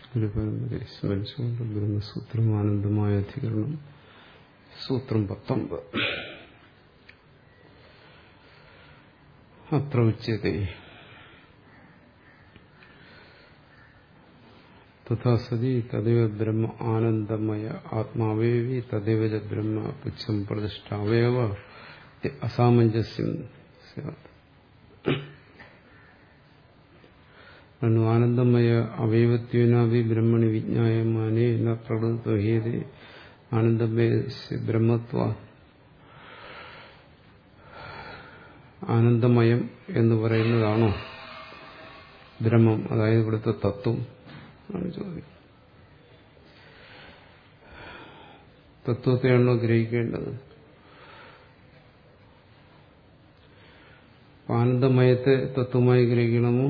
ഗുരുപരമ്പരയെ സ്മരിച്ചുകൊണ്ട് ബ്രഹ്മസൂത്രം ആനന്ദമായ അധികരണം സൂത്രം പത്തൊമ്പത് അത്ര ഉച്ചതേ തഥാ സതി തദൈവ ബ്രഹ്മ ആനന്ദമയ ആത്മാവേവി തദൈവ ച ബ്രഹ്മ പുച്ഛം പ്രതിഷ്ഠാവയവ അസാമഞ്ജസ്യം സ്യാത് അണു ആനന്ദമയ അവയവത്വനാവി ബ്രഹ്മണി വിജ്ഞായമാനേ ന പ്രകൃതഹേതെ ആനന്ദമയ ബ്രഹ്മത്വ ആനന്ദമയം എന്ന് പറയുന്നതാണോ ബ്രഹ്മം അതായത് ഇവിടുത്തെ തത്വം ആണ് ചോദ്യം തത്വത്തെയാണോ ഗ്രഹിക്കേണ്ടത് ആനന്ദമയത്തെ തത്വമായി ഗ്രഹിക്കണമോ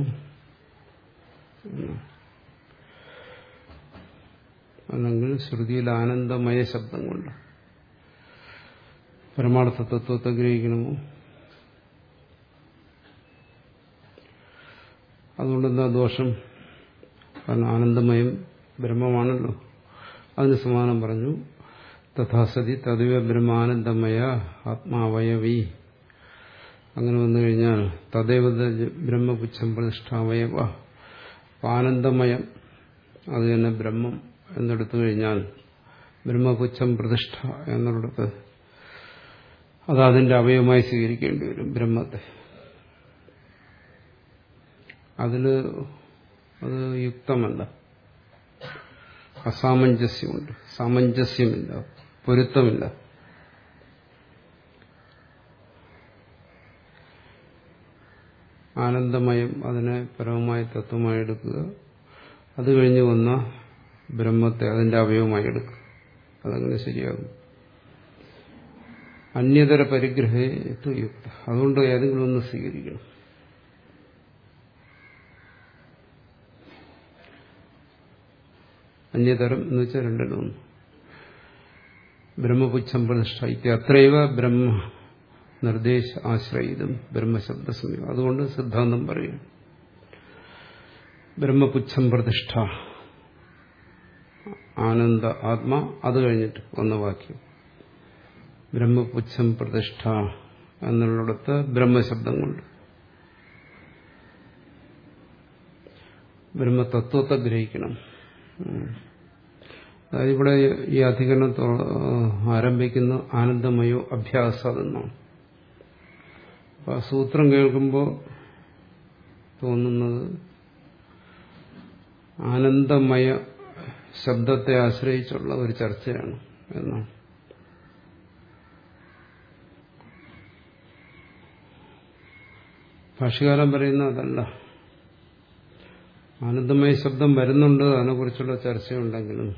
അല്ലെങ്കിൽ ശ്രുതിയിൽ ആനന്ദമയ ശബ്ദം കൊണ്ട് പരമാർത്ഥ തത്വത്തെ ഗ്രഹിക്കണമോ അതുകൊണ്ടെന്താ ദോഷം കാരണം ആനന്ദമയം ബ്രഹ്മമാണല്ലോ അതിന് സമാനം പറഞ്ഞു തഥാസതി തദൈവ ബ്രഹ്മാനന്ദമയ ആത്മാവയവി അങ്ങനെ വന്നു കഴിഞ്ഞാൽ തദൈവ ബ്രഹ്മപുച്ഛം പ്രതിഷ്ഠാവയവ ആനന്ദമയം അത് തന്നെ ബ്രഹ്മം എന്നെടുത്തു കഴിഞ്ഞാൽ ബ്രഹ്മപുച്ഛം പ്രതിഷ്ഠ എന്നുള്ളത് അത് അതിന്റെ അവയവമായി സ്വീകരിക്കേണ്ടി വരും ബ്രഹ്മത്തെ അതില് അത് യുക്തമല്ല അസാമഞ്ജസ്യമുണ്ട് സാമഞ്ജസ്യമില്ല പൊരുത്തമില്ല ആനന്ദമയം അതിനെ പരമമായ തത്വമായി എടുക്കുക അത് കഴിഞ്ഞ് വന്ന ബ്രഹ്മത്തെ അതിന്റെ അവയവമായി എടുക്കുക അതങ്ങനെ ശരിയാകും അന്യതര പരിഗ്രഹത്വ യുക്ത അതുകൊണ്ട് ഏതെങ്കിലും ഒന്ന് സ്വീകരിക്കണം അന്യതരം എന്ന് വെച്ചാൽ രണ്ടെണ്ണം ഒന്ന് ബ്രഹ്മപുച്ഛം പ്രതിഷ്ഠ ഇത്യത്രൈവ ബ്രഹ്മ നിർദ്ദേശ ആശ്രയിതും ബ്രഹ്മശബ്ദ സമയം അതുകൊണ്ട് സിദ്ധാന്തം പറയും ബ്രഹ്മപുച്ഛം പ്രതിഷ്ഠ ആനന്ദ ആത്മ അത് കഴിഞ്ഞിട്ട് വന്ന വാക്യം ബ്രഹ്മപുച്ഛം പ്രതിഷ്ഠ എന്നുള്ളിടത്ത് ബ്രഹ്മശബ്ദം കൊണ്ട് ബ്രഹ്മതത്വത്തെ ഗ്രഹിക്കണം അതായത് ഇവിടെ ഈ അധികരണം ആരംഭിക്കുന്ന ആനന്ദമയോ അഭ്യാസമെന്നാണ് അപ്പൊ ആ സൂത്രം കേൾക്കുമ്പോൾ തോന്നുന്നത് ആനന്ദമയ ശബ്ദത്തെ ആശ്രയിച്ചുള്ള ഒരു ചർച്ചയാണ് എന്നാണ് ഭാഷകാലം പറയുന്ന അതല്ല ആനന്ദമയ ശബ്ദം വരുന്നുണ്ട് അതിനെക്കുറിച്ചുള്ള ചർച്ചയുണ്ടെങ്കിലും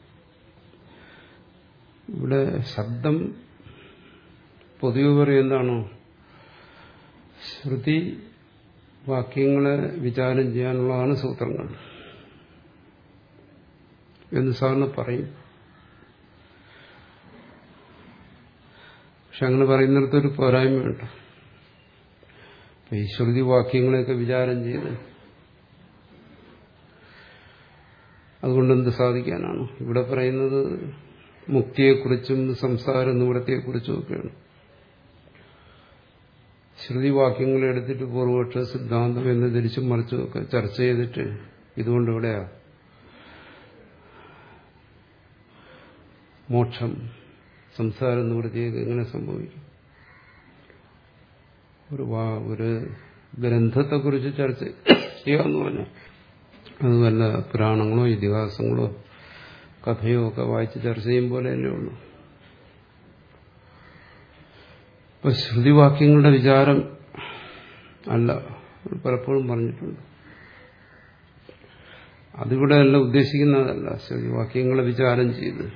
ഇവിടെ ശബ്ദം പൊതുവെ പറയുന്നതാണോ ശ്രുതി വാക്യങ്ങളെ വിചാരം ചെയ്യാനുള്ളതാണ് സൂത്രങ്ങൾ എന്ന് സാറിന് പറയും പക്ഷെ അങ്ങനെ പറയുന്നിടത്തൊരു പോരായ്മയുണ്ട് ഈ ശ്രുതി വാക്യങ്ങളെയൊക്കെ വിചാരം ചെയ്ത് അതുകൊണ്ട് എന്ത് സാധിക്കാനാണ് ഇവിടെ പറയുന്നത് മുക്തിയെക്കുറിച്ചും സംസാര നിവൃത്തിയെക്കുറിച്ചും ഒക്കെയാണ് ശ്രുതിവാക്യങ്ങൾ എടുത്തിട്ട് പൂർവപക്ഷ സിദ്ധാന്തം എന്ന് തിരിച്ചും മറിച്ചും ഒക്കെ ചർച്ച ചെയ്തിട്ട് ഇതുകൊണ്ട് ഇവിടെയാ മോക്ഷം സംസാര നിവൃത്തിയൊക്കെ എങ്ങനെ സംഭവിക്കും ഒരു ഒരു ഗ്രന്ഥത്തെക്കുറിച്ച് ചർച്ച ചെയ്യാന്ന് പറഞ്ഞു അത് വല്ല പുരാണങ്ങളോ ഇതിഹാസങ്ങളോ കഥയോ ഒക്കെ വായിച്ച് ചർച്ച ചെയ്യും പോലെയല്ലേ ഉള്ളൂ ഇപ്പൊ ശ്രുതിവാക്യങ്ങളുടെ വിചാരം അല്ല പലപ്പോഴും പറഞ്ഞിട്ടുണ്ട് അതിവിടെ അല്ല ഉദ്ദേശിക്കുന്നതല്ല ശ്രുതിവാക്യങ്ങളെ വിചാരം ചെയ്ത്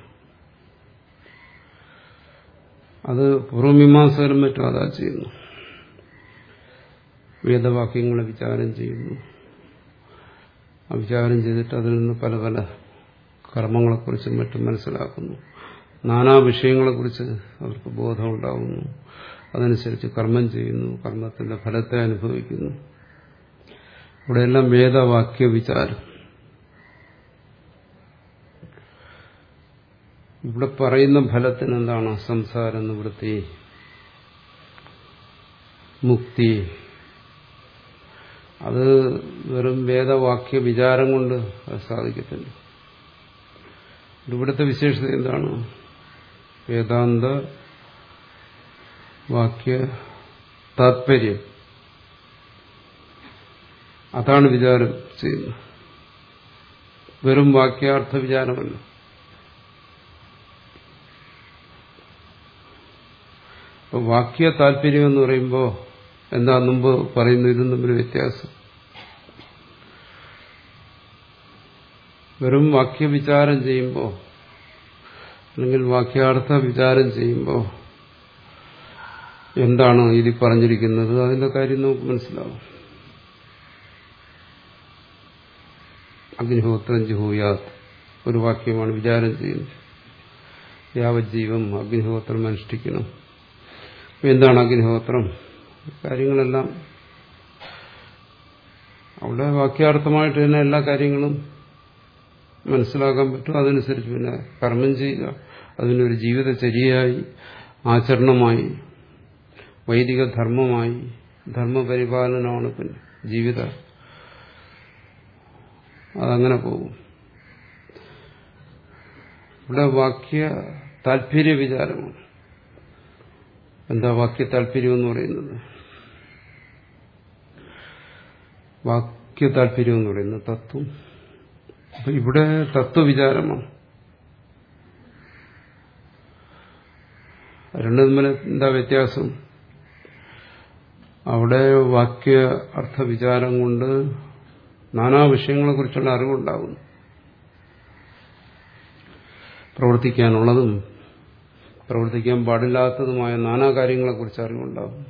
അത് പൂർവമീമാംസകരും മറ്റും അതാ ചെയ്യുന്നു വേദവാക്യങ്ങളെ വിചാരം ചെയ്യുന്നു വിചാരം ചെയ്തിട്ട് അതിൽ നിന്ന് പല പല കർമ്മങ്ങളെക്കുറിച്ചും മറ്റും മനസ്സിലാക്കുന്നു നാനാ വിഷയങ്ങളെക്കുറിച്ച് അവർക്ക് ബോധമുണ്ടാകുന്നു അതനുസരിച്ച് കർമ്മം ചെയ്യുന്നു കർമ്മത്തിന്റെ ഫലത്തെ അനുഭവിക്കുന്നു ഇവിടെയെല്ലാം വേദവാക്യ വിചാരം ഇവിടെ പറയുന്ന ഫലത്തിന് എന്താണ് സംസാര നിവൃത്തി മുക്തി അത് വെറും വേദവാക്യ വിചാരം കൊണ്ട് അത് സാധിക്കത്തില്ല ഇവിടുത്തെ വിശേഷത എന്താണ് വേദാന്ത വാക്യ താത്പര്യം അതാണ് വിചാരം ചെയ്യുന്നത് വെറും വാക്യാർത്ഥ വിചാരമല്ല അപ്പൊ വാക്യ താല്പര്യം എന്ന് പറയുമ്പോൾ എന്താ മുമ്പ് പറയുന്നു ഇതും തമ്മിൽ വ്യത്യാസം വെറും വാക്യവിചാരം ചെയ്യുമ്പോൾ അല്ലെങ്കിൽ വാക്യാർത്ഥ വിചാരം ചെയ്യുമ്പോൾ എന്താണ് ഇതിൽ പറഞ്ഞിരിക്കുന്നത് അതിന്റെ കാര്യം നമുക്ക് മനസ്സിലാവും അഗ്നിഹോത്രം ജുഹൂയാത് ഒരു വാക്യമാണ് വിചാരം ചെയ്യുന്നത് യാവജ്ജീവം അഗ്നിഹോത്രം അനുഷ്ഠിക്കണം എന്താണ് അഗ്നിഹോത്രം കാര്യങ്ങളെല്ലാം അവിടെ വാക്യാർത്ഥമായിട്ട് തന്നെ എല്ലാ കാര്യങ്ങളും മനസ്സിലാക്കാൻ പറ്റും അതനുസരിച്ച് പിന്നെ കർമ്മം ചെയ്യുക അതിനൊരു ജീവിതചര്യയായി ആചരണമായി വൈദിക ധർമ്മമായി ധർമ്മപരിപാലനമാണ് പിന്നെ ജീവിത അതങ്ങനെ പോകും ഇവിടെ വാക്യ താല്പര്യ വിചാരമാണ് എന്താ വാക്യ താല്പര്യം എന്ന് പറയുന്നത് വാക്യ താല്പര്യം എന്ന് പറയുന്നത് തത്വം അപ്പൊ ഇവിടെ തത്വവിചാരമാണ് രണ്ടു തമ്മിൽ എന്താ വ്യത്യാസം അവിടെ വാക്യ അർത്ഥവിചാരം കൊണ്ട് നാനാ വിഷയങ്ങളെ കുറിച്ചുള്ള അറിവുണ്ടാകുന്നു പ്രവർത്തിക്കാനുള്ളതും പ്രവർത്തിക്കാൻ പാടില്ലാത്തതുമായ നാനാ കാര്യങ്ങളെക്കുറിച്ച് അറിവുണ്ടാകും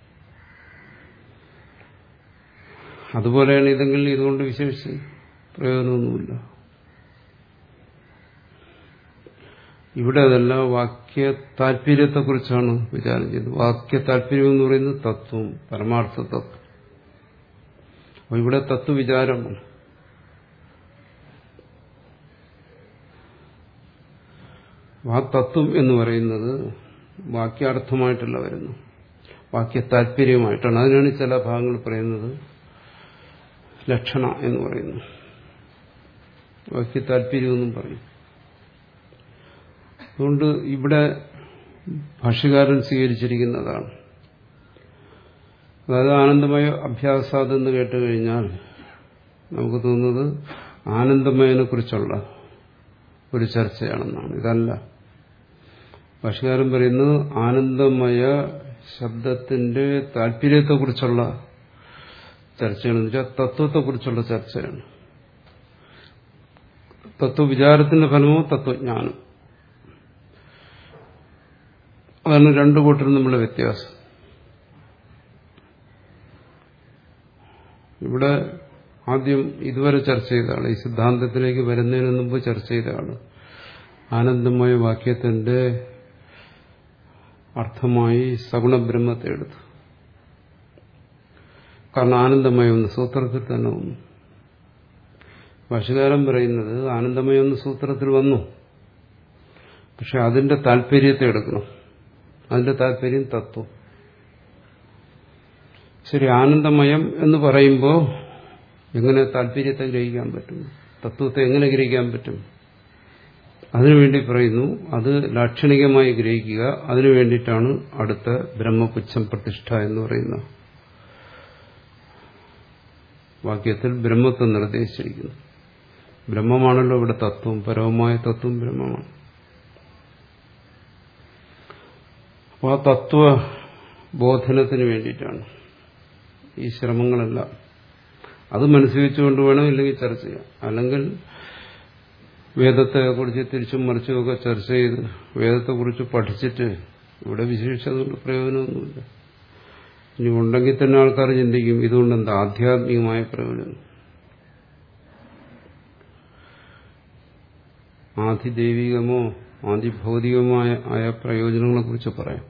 അതുപോലെയാണ് ഇതെങ്കിൽ ഇതുകൊണ്ട് വിശേഷിച്ച് പ്രയോജനമൊന്നുമില്ല ഇവിടെ അതല്ല വാക്യ താല്പര്യത്തെക്കുറിച്ചാണ് വിചാരം ചെയ്തത് വാക്യ താല്പര്യം എന്ന് പറയുന്നത് തത്വം പരമാർത്ഥ തത്വം അപ്പൊ ഇവിടെ തത്വവിചാരമാണ് ആ തത്വം എന്ന് പറയുന്നത് വാക്യാർത്ഥമായിട്ടല്ല വരുന്നു വാക്യ താല്പര്യമായിട്ടാണ് അതിനാണ് ചില ഭാഗങ്ങൾ പറയുന്നത് ലക്ഷണ എന്ന് പറയുന്നു വാക്യ താല്പര്യമെന്നും പറയും അതുകൊണ്ട് ഇവിടെ ഭാഷ്യകാരൻ സ്വീകരിച്ചിരിക്കുന്നതാണ് അതായത് ആനന്ദമയ അഭ്യാസാദെന്ന് കേട്ട് കഴിഞ്ഞാൽ നമുക്ക് തോന്നുന്നത് ആനന്ദമയനെ കുറിച്ചുള്ള ഒരു ചർച്ചയാണെന്നാണ് ഇതല്ല ഭാഷകാരൻ പറയുന്നത് ആനന്ദമയ ശബ്ദത്തിന്റെ താല്പര്യത്തെക്കുറിച്ചുള്ള ചർച്ചയാണെന്ന് വെച്ചാൽ തത്വത്തെക്കുറിച്ചുള്ള ചർച്ചയാണ് തത്വവിചാരത്തിന്റെ ഫലമോ തത്വജ്ഞാനം അതാണ് രണ്ടു കൂട്ടരും തമ്മിലുള്ള വ്യത്യാസം ഇവിടെ ആദ്യം ഇതുവരെ ചർച്ച ചെയ്തതാണ് ഈ സിദ്ധാന്തത്തിലേക്ക് വരുന്നതിന് മുമ്പ് ചർച്ച ചെയ്തതാണ് ആനന്ദമയ വാക്യത്തിന്റെ അർത്ഥമായി സഗുണബ്രഹ്മത്തെ എടുത്തു കാരണം ആനന്ദമയം ഒന്ന് സൂത്രത്തിൽ തന്നെ വന്നു ഭാഷകാരൻ പറയുന്നത് ആനന്ദമയം ഒന്ന് സൂത്രത്തിൽ വന്നു പക്ഷെ അതിന്റെ താല്പര്യത്തെ എടുക്കണം അതിന്റെ താല്പര്യം തത്വം ശരി ആനന്ദമയം എന്ന് പറയുമ്പോൾ എങ്ങനെ താല്പര്യത്തെ ഗ്രഹിക്കാൻ പറ്റും തത്വത്തെ എങ്ങനെ ഗ്രഹിക്കാൻ പറ്റും അതിനുവേണ്ടി പറയുന്നു അത് ലാക്ഷണികമായി ഗ്രഹിക്കുക അതിനു വേണ്ടിയിട്ടാണ് അടുത്ത ബ്രഹ്മപുച്ഛം പ്രതിഷ്ഠ എന്ന് പറയുന്ന വാക്യത്തിൽ ബ്രഹ്മത്തെ നിർദ്ദേശിച്ചിരിക്കുന്നു ബ്രഹ്മമാണല്ലോ ഇവിടെ തത്വം പരമമായ തത്വം ബ്രഹ്മമാണ് അപ്പോൾ ആ തത്വ ബോധനത്തിന് വേണ്ടിയിട്ടാണ് ഈ ശ്രമങ്ങളെല്ലാം അത് മനസ്സിൽ വെച്ചുകൊണ്ട് വേണം ഇല്ലെങ്കിൽ ചർച്ച ചെയ്യാം അല്ലെങ്കിൽ വേദത്തെ കുറിച്ച് തിരിച്ചും മറിച്ചുമൊക്കെ ചർച്ച ചെയ്ത് വേദത്തെക്കുറിച്ച് പഠിച്ചിട്ട് ഇവിടെ വിശേഷിച്ചതുകൊണ്ട് പ്രയോജനമൊന്നുമില്ല ഇനി ഉണ്ടെങ്കിൽ തന്നെ ആൾക്കാർ ചിന്തിക്കും ഇതുകൊണ്ട് എന്താ ആധ്യാത്മികമായ പ്രയോജനം ആധിദൈവികമോ ആദിഭൗതികമായ ആയ പ്രയോജനങ്ങളെ കുറിച്ച് പറയാം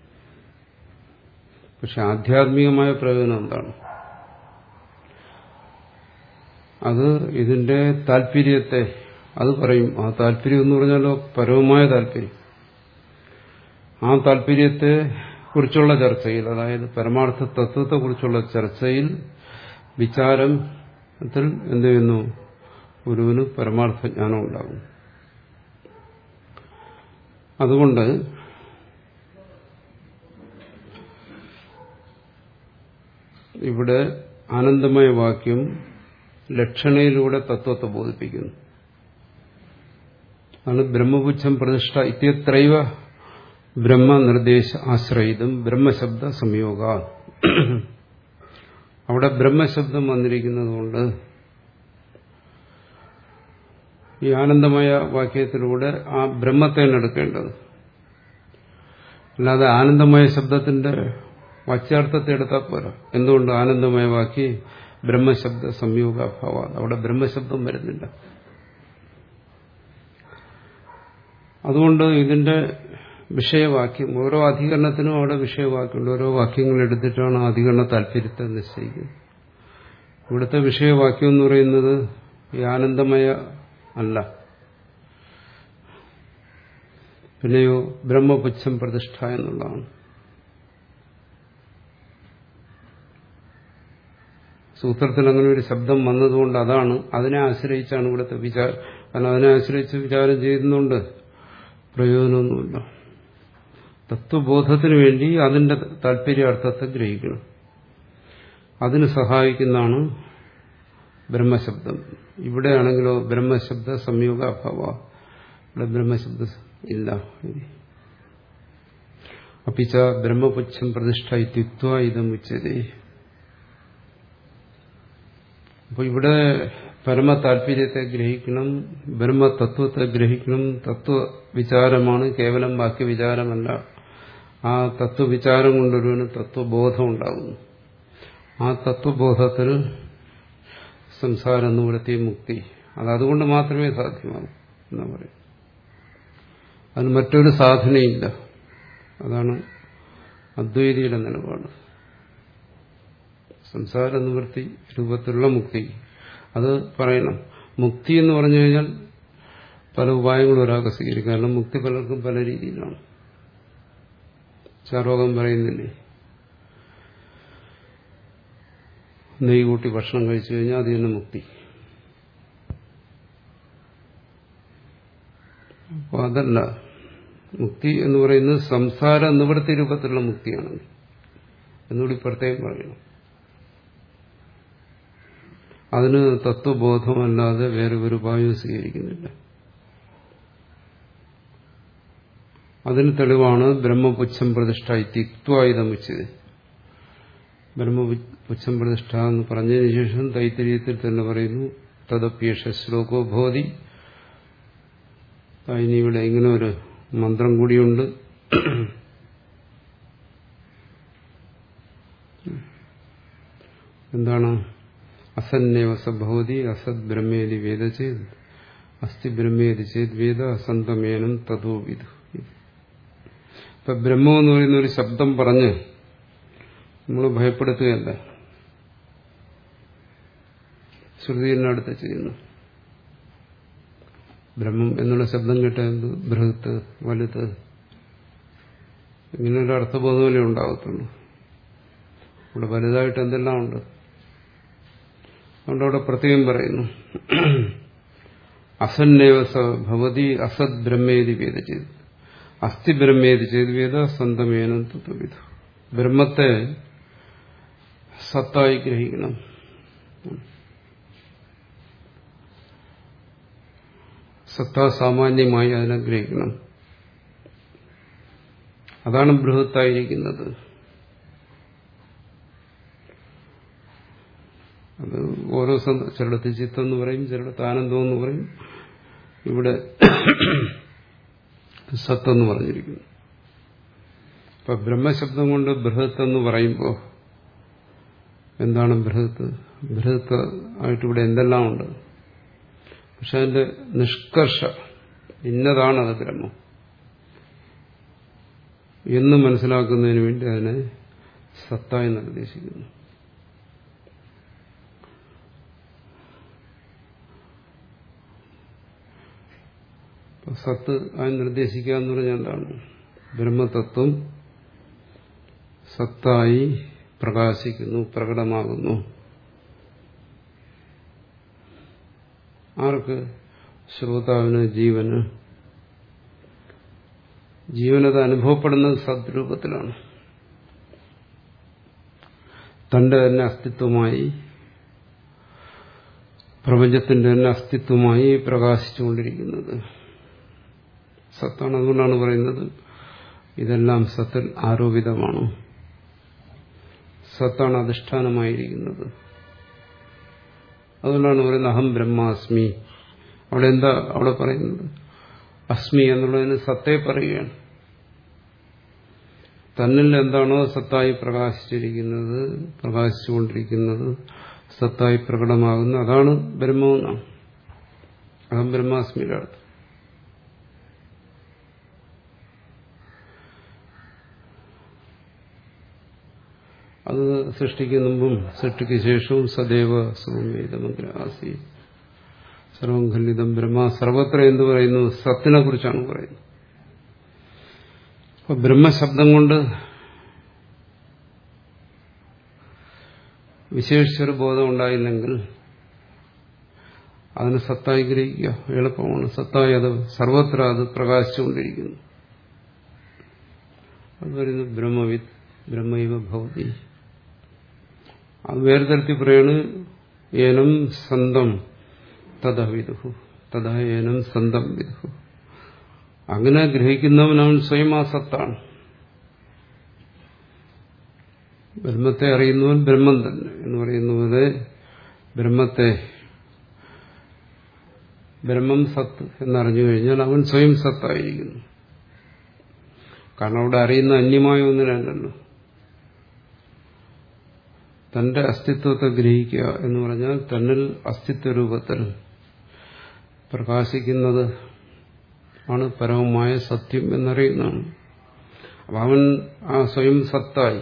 പക്ഷെ ആധ്യാത്മികമായ പ്രയോജനം എന്താണ് അത് ഇതിന്റെ താല്പര്യത്തെ അത് പറയും ആ താല്പര്യം എന്ന് പറഞ്ഞാലോ പരമമായ താല്പര്യം ആ താല്പര്യത്തെ കുറിച്ചുള്ള ചർച്ചയിൽ അതായത് പരമാർത്ഥ തത്വത്തെക്കുറിച്ചുള്ള ചർച്ചയിൽ വിചാരത്തിൽ എന്ത് ചെയ്യുന്നു ഗുരുവിന് പരമാർത്ഥ ജ്ഞാനം ഉണ്ടാകും അതുകൊണ്ട് ഇവിടെ ആനന്ദമയ വാക്യം ലക്ഷണയിലൂടെ തത്വത്തെ ബോധിപ്പിക്കുന്നു ആണ് ബ്രഹ്മപുച്ഛം പ്രതിഷ്ഠ ഇത്യത്രൈവ ബ്രഹ്മനിർദ്ദേശ ആശ്രയിതും ബ്രഹ്മശബ്ദ സംയോഗ അവിടെ ബ്രഹ്മശബ്ദം വന്നിരിക്കുന്നതുകൊണ്ട് ഈ ആനന്ദമയ വാക്യത്തിലൂടെ ആ ബ്രഹ്മത്തെയാണ് എടുക്കേണ്ടത് അല്ലാതെ ആനന്ദമയ ശബ്ദത്തിന്റെ വാച്യാർത്ഥത്തെ എടുത്താൽ പോരാ എന്തുകൊണ്ട് ആനന്ദമയ വാക്യ ബ്രഹ്മശബ്ദ സംയോഗാഭാവ അവിടെ ബ്രഹ്മശബ്ദം വരുന്നില്ല അതുകൊണ്ട് ഇതിന്റെ വിഷയവാക്യം ഓരോ അധികരണത്തിനും അവിടെ വിഷയവാക്യമുണ്ട് ഓരോ വാക്യങ്ങൾ എടുത്തിട്ടാണ് അധികരണ താല്പര്യത്തെ നിശ്ചയിക്കുന്നത് ഇവിടുത്തെ വിഷയവാക്യം എന്ന് പറയുന്നത് ഈ ആനന്ദമയ അല്ല പിന്നെയോ ബ്രഹ്മപുച്ഛം പ്രതിഷ്ഠ എന്നുള്ളതാണ് സൂത്രത്തിൽ അങ്ങനെ ഒരു ശബ്ദം വന്നതുകൊണ്ട് അതാണ് അതിനെ ആശ്രയിച്ചാണ് ഇവിടുത്തെ വിചാരം കാരണം അതിനെ ആശ്രയിച്ച് വിചാരം ചെയ്യുന്നുണ്ട് പ്രയോജനമൊന്നുമില്ല തത്വബോധത്തിന് വേണ്ടി അതിന്റെ താല്പര്യാർത്ഥത്തെ ഗ്രഹിക്കണം അതിന് സഹായിക്കുന്നതാണ് ബ്രഹ്മശബ്ദം ഇവിടെയാണെങ്കിലോ ബ്രഹ്മശബ്ദ സംയോഗ അഭാവ ഇവിടെ ബ്രഹ്മശബ്ദം ഇല്ല അപ്പിച്ച ബ്രഹ്മപുച്ഛം പ്രതിഷ്ഠ ഇത്യുക്വ ഇതം ഉച്ചതേ അപ്പോൾ ഇവിടെ പരമ താല്പര്യത്തെ ഗ്രഹിക്കണം ബ്രഹ്മതത്വത്തെ ഗ്രഹിക്കണം തത്വവിചാരമാണ് കേവലം വാക്യവിചാരമല്ല ആ തത്വവിചാരം കൊണ്ടൊരുവന് തത്വബോധം ഉണ്ടാകുന്നു ആ തത്വബോധത്തിൽ സംസാരം നിവൃത്തി മുക്തി അത് അതുകൊണ്ട് മാത്രമേ സാധ്യമാകൂ എന്നാ പറയും അതിന് മറ്റൊരു സാധനയില്ല അതാണ് അദ്വൈതിയുടെ നിലപാട് സംസാര നിവൃത്തി രൂപത്തിലുള്ള മുക്തി അത് പറയണം മുക്തി എന്ന് പറഞ്ഞു കഴിഞ്ഞാൽ പല ഉപായങ്ങളും ഒരാൾക്ക് സ്വീകരിക്കും കാരണം മുക്തി പലർക്കും പല രീതിയിലാണ് ചാരോഗം പറയുന്നില്ലേ നെയ്യ് കൂട്ടി ഭക്ഷണം കഴിച്ചു കഴിഞ്ഞാൽ അത് തന്നെ മുക്തി അപ്പോൾ അതല്ല മുക്തി എന്ന് പറയുന്നത് സംസാര നിവൃത്തി രൂപത്തിലുള്ള മുക്തിയാണ് എന്നുകൂടി പ്രത്യേകം പറയണം അതിന് തത്വബോധമല്ലാതെ വേറെ ഒരു ഉപായവും സ്വീകരിക്കുന്നില്ല അതിന് തെളിവാണ് ബ്രഹ്മപുച്ഛം പ്രതിഷ്ഠ ഇത്യുക്വായുധമിച്ചത് ബ്രഹ്മപുച്ഛം പ്രതിഷ്ഠ എന്ന് പറഞ്ഞതിന് ശേഷം തൈത്തിരീയത്തിൽ തന്നെ പറയുന്നു തദപ്യേഷ ശ്ലോകോ ഭോതി ഇനി ഇവിടെ ഇങ്ങനെ ഒരു മന്ത്രം കൂടിയുണ്ട് എന്താണ് അസന്നേവ സഭവതി അസത് ബ്രഹ്മേതി വേദ ചെയ്ത് അസ്ഥി ബ്രഹ്മേതി ചെയ്ത് വേദ അസന്തമേനം തതോ വിധു ഇപ്പൊ ബ്രഹ്മം എന്ന് പറയുന്ന ഒരു ശബ്ദം പറഞ്ഞ് നമ്മൾ ഭയപ്പെടുത്തുകയല്ല ശ്രുതിയിനടുത്ത് ചെയ്യുന്നു ബ്രഹ്മം എന്നുള്ള ശബ്ദം കേട്ട എന്ത് ബൃഹത്ത് വലുത് ഇങ്ങനെ ഒരു അർത്ഥബോധമല്ലേ ഉണ്ടാകത്തുള്ളൂ ഇവിടെ വലുതായിട്ട് എന്തെല്ലാം ഉണ്ട് അതുകൊണ്ട് അവിടെ പ്രത്യേകം പറയുന്നു അസന്നേവ ഭവതി അസത് ബ്രഹ്മേതി വേദ ചെയ്ത് അസ്ഥി ബ്രഹ്മേതി ചെയ്ത് വേദ സ്വന്തമേനം തത്വവിധു ബ്രഹ്മത്തെ സത്തായി ഗ്രഹിക്കണം സത്ത സാമാന്യമായി അതിനെ ഗ്രഹിക്കണം അതാണ് ബൃഹത്തായിരിക്കുന്നത് അത് ഓരോ ചിലടത്ത് ചിത്തം എന്ന് പറയും ചിലടത്ത് ആനന്ദം എന്ന് പറയും ഇവിടെ സത്തെന്ന് പറഞ്ഞിരിക്കുന്നു ഇപ്പൊ ബ്രഹ്മശബ്ദം കൊണ്ട് ബൃഹത്ത് എന്ന് പറയുമ്പോൾ എന്താണ് ബൃഹത്ത് ബൃഹത്ത് ആയിട്ട് ഇവിടെ എന്തെല്ലാം ഉണ്ട് പക്ഷെ അതിന്റെ നിഷ്കർഷ ഇന്നതാണ് അത് ബ്രഹ്മം എന്ന് മനസ്സിലാക്കുന്നതിന് വേണ്ടി അതിനെ സത്തായി നിർദ്ദേശിക്കുന്നു സത്ത് ആയി നിർദ്ദേശിക്കുക എന്ന് പറഞ്ഞാൽ എന്താണ് ബ്രഹ്മതത്വം സത്തായി പ്രകാശിക്കുന്നു പ്രകടമാകുന്നു ആർക്ക് ശ്രോതാവിന് ജീവന് ജീവനത് അനുഭവപ്പെടുന്നത് സദ്രൂപത്തിലാണ് തന്റെ തന്നെ അസ്തിത്വമായി പ്രപഞ്ചത്തിന്റെ തന്നെ അസ്തിത്വമായി പ്രകാശിച്ചുകൊണ്ടിരിക്കുന്നത് സത്താണ് അതുകൊണ്ടാണ് പറയുന്നത് ഇതെല്ലാം സത്തിൽ ആരോപിതമാണ് സത്താണ് അധിഷ്ഠാനമായിരിക്കുന്നത് അതുകൊണ്ടാണ് പറയുന്നത് അഹം ബ്രഹ്മാസ്മി അവിടെ എന്താ അവിടെ പറയുന്നത് അസ്മി എന്നുള്ളതിന് സത്തെ പറയുകയാണ് തന്നിൽ എന്താണോ സത്തായി പ്രകാശിച്ചിരിക്കുന്നത് പ്രകാശിച്ചുകൊണ്ടിരിക്കുന്നത് സത്തായി പ്രകടമാകുന്നത് അതാണ് ബ്രഹ്മമെന്നാണ് അഹം ബ്രഹ്മാസ്മിയുടെ അർത്ഥം അത് സൃഷ്ടിക്ക് മുമ്പും സൃഷ്ടിക്ക് ശേഷവും സദൈവ സൗമ്യതമഗ്ര ആസി സർവം ഖല്ലിതം ബ്രഹ്മ സർവത്ര എന്ത് പറയുന്നു സത്തിനെ കുറിച്ചാണ് പറയുന്നത് അപ്പൊ ബ്രഹ്മശബ്ദം കൊണ്ട് വിശേഷിച്ചൊരു ബോധം ഉണ്ടായില്ലെങ്കിൽ അതിന് സത്തായി ഗ്രഹിക്കുക എളുപ്പമാണ് സത്തായി അത് സർവത്ര അത് പ്രകാശിച്ചുകൊണ്ടിരിക്കുന്നു അത് പറയുന്നു ബ്രഹ്മവിത്ത് ബ്രഹ്മൈവ ഭൗതി അത് വേർതിരുത്തി പറയാണ് ഏനം സന്തം തഥ വിദുഹു തഥ ഏനം സന്തം വിദുഹു അങ്ങനെ ഗ്രഹിക്കുന്നവൻ അവൻ സ്വയം ആ സത്താണ് ബ്രഹ്മത്തെ അറിയുന്നവൻ ബ്രഹ്മം തന്നെ എന്ന് പറയുന്നത് ബ്രഹ്മത്തെ ബ്രഹ്മം സത്ത് എന്നറിഞ്ഞു കഴിഞ്ഞാൽ അവൻ സ്വയം സത്തായിരിക്കുന്നു കാരണം അവിടെ അറിയുന്ന അന്യമായ ഒന്നിനല്ലല്ലോ തന്റെ അസ്തിത്വത്തെ ഗ്രഹിക്കുക എന്ന് പറഞ്ഞാൽ തന്നിൽ അസ്തിത്വ രൂപത്തിൽ പ്രകാശിക്കുന്നത് ആണ് പരമമായ സത്യം എന്നറിയുന്നതാണ് അപ്പം അവൻ ആ സ്വയം സത്തായി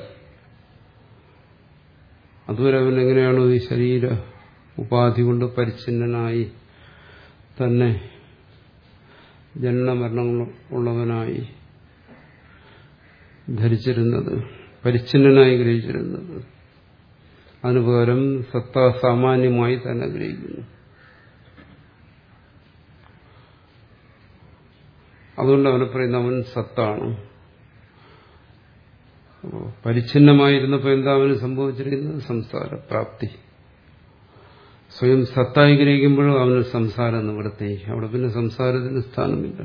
അതുവരെ അവൻ എങ്ങനെയാണോ ഈ ശരീര ഉപാധി കൊണ്ട് പരിച്ഛിന്നനായി തന്നെ ജനനമരണങ്ങൾ ഉള്ളവനായി ധരിച്ചിരുന്നത് പരിച്ഛിന്നനായി ഗ്രഹിച്ചിരുന്നത് അതിനു പകരം സത്ത സാമാന്യമായി തന്നെ ഗ്രഹിക്കുന്നു അതുകൊണ്ട് അവനെ പറയുന്ന അവൻ സത്താണ് പരിച്ഛിന്നമായിരുന്നപ്പോൾ എന്താ അവന് സംഭവിച്ചിരിക്കുന്നത് സംസാര പ്രാപ്തി സ്വയം സത്തായി ഗ്രഹിക്കുമ്പോഴും അവന് സംസാരം നിവൃത്തി അവിടെ പിന്നെ സംസാരത്തിന് സ്ഥാനമില്ല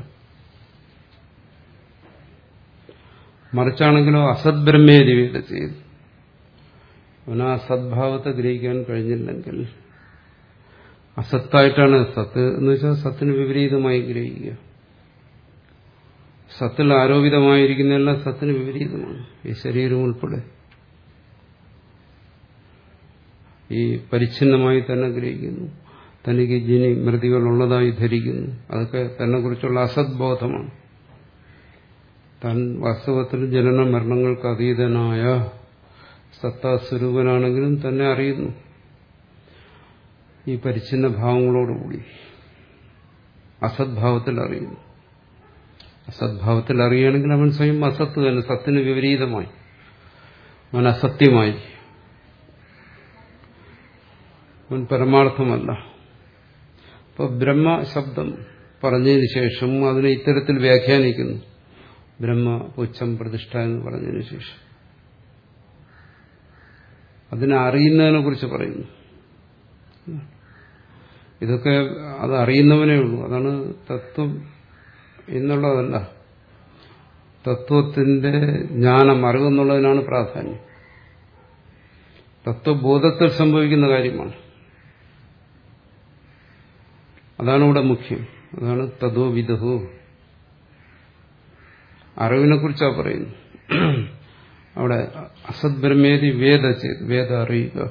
മറിച്ചാണെങ്കിലോ അസത് ബ്രഹ്മേരി വേദ ചെയ്തു അവന് ആ സദ്ഭാവത്തെ ഗ്രഹിക്കാൻ കഴിഞ്ഞില്ലെങ്കിൽ അസത്തായിട്ടാണ് സത്ത് എന്ന് വെച്ചാൽ സത്തിന് വിപരീതമായി ഗ്രഹിക്കുക സത്തിൽ ആരോപിതമായിരിക്കുന്നതെല്ലാം സത്തിന് വിപരീതമാണ് ഈ ശരീരം ഉൾപ്പെടെ ഈ പരിച്ഛിന്നമായി തന്നെ ഗ്രഹിക്കുന്നു തനിക്ക് ജിനി മൃതികൾ ഉള്ളതായി ധരിക്കുന്നു അതൊക്കെ തന്നെ കുറിച്ചുള്ള അസദ്ബോധമാണ് താൻ വാസ്തവത്തിൽ ജനന മരണങ്ങൾക്ക് അതീതനായ സത്താസ്വരൂപനാണെങ്കിലും തന്നെ അറിയുന്നു ഈ പരിച്ഛിന്ന ഭാവങ്ങളോടുകൂടി അസദ്ഭാവത്തിൽ അറിയുന്നു അസദ്ഭാവത്തിൽ അറിയുകയാണെങ്കിൽ അവൻ സ്വയം അസത്ത് തന്നെ സത്തിന് വിപരീതമായി അവൻ അസത്യമായി അവൻ പരമാർത്ഥമല്ല അപ്പൊ ബ്രഹ്മശബ്ദം പറഞ്ഞതിന് ശേഷം അതിനെ ഇത്തരത്തിൽ വ്യാഖ്യാനിക്കുന്നു ബ്രഹ്മ പുച്ഛം പ്രതിഷ്ഠ എന്ന് പറഞ്ഞതിന് ശേഷം അതിനെ അറിയുന്നതിനെ കുറിച്ച് പറയുന്നു ഇതൊക്കെ അത് അറിയുന്നവനേ ഉള്ളൂ അതാണ് തത്വം എന്നുള്ളതല്ല തത്വത്തിന്റെ ജ്ഞാനം അറിവെന്നുള്ളതിനാണ് പ്രാധാന്യം തത്വബോധത്തിൽ സംഭവിക്കുന്ന കാര്യമാണ് അതാണ് ഇവിടെ മുഖ്യം അതാണ് തതോ വിദഹോ അറിവിനെ കുറിച്ചാണ് പറയുന്നത് അവിടെ അസത് ബ്രഹ്മേതി വേദ ചെയ്ത് വേദ അറിയുക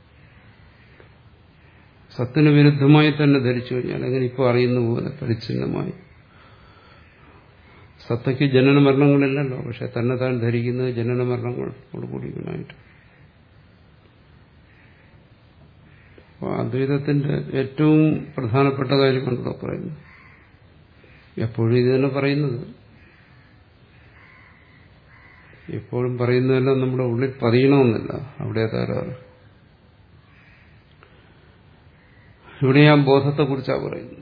സത്തിന് വിരുദ്ധമായി തന്നെ ധരിച്ചു കഴിഞ്ഞാൽ അങ്ങനെ ഇപ്പോൾ അറിയുന്ന പോലെ പരിച്ഛിന്നമായി സത്തയ്ക്ക് ജനന മരണങ്ങളില്ലല്ലോ പക്ഷെ തന്നെ താൻ ധരിക്കുന്നത് ജനന മരണങ്ങളോട് കൂടിയവനായിട്ട് അപ്പോൾ അദ്വൈതത്തിന്റെ ഏറ്റവും പ്രധാനപ്പെട്ട കാര്യമാണല്ലോ പറയുന്നത് എപ്പോഴും ഇത് തന്നെ പറയുന്നത് എപ്പോഴും പറയുന്നതെല്ലാം നമ്മുടെ ഉള്ളിൽ പതിയണമെന്നില്ല അവിടെ തകരാറ് ഇവിടെ ഞാൻ ബോധത്തെക്കുറിച്ചാണ് പറയുന്നത്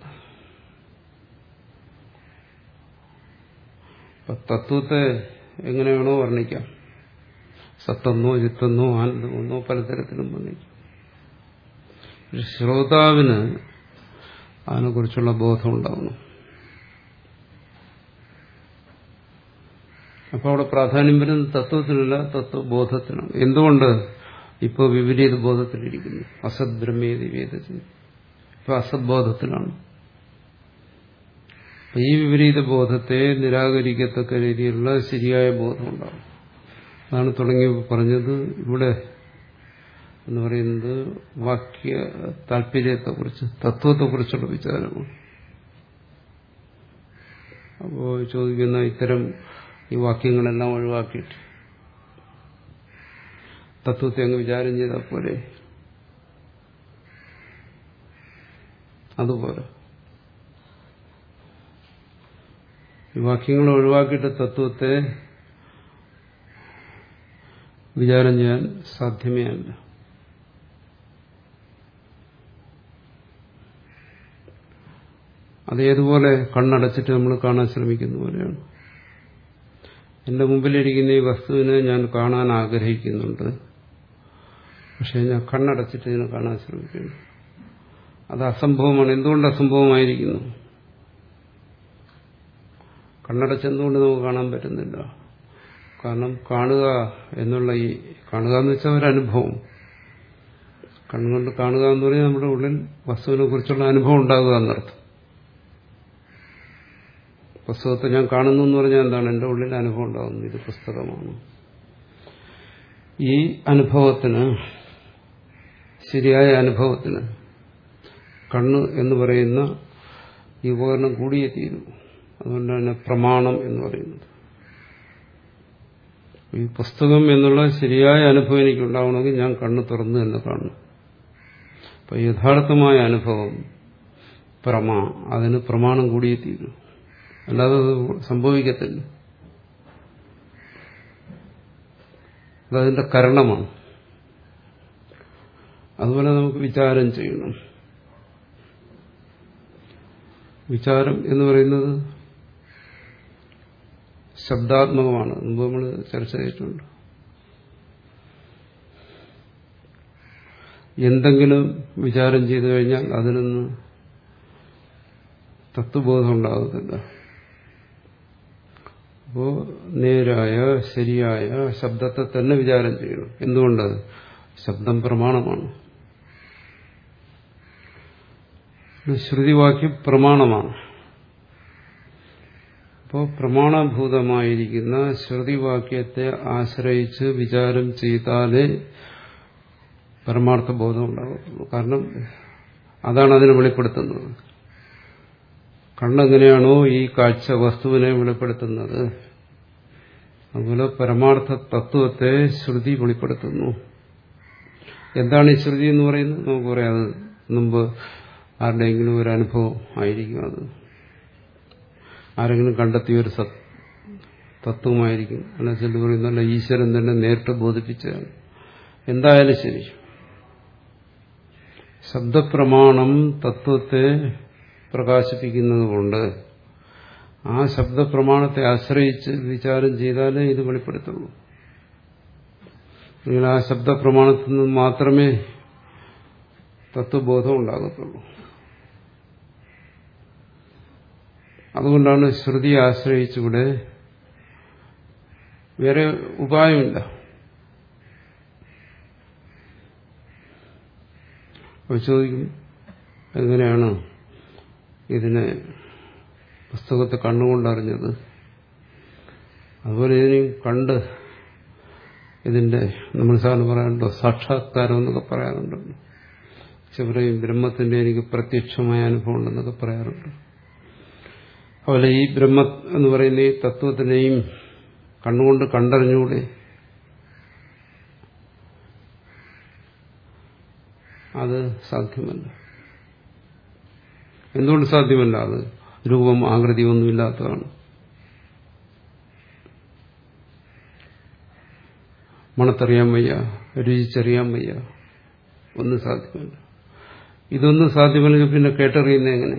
തത്വത്തെ എങ്ങനെയാണോ വർണ്ണിക്കാം സത്തെന്നോ ചിത്തെന്നോ ആനന്ദമെന്നോ പലതരത്തിലും വർണ്ണിക്കാം ശ്രോതാവിന് അതിനെക്കുറിച്ചുള്ള ബോധം ഉണ്ടാവണം അപ്പോൾ അവിടെ പ്രാധാന്യം വരുന്നത് തത്വത്തിനല്ല തത്വബോധത്തിനാണ് എന്തുകൊണ്ട് ഇപ്പോൾ വിപരീത ബോധത്തിലിരിക്കുന്നു അസത് ബ്രഹ്മേതി വേദത്തിൽ ഇപ്പൊ അസദ്ബോധത്തിലാണ് ഈ വിപരീത ബോധത്തെ നിരാകരിക്കത്തക്ക രീതിയിലുള്ള ശരിയായ ബോധം ഉണ്ടാവും അതാണ് തുടങ്ങി പറഞ്ഞത് ഇവിടെ എന്ന് പറയുന്നത് വാക്യ താല്പര്യത്തെക്കുറിച്ച് തത്വത്തെക്കുറിച്ചുള്ള വിചാരമാണ് അപ്പോൾ ചോദിക്കുന്ന ഇത്തരം ഈ വാക്യങ്ങളെല്ലാം ഒഴിവാക്കിയിട്ട് തത്വത്തെ അങ്ങ് വിചാരം ചെയ്താൽ പോലെ അതുപോലെ ഈ വാക്യങ്ങൾ ഒഴിവാക്കിയിട്ട് തത്വത്തെ വിചാരം ചെയ്യാൻ സാധ്യമേ അല്ല അതേതുപോലെ കണ്ണടച്ചിട്ട് നമ്മൾ കാണാൻ ശ്രമിക്കുന്ന പോലെയാണ് എന്റെ മുമ്പിലിരിക്കുന്ന ഈ വസ്തുവിനെ ഞാൻ കാണാൻ ആഗ്രഹിക്കുന്നുണ്ട് പക്ഷെ ഞാൻ കണ്ണടച്ചിട്ട് ഇതിനെ കാണാൻ ശ്രമിക്കുന്നു അത് അസംഭവമാണ് എന്തുകൊണ്ട് അസംഭവമായിരിക്കുന്നു കണ്ണടച്ചെന്തുകൊണ്ട് നമുക്ക് കാണാൻ പറ്റുന്നില്ല കാരണം കാണുക എന്നുള്ള ഈ കാണുക എന്ന് വെച്ചാൽ ഒരു അനുഭവം കണ്ണുകൊണ്ട് കാണുക എന്ന് പറഞ്ഞാൽ നമ്മുടെ ഉള്ളിൽ വസ്തുവിനെ കുറിച്ചുള്ള അനുഭവം ഉണ്ടാകുക എന്നർത്ഥം പുസ്തകത്തെ ഞാൻ കാണുന്നു എന്ന് പറഞ്ഞാൽ എന്താണ് എൻ്റെ ഉള്ളിൽ അനുഭവം ഉണ്ടാകുന്നു ഇത് പുസ്തകമാണ് ഈ അനുഭവത്തിന് ശരിയായ അനുഭവത്തിന് കണ്ണ് എന്ന് പറയുന്ന ഈ ഉപകരണം കൂടിയേ തീരൂ അതുകൊണ്ടാണ് പ്രമാണം എന്ന് പറയുന്നത് ഈ പുസ്തകം എന്നുള്ള ശരിയായ അനുഭവം എനിക്കുണ്ടാവണമെങ്കിൽ ഞാൻ കണ്ണ് തുറന്ന് തന്നെ കാണണം അപ്പൊ യഥാർത്ഥമായ അനുഭവം പ്രമാ അതിന് പ്രമാണം കൂടിയേ തീരൂ അല്ലാതെ അത് സംഭവിക്കത്തില്ല അതതിന്റെ കരണമാണ് അതുപോലെ നമുക്ക് വിചാരം ചെയ്യണം വിചാരം എന്ന് പറയുന്നത് ശബ്ദാത്മകമാണ് മുമ്പ് നമ്മൾ ചർച്ച ചെയ്തിട്ടുണ്ട് എന്തെങ്കിലും വിചാരം ചെയ്തു കഴിഞ്ഞാൽ അതിൽ നിന്ന് തത്വബോധം ഉണ്ടാകത്തില്ല അപ്പോ നേരായ ശരിയായ ശബ്ദത്തെ തന്നെ വിചാരം ചെയ്യണം എന്തുകൊണ്ട് ശബ്ദം പ്രമാണമാണ് ശ്രുതിവാക്യം പ്രമാണമാണ് അപ്പോൾ പ്രമാണഭൂതമായിരിക്കുന്ന ശ്രുതിവാക്യത്തെ ആശ്രയിച്ച് വിചാരം ചെയ്താലേ പരമാർത്ഥ ബോധം ഉണ്ടാകത്തുള്ളൂ കാരണം അതാണ് അതിനെ വെളിപ്പെടുത്തുന്നത് കണ്ണെങ്ങനെയാണോ ഈ കാഴ്ച വസ്തുവിനെ വെളിപ്പെടുത്തുന്നത് അതുപോലെ പരമാർത്ഥ തത്വത്തെ ശ്രുതി വെളിപ്പെടുത്തുന്നു എന്താണ് ഈ ശ്രുതി എന്ന് പറയുന്നത് നമുക്ക് പറയാം അത് മുമ്പ് ആരുടെയെങ്കിലും ഒരു അനുഭവം ആയിരിക്കും അത് ആരെങ്കിലും കണ്ടെത്തിയ ഒരു സത് തത്വമായിരിക്കും അല്ല ചില പറയുന്നല്ല ഈശ്വരൻ തന്നെ നേരിട്ട് ബോധിപ്പിച്ചതാണ് എന്തായാലും ശരി ശബ്ദപ്രമാണം തത്വത്തെ പ്രകാശിപ്പിക്കുന്നത് കൊണ്ട് ആ ശബ്ദപ്രമാണത്തെ ആശ്രയിച്ച് വിചാരം ചെയ്താലേ ഇത് വെളിപ്പെടുത്തുള്ളൂ അല്ലെങ്കിൽ ആ ശബ്ദപ്രമാണത്തിൽ നിന്ന് മാത്രമേ തത്വബോധം ഉണ്ടാകത്തുള്ളൂ അതുകൊണ്ടാണ് ശ്രുതിയെ ആശ്രയിച്ചിവിടെ വേറെ ഉപായമില്ല അപ്പോൾ ചോദിക്കും എങ്ങനെയാണ് ഇതിനെ പുസ്തകത്തെ കണ്ണുകൊണ്ടറിഞ്ഞത് അതുപോലെ ഇതിനെയും കണ്ട് ഇതിന്റെ നമ്മൾ സാറിന് പറയാറുണ്ടോ സാക്ഷാത്കാരം എന്നൊക്കെ പറയാറുണ്ടല്ലോ ശിവരയും ബ്രഹ്മത്തിന്റെ എനിക്ക് പ്രത്യക്ഷമായ അനുഭവം ഉണ്ടെന്നൊക്കെ പറയാറുണ്ട് അതുപോലെ ഈ ബ്രഹ്മ എന്ന് പറയുന്ന ഈ തത്വത്തിനെയും കണ്ണുകൊണ്ട് കണ്ടറിഞ്ഞുകൂടെ അത് സാധ്യമല്ല എന്തുകൊണ്ട് സാധ്യമല്ല അത് രൂപം ആകൃതി ഒന്നുമില്ലാത്തതാണ് മണത്തറിയാൻ വയ്യ രുചിച്ചറിയാൻ വയ്യ ഒന്നും സാധ്യമല്ല ഇതൊന്നും സാധ്യമല്ലെങ്കിൽ പിന്നെ കേട്ടറിയുന്ന എങ്ങനെ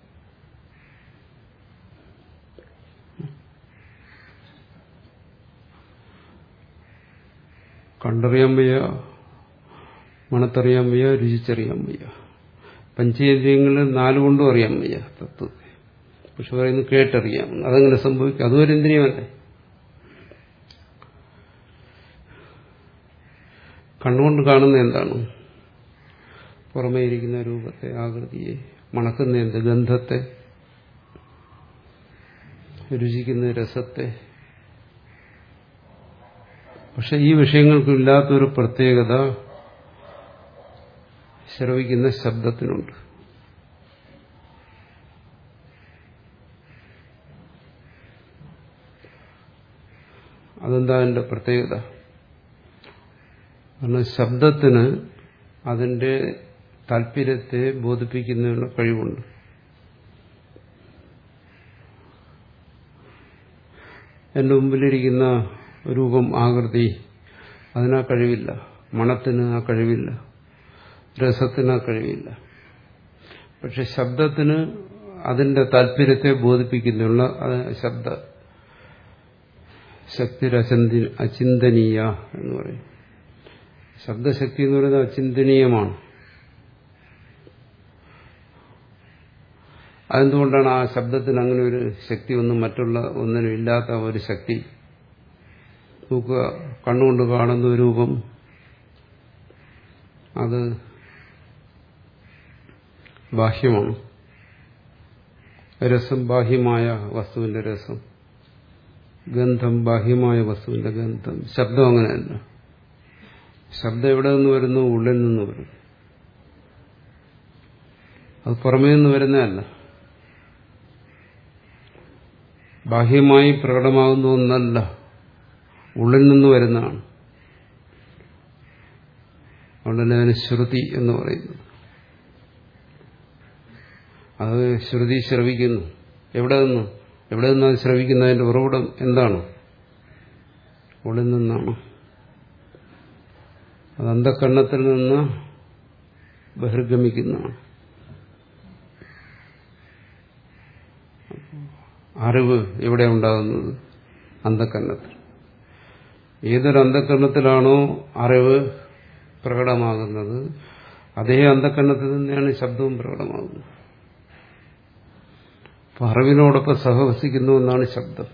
കണ്ടറിയാൻ വയ്യ മണത്തറിയാൻ വയ്യ രുചിച്ചറിയാൻ വയ്യ പഞ്ചേന്ദ്രിയങ്ങളിൽ നാലുകൊണ്ടും അറിയാൻ വയ്യ തത്വത്തെ പക്ഷെ പറയുന്നു കേട്ടറിയാം അതങ്ങനെ സംഭവിക്കും അതും ഒരു ഇന്ദ്രിയമല്ലേ കണ്ണുകൊണ്ട് കാണുന്ന എന്താണ് പുറമേ ഇരിക്കുന്ന രൂപത്തെ ആകൃതിയെ മണക്കുന്ന എന്ത് ഗന്ധത്തെ രുചിക്കുന്ന രസത്തെ പക്ഷെ ഈ വിഷയങ്ങൾക്കില്ലാത്തൊരു പ്രത്യേകത ശ്രവിക്കുന്ന ശബ്ദത്തിനുണ്ട് അതെന്താ അതിന്റെ പ്രത്യേകത കാരണം ശബ്ദത്തിന് അതിന്റെ താല്പര്യത്തെ ബോധിപ്പിക്കുന്നതിനുള്ള കഴിവുണ്ട് എന്റെ മുമ്പിലിരിക്കുന്ന രൂപം ആകൃതി അതിനാ കഴിവില്ല മണത്തിന് ആ കഴിവില്ല രസത്തിന് ആ കഴിവില്ല പക്ഷെ ശബ്ദത്തിന് അതിന്റെ താല്പര്യത്തെ ബോധിപ്പിക്കുന്നുള്ള ശബ്ദ ശക്തി അചിന്തനീയ എന്ന് പറയും ശബ്ദശക്തി എന്ന് പറയുന്നത് അചിന്തനീയമാണ് അതെന്തുകൊണ്ടാണ് ആ ശബ്ദത്തിന് അങ്ങനെ ഒരു ശക്തി ഒന്നും മറ്റുള്ള ഒന്നിനും ഇല്ലാത്ത ഒരു ശക്തി നോക്കുക കണ്ണുകൊണ്ട് കാണുന്ന രൂപം അത് ബാഹ്യമാണ് രസം ബാഹ്യമായ വസ്തുവിന്റെ രസം ഗന്ധം ബാഹ്യമായ വസ്തുവിന്റെ ഗന്ധം ശബ്ദം അങ്ങനെയല്ല ശബ്ദം എവിടെ നിന്ന് വരുന്നു ഉള്ളിൽ നിന്ന് വരുന്നു അത് പുറമേ നിന്ന് വരുന്നതല്ല ബാഹ്യമായി പ്രകടമാകുന്ന ഒന്നല്ല ഉള്ളിൽ നിന്ന് വരുന്നതാണ് അതുകൊണ്ടല്ലേ അതിന് ശ്രുതി എന്ന് പറയുന്നത് അത് ശ്രുതി ശ്രവിക്കുന്നു എവിടെ നിന്ന് എവിടെ നിന്ന് അത് ശ്രവിക്കുന്നതിന്റെ ഉറവിടം എന്താണ് ഉള്ളിൽ നിന്നാണ് അത് അന്ധക്കണ്ണത്തിൽ നിന്ന് ബഹിർഗമിക്കുന്നതാണ് അറിവ് എവിടെ ഉണ്ടാകുന്നത് അന്ധക്കരണത്തിൽ ഏതൊരു അന്ധക്കരണത്തിലാണോ അറിവ് പ്രകടമാകുന്നത് അതേ അന്ധക്കരണത്തിൽ തന്നെയാണ് ശബ്ദവും പ്രകടമാകുന്നത് അപ്പൊ അറിവിനോടൊപ്പം സഹവസിക്കുന്നു എന്നാണ് ശബ്ദം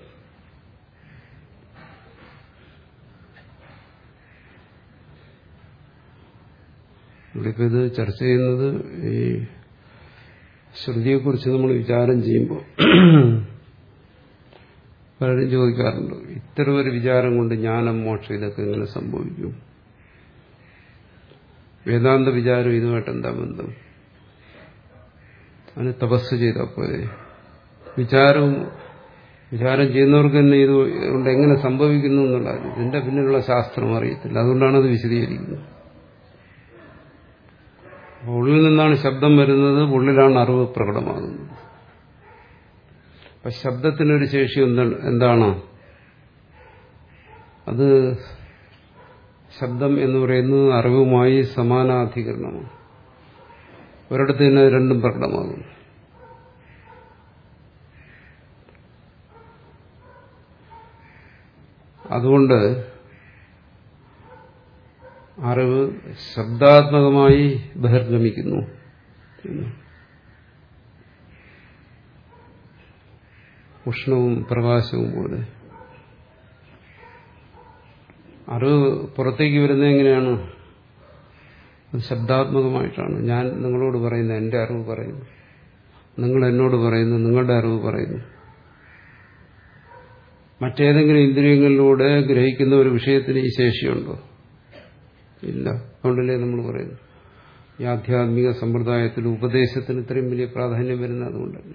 ഇവിടിപ്പോ ഇത് ചർച്ച ചെയ്യുന്നത് ഈ ശ്രുതിയെക്കുറിച്ച് നമ്മൾ വിചാരം ചെയ്യുമ്പോൾ പലരും ചോദിക്കാറുണ്ട് ഇത്തരം ഒരു വിചാരം കൊണ്ട് ജ്ഞാനം മോക്ഷം ഇതൊക്കെ എങ്ങനെ സംഭവിക്കും വേദാന്ത വിചാരം ഇതുമായിട്ട് എന്താ ബന്ധം അതിന് തപസ് ചെയ്താൽ പോലെ വിചാരവും വിചാരം ചെയ്യുന്നവർക്ക് തന്നെ ഇത് കൊണ്ട് എങ്ങനെ സംഭവിക്കുന്നു എന്നുള്ളത് ഇതിന്റെ പിന്നിലുള്ള ശാസ്ത്രം അറിയത്തില്ല അതുകൊണ്ടാണ് അത് വിശദീകരിക്കുന്നത് ഉള്ളിൽ നിന്നാണ് ശബ്ദം വരുന്നത് ഉള്ളിലാണ് അറിവ് പ്രകടമാകുന്നത് അപ്പൊ ശബ്ദത്തിനൊരു ശേഷി എന്താണ് അത് ശബ്ദം എന്ന് പറയുന്നത് അറിവുമായി സമാനാധികരണമാണ് ഒരിടത്ത് തന്നെ രണ്ടും പ്രകടമാകുന്നു അതുകൊണ്ട് അറിവ് ശബ്ദാത്മകമായി ബഹിർഗമിക്കുന്നു ഉഷ്ണവും പ്രകാശവും പോലെ അറിവ് പുറത്തേക്ക് വരുന്നത് എങ്ങനെയാണ് അത് ശബ്ദാത്മകമായിട്ടാണ് ഞാൻ നിങ്ങളോട് പറയുന്നത് എന്റെ അറിവ് പറയുന്നു നിങ്ങൾ എന്നോട് പറയുന്നു നിങ്ങളുടെ അറിവ് പറയുന്നു മറ്റേതെങ്കിലും ഇന്ദ്രിയങ്ങളിലൂടെ ഗ്രഹിക്കുന്ന ഒരു വിഷയത്തിന് ഈ ശേഷിയുണ്ടോ ഇല്ല അതുകൊണ്ടല്ലേ നമ്മൾ പറയുന്നു ഈ ആധ്യാത്മിക സമ്പ്രദായത്തിൽ ഉപദേശത്തിന് ഇത്രയും വലിയ പ്രാധാന്യം വരുന്നത് അതുകൊണ്ടല്ലേ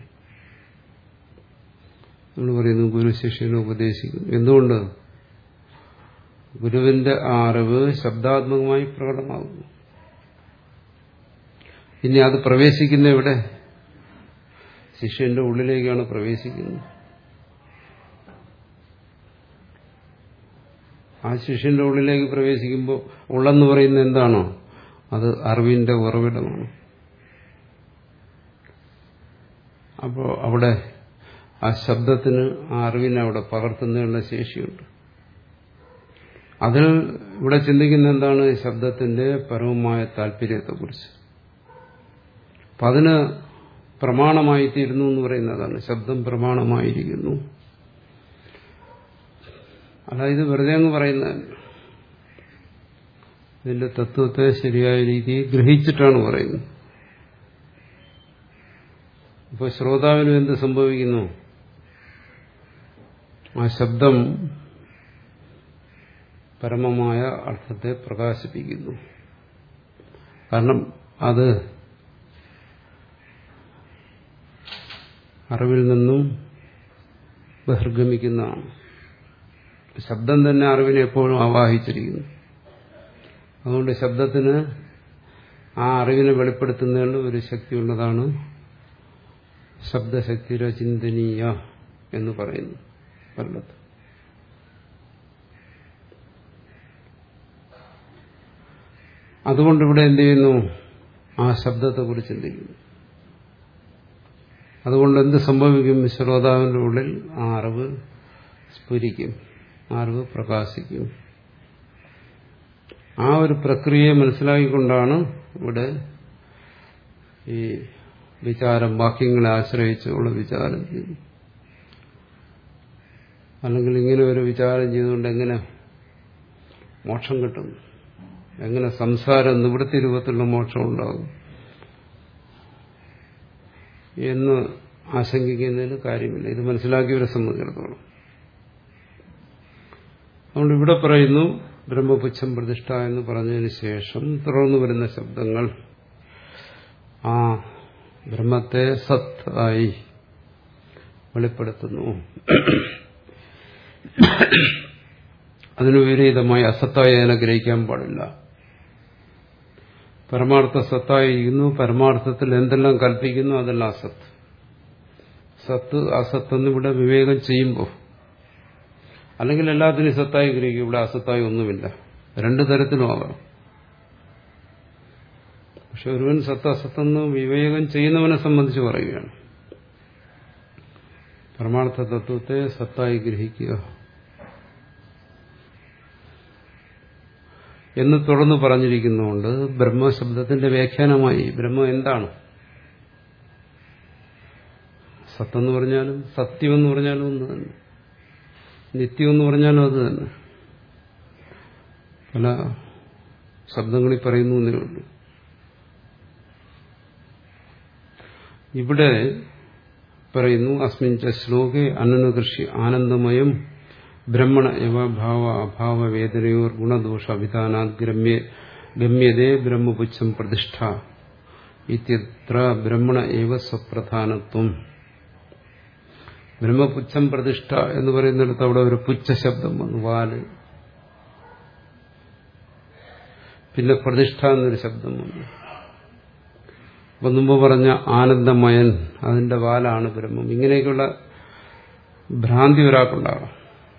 നമ്മൾ പറയുന്നു ഗുരു ശിഷ്യനെ ഉപദേശിക്കുന്നു എന്തുകൊണ്ട് ഗുരുവിന്റെ ആ അറിവ് ശബ്ദാത്മകമായി പ്രകടമാകുന്നു ഇനി അത് പ്രവേശിക്കുന്ന എവിടെ ശിഷ്യന്റെ ഉള്ളിലേക്കാണ് പ്രവേശിക്കുന്നത് ആ ശിഷ്യന്റെ ഉള്ളിലേക്ക് പ്രവേശിക്കുമ്പോൾ ഉള്ളെന്ന് പറയുന്നത് എന്താണോ അത് അറിവിന്റെ ഉറവിടമാണ് അപ്പോൾ അവിടെ ആ ശബ്ദത്തിന് ആ അറിവിനെ അവിടെ പകർത്തുന്നതിനുള്ള ശേഷിയുണ്ട് അതിൽ ഇവിടെ ചിന്തിക്കുന്ന എന്താണ് ശബ്ദത്തിന്റെ പരമമായ താല്പര്യത്തെക്കുറിച്ച് അപ്പം അതിന് പ്രമാണമായിത്തീരുന്നു എന്ന് പറയുന്നതാണ് ശബ്ദം പ്രമാണമായിരിക്കുന്നു അല്ല ഇത് വെറുതെ അങ്ങ് പറയുന്നതല്ല ഇതിന്റെ തത്വത്തെ ശരിയായ രീതിയിൽ ഗ്രഹിച്ചിട്ടാണ് പറയുന്നത് ഇപ്പോൾ ശ്രോതാവിനും എന്ത് സംഭവിക്കുന്നു ആ ശബ്ദം പരമമായ അർത്ഥത്തെ പ്രകാശിപ്പിക്കുന്നു കാരണം അത് അറിവിൽ നിന്നും ബഹിർഗമിക്കുന്നതാണ് ശബ്ദം തന്നെ അറിവിനെ എപ്പോഴും ആവാഹിച്ചിരിക്കുന്നു അതുകൊണ്ട് ശബ്ദത്തിന് ആ അറിവിനെ വെളിപ്പെടുത്തുന്നതിന് ഒരു ശക്തിയുള്ളതാണ് ശബ്ദശക്തിര ചിന്തനീയ എന്ന് പറയുന്നു പലത് അതുകൊണ്ട് ഇവിടെ എന്ത് ചെയ്യുന്നു ആ ശബ്ദത്തെക്കുറിച്ച് ചിന്തിക്കുന്നു അതുകൊണ്ട് എന്ത് സംഭവിക്കും ശ്രോതാവിന്റെ ഉള്ളിൽ ആ അറിവ് സ്ഫുരിക്കും ആ അറിവ് പ്രകാശിക്കും ആ ഒരു പ്രക്രിയയെ മനസ്സിലാക്കിക്കൊണ്ടാണ് ഇവിടെ ഈ വിചാരം വാക്യങ്ങളെ ആശ്രയിച്ചുള്ള വിചാരം ചെയ്യുന്നു അല്ലെങ്കിൽ ഇങ്ങനെ ഒരു വിചാരം ചെയ്തുകൊണ്ട് എങ്ങനെ മോക്ഷം കിട്ടും എങ്ങനെ സംസാരം നിവൃത്തി രൂപത്തിലുള്ള മോക്ഷം ഉണ്ടാകും എന്ന് ആശങ്കിക്കുന്നതിന് കാര്യമില്ല ഇത് മനസ്സിലാക്കിയവരെ സംബന്ധിച്ചിടത്തോളം അതുകൊണ്ട് ഇവിടെ പറയുന്നു ബ്രഹ്മപുച്ഛം പ്രതിഷ്ഠ എന്ന് പറഞ്ഞതിന് ശേഷം തുടർന്നു വരുന്ന ശബ്ദങ്ങൾ ആ ബ്രഹ്മത്തെ സത്ത് ആയി വെളിപ്പെടുത്തുന്നു അതിനു വിപരീതമായി അസത്തായി അതിനെ ഗ്രഹിക്കാൻ പാടില്ല പരമാർത്ഥ സത്തായിരിക്കുന്നു പരമാർത്ഥത്തിൽ എന്തെല്ലാം കൽപ്പിക്കുന്നു അതെല്ലാം അസത്ത് സത്ത് അസത്ത് എന്നിവിടെ വിവേകം ചെയ്യുമ്പോൾ അല്ലെങ്കിൽ എല്ലാത്തിനും സത്തായി ഗ്രഹിക്കും ഇവിടെ അസത്തായി ഒന്നുമില്ല രണ്ടു തരത്തിലും ആകാം പക്ഷെ ഒരുവൻ സത്ത് അസത്തെന്ന് വിവേകം ചെയ്യുന്നവനെ സംബന്ധിച്ച് പറയുകയാണ് പരമാർത്ഥ തത്വത്തെ സത്തായി ഗ്രഹിക്കുക എന്ന് തുടർന്ന് പറഞ്ഞിരിക്കുന്നതുകൊണ്ട് ബ്രഹ്മശബ്ദത്തിന്റെ വ്യാഖ്യാനമായി ബ്രഹ്മം എന്താണ് സത്തെന്ന് പറഞ്ഞാലും സത്യമെന്ന് പറഞ്ഞാലും ഒന്ന് തന്നെ നിത്യം എന്ന് പറഞ്ഞാലും അത് തന്നെ പല ശബ്ദങ്ങളിൽ പറയുന്നു എന്നേ ഉള്ളൂ ഇവിടെ പറയുന്നു അസ്മിൻ ച ശ്ലോകെ അനനുകൃഷി ആനന്ദമയം ബ്രഹ്മണ എവ ഭാവ അഭാവ വേദനയോർ ഗുണദോഷ അഭിധാനാത് ഗമ്യ ഗമ്യതേ ബ്രഹ്മപുച്ഛം പ്രതിഷ്ഠ ഇത്യത്ര ബ്രഹ്മണ ഏവ സ്വപ്രധാനത്വം ബ്രഹ്മപുച്ഛം പ്രതിഷ്ഠ എന്ന് പറയുന്നിടത്ത് അവിടെ ഒരു പുച്ഛ ശബ്ദം വന്നു വാല് പിന്നെ പ്രതിഷ്ഠ എന്നൊരു ശബ്ദം വന്നു അപ്പൊ മുമ്പ് പറഞ്ഞ ആനന്ദമയൻ അതിന്റെ വാലാണ് ബ്രഹ്മം ഇങ്ങനെയൊക്കെയുള്ള ഭ്രാന്തി ഒരാൾക്കുണ്ടാകാം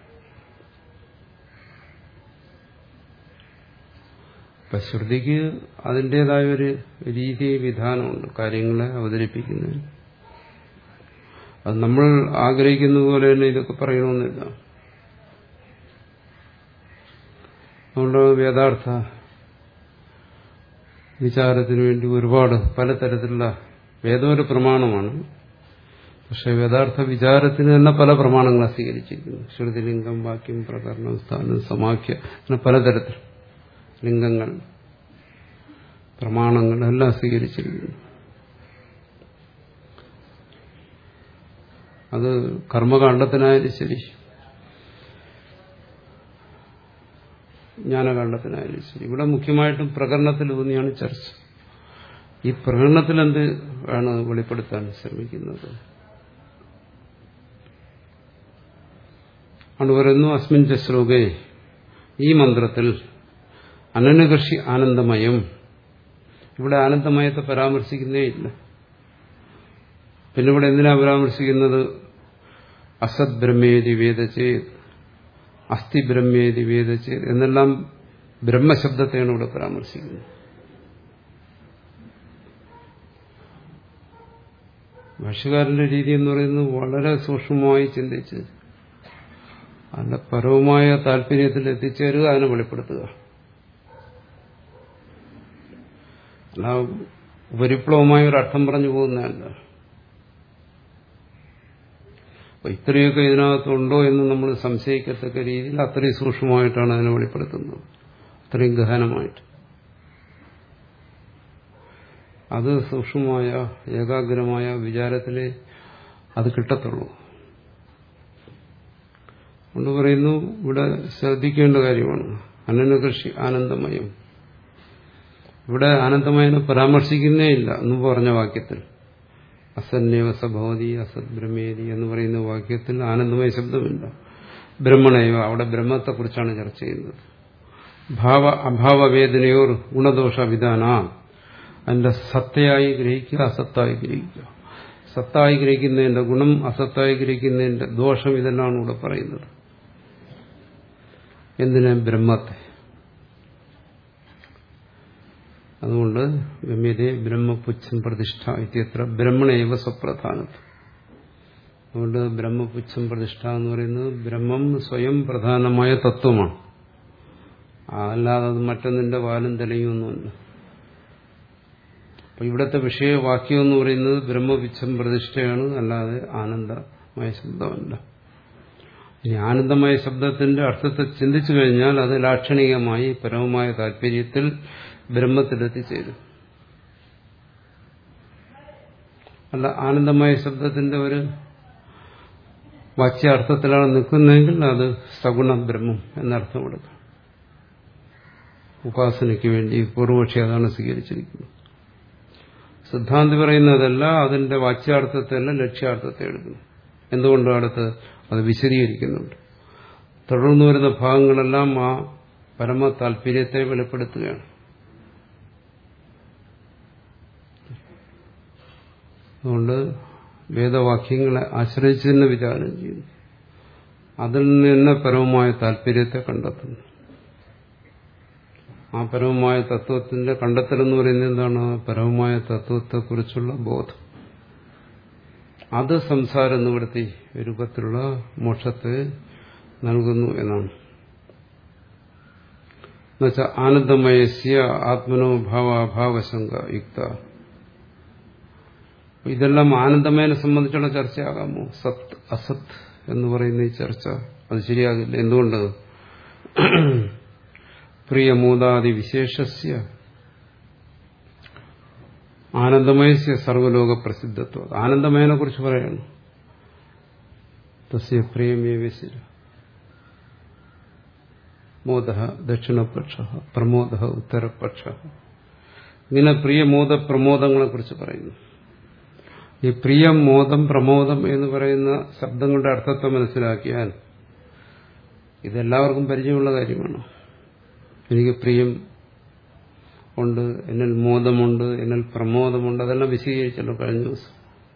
ഇപ്പൊ ശ്രുതിക്ക് അതിൻ്റെതായ ഒരു രീതി വിധാനമുണ്ട് കാര്യങ്ങളെ അവതരിപ്പിക്കുന്നതിന് അത് നമ്മൾ ആഗ്രഹിക്കുന്ന പോലെ തന്നെ ഇതൊക്കെ പറയണമെന്നില്ല അതുകൊണ്ട് വേദാർത്ഥ വിചാരത്തിന് വേണ്ടി ഒരുപാട് പലതരത്തിലുള്ള വേദം ഒരു പ്രമാണമാണ് പക്ഷെ വേദാർത്ഥ വിചാരത്തിന് തന്നെ പല പ്രമാണങ്ങളെ സ്വീകരിച്ചിരിക്കുന്നു ശ്രുതിലിംഗം വാക്യം പ്രകരണം സ്ഥാനം സമാഖ്യ അങ്ങനെ പലതരത്തിൽ ലിംഗങ്ങൾ പ്രമാണങ്ങൾ എല്ലാം സ്വീകരിച്ചിരിക്കുന്നു അത് കർമ്മകാണ്ഡത്തിനായാലും ശരി ജ്ഞാനകാണ്ഡത്തിനായാലും ശരി ഇവിടെ മുഖ്യമായിട്ടും പ്രകരണത്തിൽ ഊന്നിയാണ് ചർച്ച ഈ പ്രകടനത്തിൽ എന്ത് ആണ് വെളിപ്പെടുത്താൻ ശ്രമിക്കുന്നത് ആണ് പറയുന്നു അസ്മിൻ ശ്ലോകെ ഈ മന്ത്രത്തിൽ അനനുകൃഷി ആനന്ദമയം ഇവിടെ ആനന്ദമയത്തെ പരാമർശിക്കുന്നേ ഇല്ല പിന്നെ ഇവിടെ എന്തിനാ പരാമർശിക്കുന്നത് അസത് ബ്രഹ്മേതി വേദചേത് അസ്ഥി ബ്രഹ്മേതി വേദചേത് എന്നെല്ലാം ബ്രഹ്മശബ്ദത്തെയാണ് ഇവിടെ പരാമർശിക്കുന്നത് ഭാഷകാരന്റെ രീതി എന്ന് പറയുന്നത് വളരെ സൂക്ഷ്മമായി ചിന്തിച്ച് അതിന്റെ പരവുമായ താല്പര്യത്തിൽ എത്തിച്ചേരുക അതിനെ വെളിപ്പെടുത്തുക അല്ല ഉപരിപ്ലവമായ ഒരു അർത്ഥം പറഞ്ഞു പോകുന്നതല്ല അപ്പൊ ഇത്രയൊക്കെ ഇതിനകത്തുണ്ടോ എന്ന് നമ്മൾ സംശയിക്കത്തക്ക രീതിയിൽ അത്രയും സൂക്ഷ്മമായിട്ടാണ് അതിനെ വെളിപ്പെടുത്തുന്നത് അത്രയും ഗഹനമായിട്ട് അത് സൂക്ഷ്മമായ ഏകാഗ്രമായ വിചാരത്തിലെ അത് കിട്ടത്തുള്ളൂ കൊണ്ട് പറയുന്നു ഇവിടെ ശ്രദ്ധിക്കേണ്ട കാര്യമാണ് അനന കൃഷി ആനന്ദമയം ഇവിടെ ആനന്ദമയനെ പരാമർശിക്കുന്നേ ഇല്ല എന്ന് പറഞ്ഞ വാക്യത്തിൽ അസന്നേവ സഭവതി അസത് ബ്രഹ്മേതി എന്ന് പറയുന്ന വാക്യത്തിൽ ആനന്ദമയ ശബ്ദമില്ല ബ്രഹ്മണയോ അവിടെ ബ്രഹ്മത്തെക്കുറിച്ചാണ് ചർച്ച ചെയ്യുന്നത് ഭാവ അഭാവവേദനയോർ ഗുണദോഷ വിധാന അതിന്റെ സത്തയായി ഗ്രഹിക്കുക അസത്തായി ഗ്രഹിക്കുക സത്തായി ഗ്രഹിക്കുന്നതിന്റെ ഗുണം അസത്തായി ഗ്രഹിക്കുന്നതിന്റെ ദോഷം ഇതെല്ലാം ഇവിടെ പറയുന്നത് എന്തിന് ബ്രഹ്മത്തെ അതുകൊണ്ട് ഗമ്യതേ ബ്രഹ്മപുച്ഛം പ്രതിഷ്ഠ ഇത്യത്ര ബ്രഹ്മണേവ സ്വപ്രധാനത്വം അതുകൊണ്ട് ബ്രഹ്മപുച്ഛം പ്രതിഷ്ഠ എന്ന് പറയുന്നത് ബ്രഹ്മം സ്വയം പ്രധാനമായ തത്വമാണ് അല്ലാതെ അത് മറ്റൊന്നിന്റെ വാലും തലയൊന്നുമല്ല അപ്പൊ ഇവിടുത്തെ വിഷയവാക്യം എന്ന് പറയുന്നത് ബ്രഹ്മപിച്ഛം പ്രതിഷ്ഠയാണ് അല്ലാതെ ആനന്ദമായ ശബ്ദമല്ല ഇനി ആനന്ദമായ ശബ്ദത്തിന്റെ അർത്ഥത്തെ ചിന്തിച്ചു കഴിഞ്ഞാൽ അത് ലാക്ഷണികമായി പരമമായ താല്പര്യത്തിൽ ബ്രഹ്മത്തിലെത്തിച്ചേരും അല്ല ആനന്ദമായ ശബ്ദത്തിന്റെ ഒരു വാച്യാർത്ഥത്തിലാണ് നിൽക്കുന്നതെങ്കിൽ അത് സഗുണ ബ്രഹ്മം എന്നർത്ഥം കൊടുക്കാം ഉപാസനയ്ക്ക് വേണ്ടി പൂർവപക്ഷി അതാണ് സ്വീകരിച്ചിരിക്കുന്നത് സിദ്ധാന്തി പറയുന്നതല്ല അതിന്റെ വാച്യാർത്ഥത്തെയല്ല ലക്ഷ്യാർത്ഥത്തെ എടുക്കുന്നു എന്തുകൊണ്ടും അടുത്ത് അത് വിശദീകരിക്കുന്നുണ്ട് തുടർന്നു വരുന്ന ഭാഗങ്ങളെല്ലാം ആ പരമ താല്പര്യത്തെ വെളിപ്പെടുത്തുകയാണ് അതുകൊണ്ട് വേദവാക്യങ്ങളെ ആശ്രയിച്ച് തന്നെ വിചാരം ചെയ്യുന്നു അതിൽ നിന്ന് തന്നെ പരമമായ താല്പര്യത്തെ കണ്ടെത്തുന്നു ആ പരമമായ തത്വത്തിന്റെ കണ്ടെത്തൽ എന്ന് പറയുന്നത് എന്താണ് പരമമായ തത്വത്തെക്കുറിച്ചുള്ള ബോധം അത് സംസാര നിവൃത്തി രൂപത്തിലുള്ള മോക്ഷത്തെ നൽകുന്നു എന്നാണ് എന്നുവെച്ചാൽ ആനന്ദമയസ്യ ആത്മനോ ഭാവാഭാവശങ്ക യുക്ത ഇതെല്ലാം ആനന്ദമയനെ സംബന്ധിച്ചുള്ള ചർച്ചയാകാമോ സത് അസത് എന്ന് പറയുന്ന ഈ ചർച്ച അത് ശരിയാകില്ല എന്തുകൊണ്ട് പ്രിയമൂതാദി വിശേഷസ്യ ആനന്ദമയസ്യ സർവലോക പ്രസിദ്ധത്വം ആനന്ദമയനെ കുറിച്ച് പറയണം തസ്യ പ്രിയമേവശിര മോദ ദക്ഷിണപക്ഷ പ്രമോദ ഉത്തരപക്ഷ ഇങ്ങനെ പ്രിയമോദ പ്രമോദങ്ങളെ കുറിച്ച് പറയുന്നു ഈ പ്രിയം മോദം പ്രമോദം എന്ന് പറയുന്ന ശബ്ദങ്ങളുടെ അർത്ഥത്തെ മനസ്സിലാക്കിയാൽ ഇതെല്ലാവർക്കും പരിചയമുള്ള കാര്യമാണ് എനിക്ക് പ്രിയം ഉണ്ട് എന്നിൽ മോദമുണ്ട് എന്നിൽ പ്രമോദമുണ്ട് അതെല്ലാം വിശദീകരിച്ചല്ലോ കഴിഞ്ഞ ദിവസം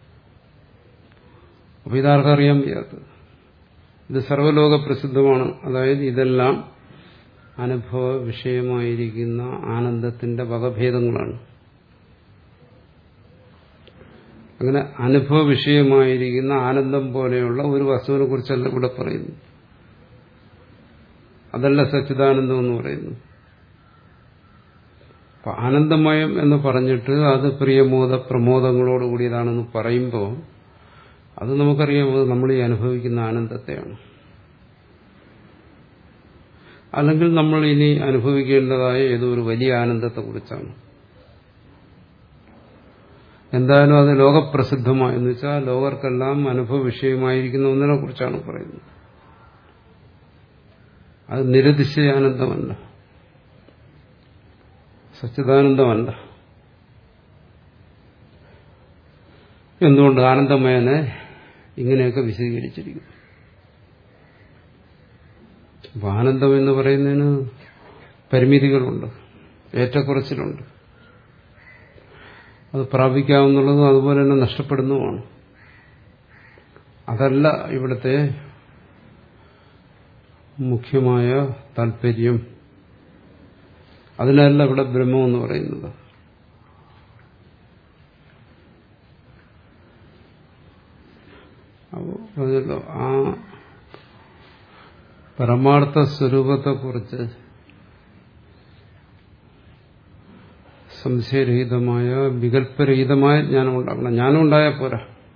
അപ്പൊ ഇതാർക്കും അറിയാൻ വയ്യാത്തത് ഇത് സർവലോക പ്രസിദ്ധമാണ് അതായത് ഇതെല്ലാം അനുഭവ വിഷയമായിരിക്കുന്ന ആനന്ദത്തിന്റെ വകഭേദങ്ങളാണ് അങ്ങനെ അനുഭവ വിഷയമായിരിക്കുന്ന ആനന്ദം പോലെയുള്ള ഒരു വസ്തുവിനെ കുറിച്ചല്ല ഇവിടെ പറയുന്നു അതല്ല സച്ചിദാനന്ദം എന്ന് പറയുന്നു അപ്പൊ ആനന്ദമയം എന്ന് പറഞ്ഞിട്ട് അത് പ്രിയമോദ പ്രമോദങ്ങളോട് കൂടിയതാണെന്ന് പറയുമ്പോൾ അത് നമുക്കറിയാം അത് നമ്മൾ ഈ അനുഭവിക്കുന്ന ആനന്ദത്തെയാണ് അല്ലെങ്കിൽ നമ്മൾ ഇനി അനുഭവിക്കേണ്ടതായ ഏതോ ഒരു വലിയ ആനന്ദത്തെക്കുറിച്ചാണ് എന്തായാലും അത് ലോകപ്രസിദ്ധമായി എന്ന് വെച്ചാൽ ലോകർക്കെല്ലാം അനുഭവ വിഷയമായിരിക്കുന്ന ഒന്നിനെ കുറിച്ചാണ് പറയുന്നത് അത് നിരതിശയാനന്ദമല്ല സച്ചിദാനന്ദമല്ല എന്തുകൊണ്ട് ആനന്ദമയനെ ഇങ്ങനെയൊക്കെ വിശദീകരിച്ചിരിക്കുന്നു അപ്പൊ ആനന്ദം എന്ന് പറയുന്നതിന് പരിമിതികളുണ്ട് ഏറ്റക്കുറച്ചിലുണ്ട് അത് പ്രാപിക്കാവുന്നുള്ളതും അതുപോലെ തന്നെ നഷ്ടപ്പെടുന്നതുമാണ് അതല്ല ഇവിടുത്തെ മുഖ്യമായ താല്പര്യം അതിനല്ല ഇവിടെ ബ്രഹ്മം എന്ന് പറയുന്നത് അപ്പോൾ പറഞ്ഞല്ലോ ആ പരമാർത്ഥ സ്വരൂപത്തെക്കുറിച്ച് സംശയരഹിതമായ വികല്പരഹിതമായ ജ്ഞാനം ഉണ്ടാക്കണം ജ്ഞാനം ഉണ്ടായാൽ പോരാ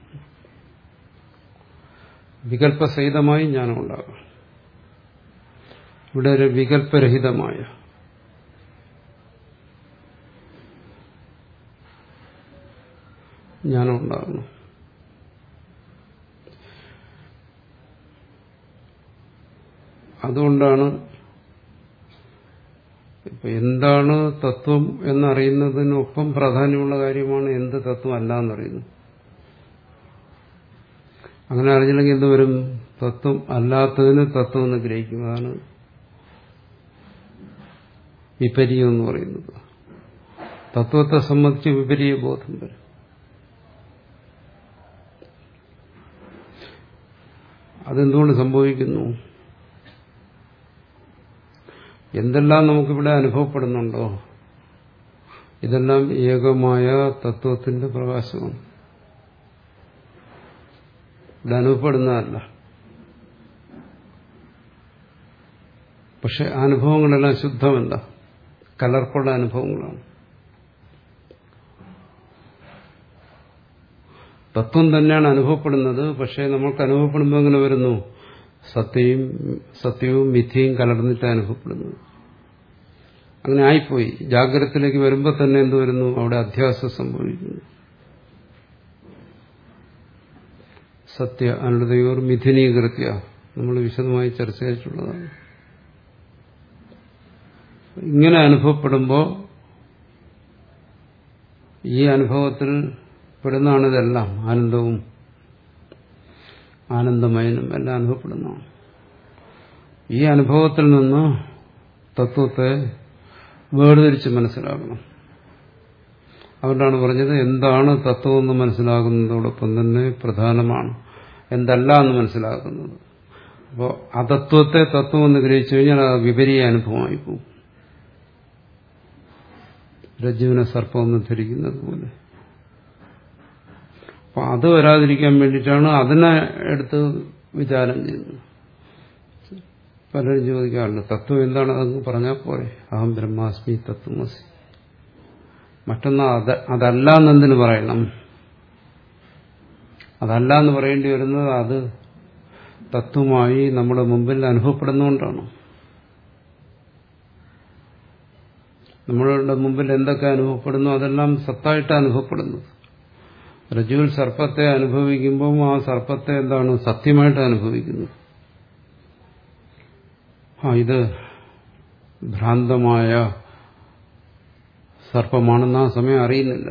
വികല്പസഹിതമായി ജ്ഞാനം ഉണ്ടാകണം ഇവിടെ ഒരു വികല്പരഹിതമായ ജ്ഞാനം ഉണ്ടാകണം അതുകൊണ്ടാണ് ഇപ്പൊ എന്താണ് തത്വം എന്നറിയുന്നതിനൊപ്പം പ്രാധാന്യമുള്ള കാര്യമാണ് എന്ത് തത്വം അല്ല എന്നറിയുന്നത് അങ്ങനെ അറിഞ്ഞില്ലെങ്കിൽ എന്ത് വരും തത്വം അല്ലാത്തതിന് തത്വം എന്ന് ഗ്രഹിക്കും അതാണ് വിപരീയം എന്ന് പറയുന്നത് തത്വത്തെ സംബന്ധിച്ച് വിപരീയ ബോധം വരും അതെന്തുകൊണ്ട് സംഭവിക്കുന്നു എന്തെല്ലാം നമുക്കിവിടെ അനുഭവപ്പെടുന്നുണ്ടോ ഇതെല്ലാം ഏകമായ തത്വത്തിന്റെ പ്രകാശമാണ് ഇവിടെ അനുഭവപ്പെടുന്നതല്ല പക്ഷെ അനുഭവങ്ങളെല്ലാം ശുദ്ധമല്ല കലർപ്പുള്ള അനുഭവങ്ങളാണ് തത്വം തന്നെയാണ് അനുഭവപ്പെടുന്നത് പക്ഷെ നമ്മൾക്ക് അനുഭവപ്പെടുമ്പോൾ എങ്ങനെ വരുന്നു സത്യവും സത്യവും മിഥ്യയും കലർന്നിട്ട് അനുഭവപ്പെടുന്നത് അങ്ങനെ ആയിപ്പോയി ജാഗ്രതത്തിലേക്ക് വരുമ്പോൾ തന്നെ എന്ത് വരുന്നു അവിടെ അധ്യാസം സംഭവിക്കുന്നു സത്യ അനുടതയോർ മിഥുനീകൃത്യ നമ്മൾ വിശദമായി ചർച്ച ചെയ്തിട്ടുള്ളതാണ് ഇങ്ങനെ അനുഭവപ്പെടുമ്പോൾ ഈ അനുഭവത്തിൽ പെടുന്നതാണ് ഇതെല്ലാം ആനന്ദവും ആനന്ദമയനും എല്ലാം അനുഭവപ്പെടുന്നതാണ് ഈ അനുഭവത്തിൽ നിന്ന് തത്വത്തെ വേർതിരിച്ച് മനസ്സിലാക്കണം അതുകൊണ്ടാണ് പറഞ്ഞത് എന്താണ് തത്വം എന്ന് മനസ്സിലാകുന്നതോടൊപ്പം തന്നെ പ്രധാനമാണ് എന്തല്ല എന്ന് മനസ്സിലാക്കുന്നത് അപ്പോൾ അതത്വത്തെ തത്വം എന്ന് ഗ്രഹിച്ചു കഴിഞ്ഞാൽ അത് വിപരീയ അനുഭവമായി പോകും രജ്ജുവിനെ സർപ്പം എന്ന് ധരിക്കുന്നത് പോലെ അപ്പൊ അത് വരാതിരിക്കാൻ വേണ്ടിയിട്ടാണ് അതിനെ എടുത്ത് വിചാരം ചെയ്യുന്നത് പലരും ചോദിക്കാറുണ്ട് തത്വം എന്താണ് അതങ്ങ് പറഞ്ഞാൽ പോരെ അഹം ബ്രഹ്മാസ്മി തത്വമസി മറ്റൊന്ന് അത് അതല്ല എന്നെന്തിന് പറയണം അതല്ല എന്ന് പറയേണ്ടി വരുന്നത് അത് തത്വമായി നമ്മുടെ മുമ്പിൽ അനുഭവപ്പെടുന്നുകൊണ്ടാണ് നമ്മളുടെ മുമ്പിൽ എന്തൊക്കെ അനുഭവപ്പെടുന്നു അതെല്ലാം സത്തായിട്ട് അനുഭവപ്പെടുന്നത് രജുവിൽ സർപ്പത്തെ അനുഭവിക്കുമ്പോൾ ആ സർപ്പത്തെ എന്താണ് സത്യമായിട്ട് അനുഭവിക്കുന്നു ആ ഇത് ഭ്രാന്തമായ സർപ്പമാണെന്ന് ആ സമയം അറിയുന്നില്ല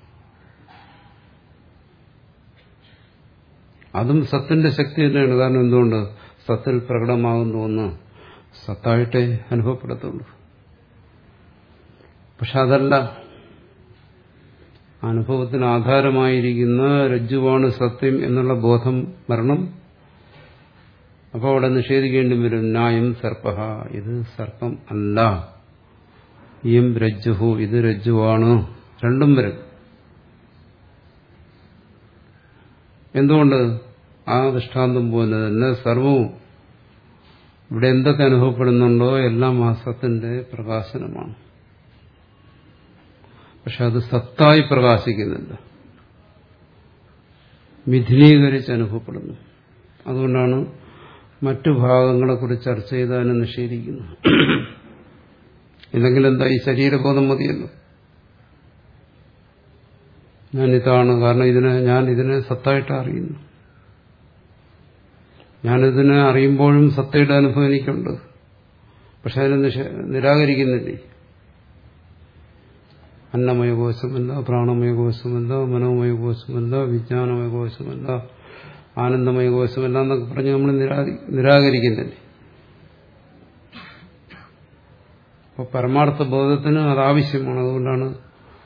അതും സത്തിന്റെ ശക്തി തന്നെയാണ് കാരണം എന്തുകൊണ്ട് സത്തിൽ പ്രകടമാകുന്നു ഒന്ന് സത്തായിട്ടേ അനുഭവപ്പെടത്തുള്ളൂ പക്ഷെ അതല്ല അനുഭവത്തിന് ആധാരമായിരിക്കുന്ന രജ്ജുവാണ് സത്യം എന്നുള്ള ബോധം വരണം അപ്പോൾ അവിടെ നിഷേധിക്കേണ്ടി വരും ന്യായം സർപ്പ ഇത് സർപ്പം അല്ല ഇയം രജ്ജുഹു ഇത് രജ്ജുവാണ് രണ്ടും വരും എന്തുകൊണ്ട് ആ ദൃഷ്ടാന്തം പോലെ തന്നെ സർവവും ഇവിടെ എന്തൊക്കെ അനുഭവപ്പെടുന്നുണ്ടോ എല്ലാം ആ സത്തിന്റെ പ്രകാശനമാണ് പക്ഷെ അത് സത്തായി പ്രകാശിക്കുന്നില്ല മിഥുനീകരിച്ച് അനുഭവപ്പെടുന്നു അതുകൊണ്ടാണ് മറ്റു ഭാഗങ്ങളെക്കുറിച്ച് ചർച്ച ചെയ്താലും നിഷേധിക്കുന്നു ഇല്ലെങ്കിൽ എന്താ ഈ ശരീരബോധം മതിയല്ലോ ഞാനിതാണ് കാരണം ഇതിനെ ഞാൻ ഇതിനെ സത്തായിട്ട് അറിയുന്നു ഞാനിതിനെ അറിയുമ്പോഴും സത്തയുടെ അനുഭവം എനിക്കുണ്ട് പക്ഷെ അതിനെ നിഷ നിരാകരിക്കുന്നില്ലേ അന്നമയ കോശമല്ല പ്രാണമയ കോശമല്ല മനോമയ കോശമല്ല വിജ്ഞാനമയ കോശമല്ല ആനന്ദമയ കോശമല്ല എന്നൊക്കെ പറഞ്ഞ് നമ്മൾ നിരാകരിക്കുന്നില്ലേ അപ്പൊ പരമാർത്ഥ ബോധത്തിന് അതാവശ്യമാണ് അതുകൊണ്ടാണ്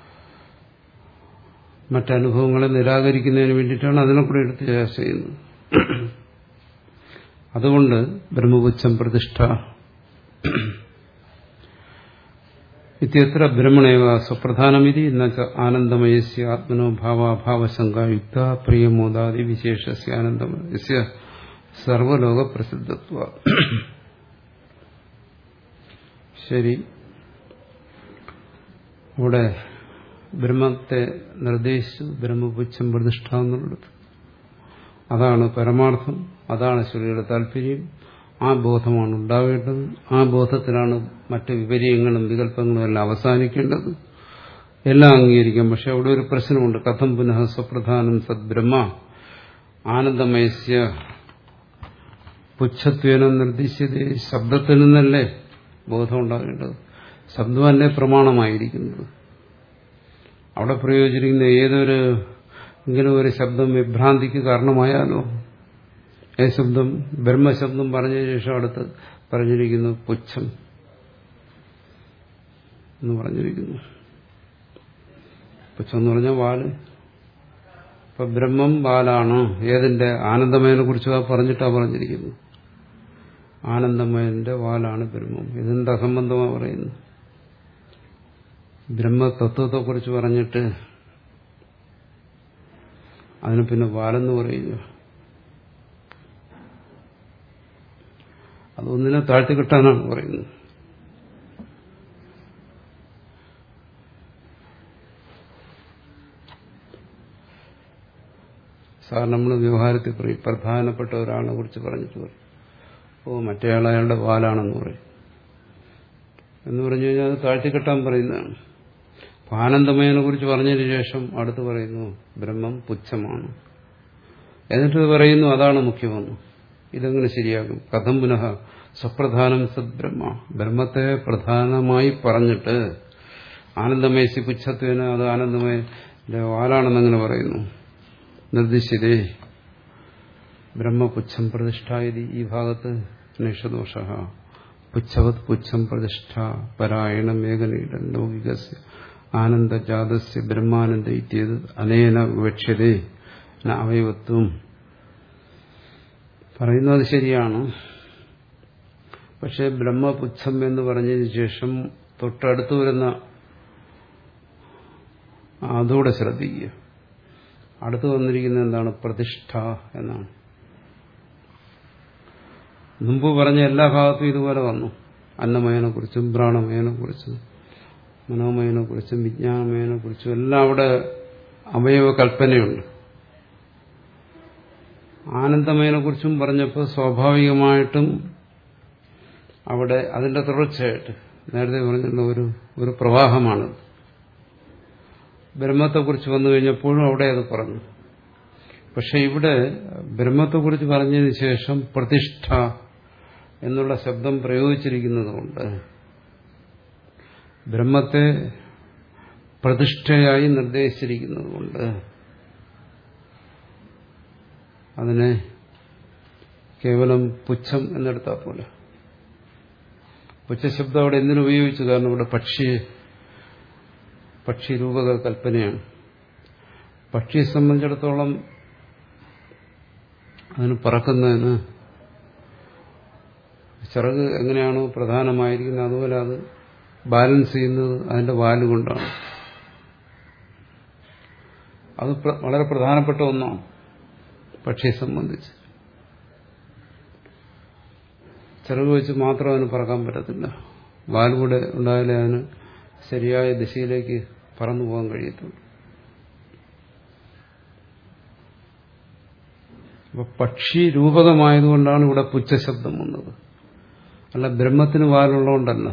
മറ്റനുഭവങ്ങളെ നിരാകരിക്കുന്നതിന് വേണ്ടിയിട്ടാണ് അതിനെ കൂടെ എടുത്ത് ചർച്ച ചെയ്യുന്നത് അതുകൊണ്ട് ബ്രഹ്മപുച്ഛം പ്രതിഷ്ഠ ഇത്യത്ര ബ്രഹ്മണേവ സ്വപ്രധാനമിതി എന്നുവെച്ച ആനന്ദമയസ്യ ആത്മനോ ഭാവാഭാവശങ്കായുക്ത പ്രിയമോദാദി വിശേഷസ്യ ആനന്ദമയസ്യ സർവലോക പ്രസിദ്ധത്വ ശരി അവിടെ ബ്രഹ്മത്തെ നിർദ്ദേശിച്ചു ബ്രഹ്മപുച്ഛം പ്രതിഷ്ഠ എന്നുള്ളത് അതാണ് പരമാർത്ഥം അതാണ് ശ്രുതിയുടെ താല്പര്യം ആ ബോധമാണ് ഉണ്ടാവേണ്ടത് ആ ബോധത്തിലാണ് മറ്റ് വിപര്യങ്ങളും വികല്പങ്ങളും എല്ലാം അവസാനിക്കേണ്ടത് എല്ലാം അംഗീകരിക്കാം പക്ഷെ അവിടെ ഒരു പ്രശ്നമുണ്ട് കഥം പുനഃ സ്വപ്രധാനം സദ്ബ്രഹ്മ ആനന്ദമയസ്യ പുച്ഛത്വേന നിർദ്ദേശിച്ചത് ശബ്ദത്തിൽ നിന്നല്ലേ ബോധം ഉണ്ടാകേണ്ടത് ശബ്ദമല്ലേ പ്രമാണമായിരിക്കുന്നത് അവിടെ പ്രയോജിച്ചിരിക്കുന്ന ഏതൊരു ഇങ്ങനെ ഒരു ശബ്ദം വിഭ്രാന്തിക്ക് കാരണമായാലോ ഏ ശബ്ദം ബ്രഹ്മശബ്ദം പറഞ്ഞ ശേഷം അടുത്ത് പറഞ്ഞിരിക്കുന്നു പുച്ഛം എന്ന് പറഞ്ഞിരിക്കുന്നു പുച്ഛം എന്ന് പറഞ്ഞാൽ വാല് ഇപ്പൊ ബ്രഹ്മം വാലാണ് ഏതിന്റെ ആനന്ദമയനെ കുറിച്ച് പറഞ്ഞിട്ടാ പറഞ്ഞിരിക്കുന്നു ആനന്ദമയന്റെ വാലാണ് ബ്രഹ്മം ഇതെന്താ സംബന്ധമാണ് പറയുന്നത് ബ്രഹ്മതത്വത്തെക്കുറിച്ച് പറഞ്ഞിട്ട് അതിന് പിന്നെ വാലെന്ന് പറയുക അതൊന്നിനെ താഴ്ത്തി കിട്ടാനാണ് പറയുന്നത് സാർ നമ്മൾ വ്യവഹാരത്തിൽ പറയും പ്രധാനപ്പെട്ട ഒരാളെ കുറിച്ച് പറഞ്ഞിട്ട് പറയും ഓ മറ്റേയാൾ അയാളുടെ വാലാണെന്ന് പറയും എന്ന് പറഞ്ഞു കഴിഞ്ഞാൽ അത് താഴ്ത്തിക്കെട്ടാൻ പറയുന്നതാണ് ആനന്ദമയനെ കുറിച്ച് പറഞ്ഞതിന് ശേഷം അടുത്ത് പറയുന്നു ബ്രഹ്മം പുച്ഛമാണ് എന്നിട്ട് പറയുന്നു അതാണ് മുഖ്യമെന്ന് ഇതെങ്ങനെ ശരിയാകും കഥം പുനഃ സ്വപ്രധാനം സദ്ബ്രഹ്മ ബ്രഹ്മത്തെ പ്രധാനമായി പറഞ്ഞിട്ട് ആനന്ദമയസി പുച്ഛത്വന് അത് ആനന്ദമയ വാലാണെന്നങ്ങനെ പറയുന്നു നിർദ്ദിശ്യതേ ബ്രഹ്മപുച്ഛം പ്രതിഷ്ഠായതി ഈ ഭാഗത്ത് നിഷദോഷ പുച്ഛവത് പുച്ഛം പ്രതിഷ്ഠ പരായണം ഏകനീടൻ ലൗകികസ്യ ആനന്ദജാതസ്യ ബ്രഹ്മാനന്ദ ഇത്യത് അനേന വിവക്ഷ്യതേ അവയവത്വം പറയുന്നത് ശരിയാണ് പക്ഷെ ബ്രഹ്മപുച്ഛം എന്ന് പറഞ്ഞതിന് ശേഷം തൊട്ടടുത്ത് വരുന്ന അതുകൂടെ ശ്രദ്ധിക്കുക അടുത്ത് വന്നിരിക്കുന്ന എന്താണ് പ്രതിഷ്ഠ എന്നാണ് മുമ്പ് പറഞ്ഞ എല്ലാ ഭാഗത്തും ഇതുപോലെ വന്നു അന്നമയനെ കുറിച്ചും പ്രാണമയനെ കുറിച്ചും മനോമയനെ കുറിച്ചും വിജ്ഞാനമയനെ കുറിച്ചും എല്ലാം അവിടെ അവയവ കൽപ്പനയുണ്ട് ആനന്ദമയനെ കുറിച്ചും പറഞ്ഞപ്പോൾ സ്വാഭാവികമായിട്ടും അവിടെ അതിന്റെ തുടർച്ചയായിട്ട് നേരത്തെ പറഞ്ഞിട്ടുള്ള ഒരു ഒരു പ്രവാഹമാണ് ബ്രഹ്മത്തെക്കുറിച്ച് വന്നു കഴിഞ്ഞപ്പോഴും അവിടെ അത് പറഞ്ഞു പക്ഷെ ഇവിടെ ബ്രഹ്മത്തെക്കുറിച്ച് പറഞ്ഞതിന് ശേഷം പ്രതിഷ്ഠ എന്നുള്ള ശബ്ദം പ്രയോഗിച്ചിരിക്കുന്നതുകൊണ്ട് ബ്രഹ്മത്തെ പ്രതിഷ്ഠയായി നിർദ്ദേശിച്ചിരിക്കുന്നതുകൊണ്ട് അതിനെ കേവലം പുച്ഛം എന്നെടുത്താൽ പോലെ പുച്ഛശബ്ദം അവിടെ എന്തിനു ഉപയോഗിച്ചു കാരണം ഇവിടെ പക്ഷി പക്ഷി രൂപക കൽപ്പനയാണ് പക്ഷിയെ സംബന്ധിച്ചിടത്തോളം അതിന് പറക്കുന്നതിന് ചിറക് എങ്ങനെയാണോ പ്രധാനമായിരിക്കുന്നത് അതുപോലെ അത് ബാലൻസ് ചെയ്യുന്നത് അതിന്റെ വാലുകൊണ്ടാണ് അത് വളരെ പ്രധാനപ്പെട്ട ഒന്നാണ് പക്ഷിയെ സംബന്ധിച്ച് ചിറക് വെച്ച് മാത്രം അതിന് പറക്കാൻ പറ്റത്തില്ല വാലുകൂടെ ഉണ്ടായാലേ അതിന് ശരിയായ ദിശയിലേക്ക് പറന്നു പോകാൻ കഴിയത്തുള്ളൂ അപ്പൊ പക്ഷി രൂപകമായതുകൊണ്ടാണ് ഇവിടെ പുച്ഛശബ്ദം വന്നത് അല്ല ബ്രഹ്മത്തിന് വാലുള്ളതുകൊണ്ടല്ല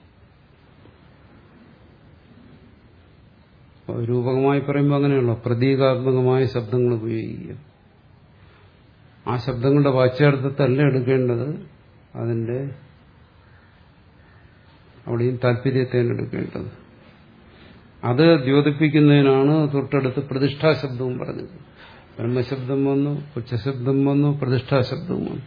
രൂപകമായി പറയുമ്പോൾ അങ്ങനെയുള്ള പ്രതീകാത്മകമായ ശബ്ദങ്ങൾ ഉപയോഗിക്കുക ആ ശബ്ദങ്ങളുടെ വാച്യാർത്ഥത്തല്ല എടുക്കേണ്ടത് അതിന്റെ അവിടെയും താല്പര്യത്തെയാണ് എടുക്കേണ്ടത് അത് ദ്യോതിപ്പിക്കുന്നതിനാണ് തൊട്ടടുത്ത് പ്രതിഷ്ഠാശബ്ദവും പറഞ്ഞത് ബ്രഹ്മശബ്ദം വന്നു ഉച്ചശബ്ദം വന്നു പ്രതിഷ്ഠാശബ്ദവും വന്നു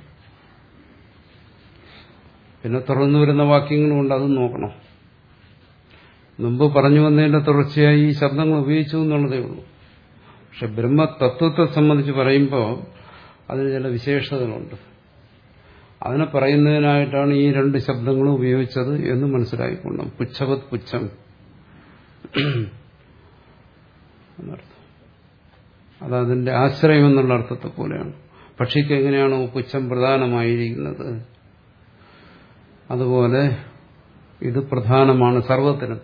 പിന്നെ തുറന്നു വരുന്ന വാക്യങ്ങളുണ്ട് അതും നോക്കണം മുമ്പ് പറഞ്ഞു വന്നതിന്റെ തുടർച്ചയായി ഈ ശബ്ദങ്ങൾ ഉപയോഗിച്ചു എന്നുള്ളതേ ഉള്ളൂ പക്ഷെ ബ്രഹ്മതത്വത്തെ സംബന്ധിച്ച് പറയുമ്പോൾ അതിന് ചില വിശേഷതകളുണ്ട് അതിനെ പറയുന്നതിനായിട്ടാണ് ഈ രണ്ട് ശബ്ദങ്ങളും ഉപയോഗിച്ചത് എന്ന് മനസ്സിലായിക്കൊള്ളണം പുച്ഛവത് പുച്ഛം എന്നർത്ഥം അതതിന്റെ ആശ്രയം എന്നുള്ള അർത്ഥത്തെ പോലെയാണ് പക്ഷിക്ക് എങ്ങനെയാണോ പുച്ഛം പ്രധാനമായിരിക്കുന്നത് അതുപോലെ ഇത് പ്രധാനമാണ് സർവത്തിനും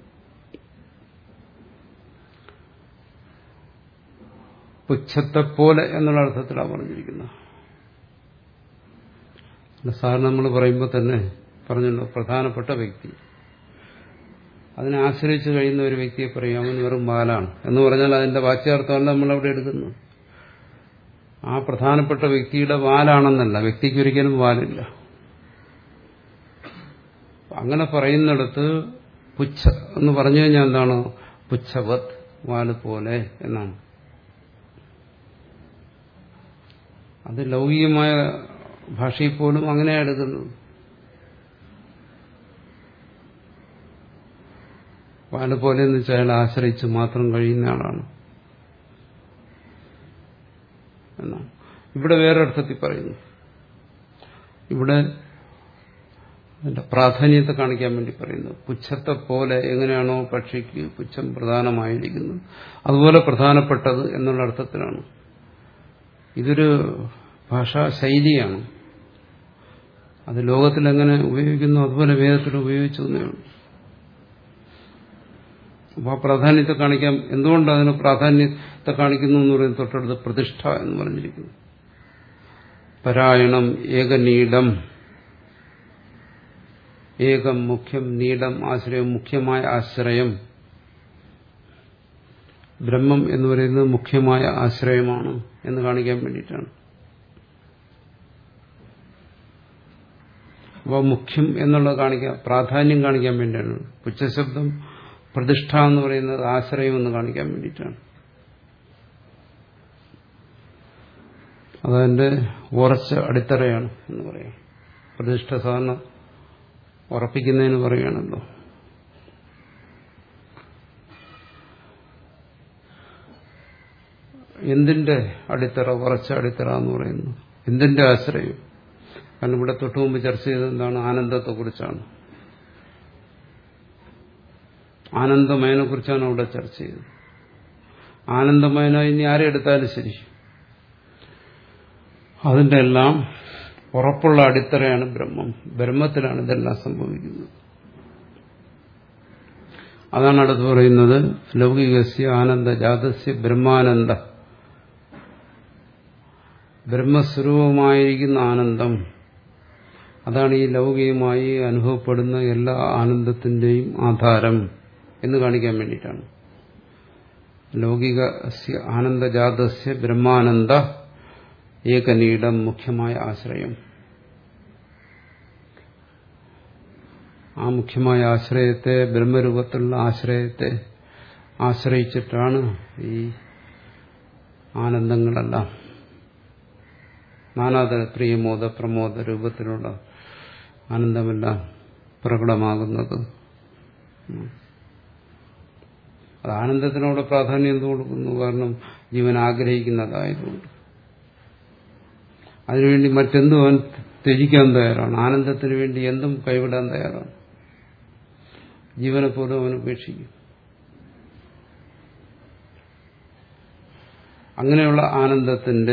പുച്ഛത്തെപ്പോലെ എന്നുള്ള അർത്ഥത്തിലാണ് പറഞ്ഞിരിക്കുന്നത് സാറിന് നമ്മൾ പറയുമ്പോൾ തന്നെ പറഞ്ഞല്ലോ പ്രധാനപ്പെട്ട വ്യക്തി അതിനെ ആശ്രയിച്ച് കഴിയുന്ന ഒരു വ്യക്തിയെ പറയും അവൻ വെറും ബാലാണ് എന്ന് പറഞ്ഞാൽ അതിന്റെ വാച്യാർത്ഥമല്ല നമ്മളവിടെ എടുക്കുന്നു ആ പ്രധാനപ്പെട്ട വ്യക്തിയുടെ വാലാണെന്നല്ല വ്യക്തിക്ക് ഒരിക്കലും വാലില്ല അങ്ങനെ പറയുന്നിടത്ത് പുച്ഛ എന്ന് പറഞ്ഞു കഴിഞ്ഞാൽ എന്താണ് പുച്ഛവത് വാല് പോലെ എന്നാണ് അത് ലൗകികമായ ഭാഷയിൽ പോലും അങ്ങനെയാണ് എടുക്കുന്നത് വാല് പോലെ എന്ന് വെച്ചാൽ അയാൾ ആശ്രയിച്ച് മാത്രം കഴിയുന്ന ആളാണ് എന്നാണ് ഇവിടെ വേറൊരർത്ഥത്തിൽ പറയുന്നു ഇവിടെ അതിന്റെ പ്രാധാന്യത്തെ കാണിക്കാൻ വേണ്ടി പറയുന്നു പുച്ഛത്തെ പോലെ എങ്ങനെയാണോ പക്ഷിക്ക് പുച്ഛം പ്രധാനമായിരിക്കുന്നത് അതുപോലെ പ്രധാനപ്പെട്ടത് എന്നുള്ള അർത്ഥത്തിലാണ് ഇതൊരു ഭാഷാ ശൈലിയാണ് അത് ലോകത്തിൽ എങ്ങനെ ഉപയോഗിക്കുന്നു അതുപോലെ വേദത്തിൽ ഉപയോഗിച്ചു എന്നേയുള്ളൂ അപ്പോൾ ആ പ്രാധാന്യത്തെ കാണിക്കാം എന്തുകൊണ്ട് അതിന് പ്രാധാന്യത്തെ കാണിക്കുന്നു എന്ന് പറയുന്നത് തൊട്ടടുത്ത് പ്രതിഷ്ഠ എന്ന് പറഞ്ഞിരിക്കുന്നു പരായണം ഏകനീടം ഏകം മുഖ്യം നീടം ആശ്രയം മുഖ്യമായ ആശ്രയം ബ്രഹ്മം എന്ന് പറയുന്നത് മുഖ്യമായ ആശ്രയമാണ് എന്ന് കാണിക്കാൻ വേണ്ടിയിട്ടാണ് അപ്പോൾ മുഖ്യം എന്നുള്ളത് കാണിക്കാൻ പ്രാധാന്യം കാണിക്കാൻ വേണ്ടിയാണ് പുച്ഛശബ്ദം പ്രതിഷ്ഠ എന്ന് പറയുന്നത് ആശ്രയം എന്ന് കാണിക്കാൻ വേണ്ടിയിട്ടാണ് അതതിന്റെ ഉറച്ച അടിത്തറയാണ് എന്ന് പറയാം പ്രതിഷ്ഠ സാധാരണ ഉറപ്പിക്കുന്നതിന് പറയുകയാണല്ലോ എന്തിന്റെ അടിത്തറ ഉറച്ച അടിത്തറ എന്ന് പറയുന്നു എന്തിന്റെ ആശ്രയം കാരണം ഇവിടെ തൊട്ടു മുമ്പ് ചർച്ച ചെയ്തത് എന്താണ് ആനന്ദത്തെക്കുറിച്ചാണ് ആനന്ദമയനെ കുറിച്ചാണ് അവിടെ ചർച്ച ചെയ്തത് ആനന്ദമയന ഇനി ആരെ എടുത്താലും ശരി അതിന്റെ എല്ലാം ഉറപ്പുള്ള അടിത്തറയാണ് ബ്രഹ്മം ബ്രഹ്മത്തിലാണ് ഇതെല്ലാം സംഭവിക്കുന്നത് അതാണ് അടുത്ത് പറയുന്നത് ലൗകികസ്യ ആനന്ദ ജാതസ്യ ബ്രഹ്മാനന്ദ ബ്രഹ്മസ്വരൂപമായിരിക്കുന്ന ആനന്ദം അതാണ് ഈ ലൗകികമായി അനുഭവപ്പെടുന്ന എല്ലാ ആനന്ദത്തിന്റെയും ആധാരം എന്ന് കാണിക്കാൻ വേണ്ടിയിട്ടാണ് ലൗകിക ആനന്ദജാതസ്യ ബ്രഹ്മാനന്ദ ഏകനീടം മുഖ്യമായ ആശ്രയം ആ മുഖ്യമായ ആശ്രയത്തെ ബ്രഹ്മരൂപത്തിലുള്ള ആശ്രയത്തെ ആശ്രയിച്ചിട്ടാണ് ഈ ആനന്ദങ്ങളെല്ലാം നാനാതര പ്രിയമോദ പ്രമോദ രൂപത്തിലുള്ള ആനന്ദമെല്ലാം പ്രകടമാകുന്നത് അത് ആനന്ദത്തിനോട് പ്രാധാന്യം എന്ത് കൊടുക്കുന്നു കാരണം ജീവൻ ആഗ്രഹിക്കുന്നതായതുകൊണ്ട് അതിനുവേണ്ടി മറ്റെന്തും അവൻ ത്യജിക്കാൻ തയ്യാറാണ് ആനന്ദത്തിന് വേണ്ടി എന്തും കൈവിടാൻ തയ്യാറാണ് ജീവനെ പോലും അവൻ ഉപേക്ഷിക്കും അങ്ങനെയുള്ള ആനന്ദത്തിന്റെ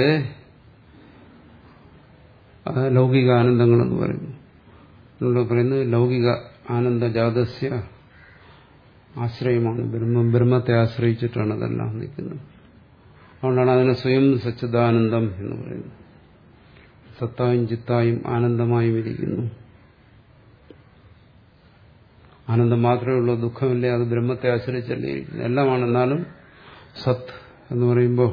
ലൗകിക ആനന്ദങ്ങൾ എന്ന് പറയുന്നു നമ്മൾ പറയുന്നത് ലൗകിക ആനന്ദ ജാതസ്യ ആശ്രയമാണ് ബ്രഹ്മം ബ്രഹ്മത്തെ ആശ്രയിച്ചിട്ടാണ് അതെല്ലാം നിൽക്കുന്നത് അതുകൊണ്ടാണ് അതിനെ സ്വയം സച്ചിദാനന്ദം എന്ന് പറയുന്നത് സത്തായും ചിത്തായും ആനന്ദമായും ഇരിക്കുന്നു ആനന്ദം മാത്രമേ ഉള്ളൂ ദുഃഖമില്ലേ അത് ബ്രഹ്മത്തെ ആശ്രയിച്ചല്ലേ ഇരിക്കുന്നു എല്ലാമാണ് എന്നാലും സത്ത് എന്ന് പറയുമ്പോൾ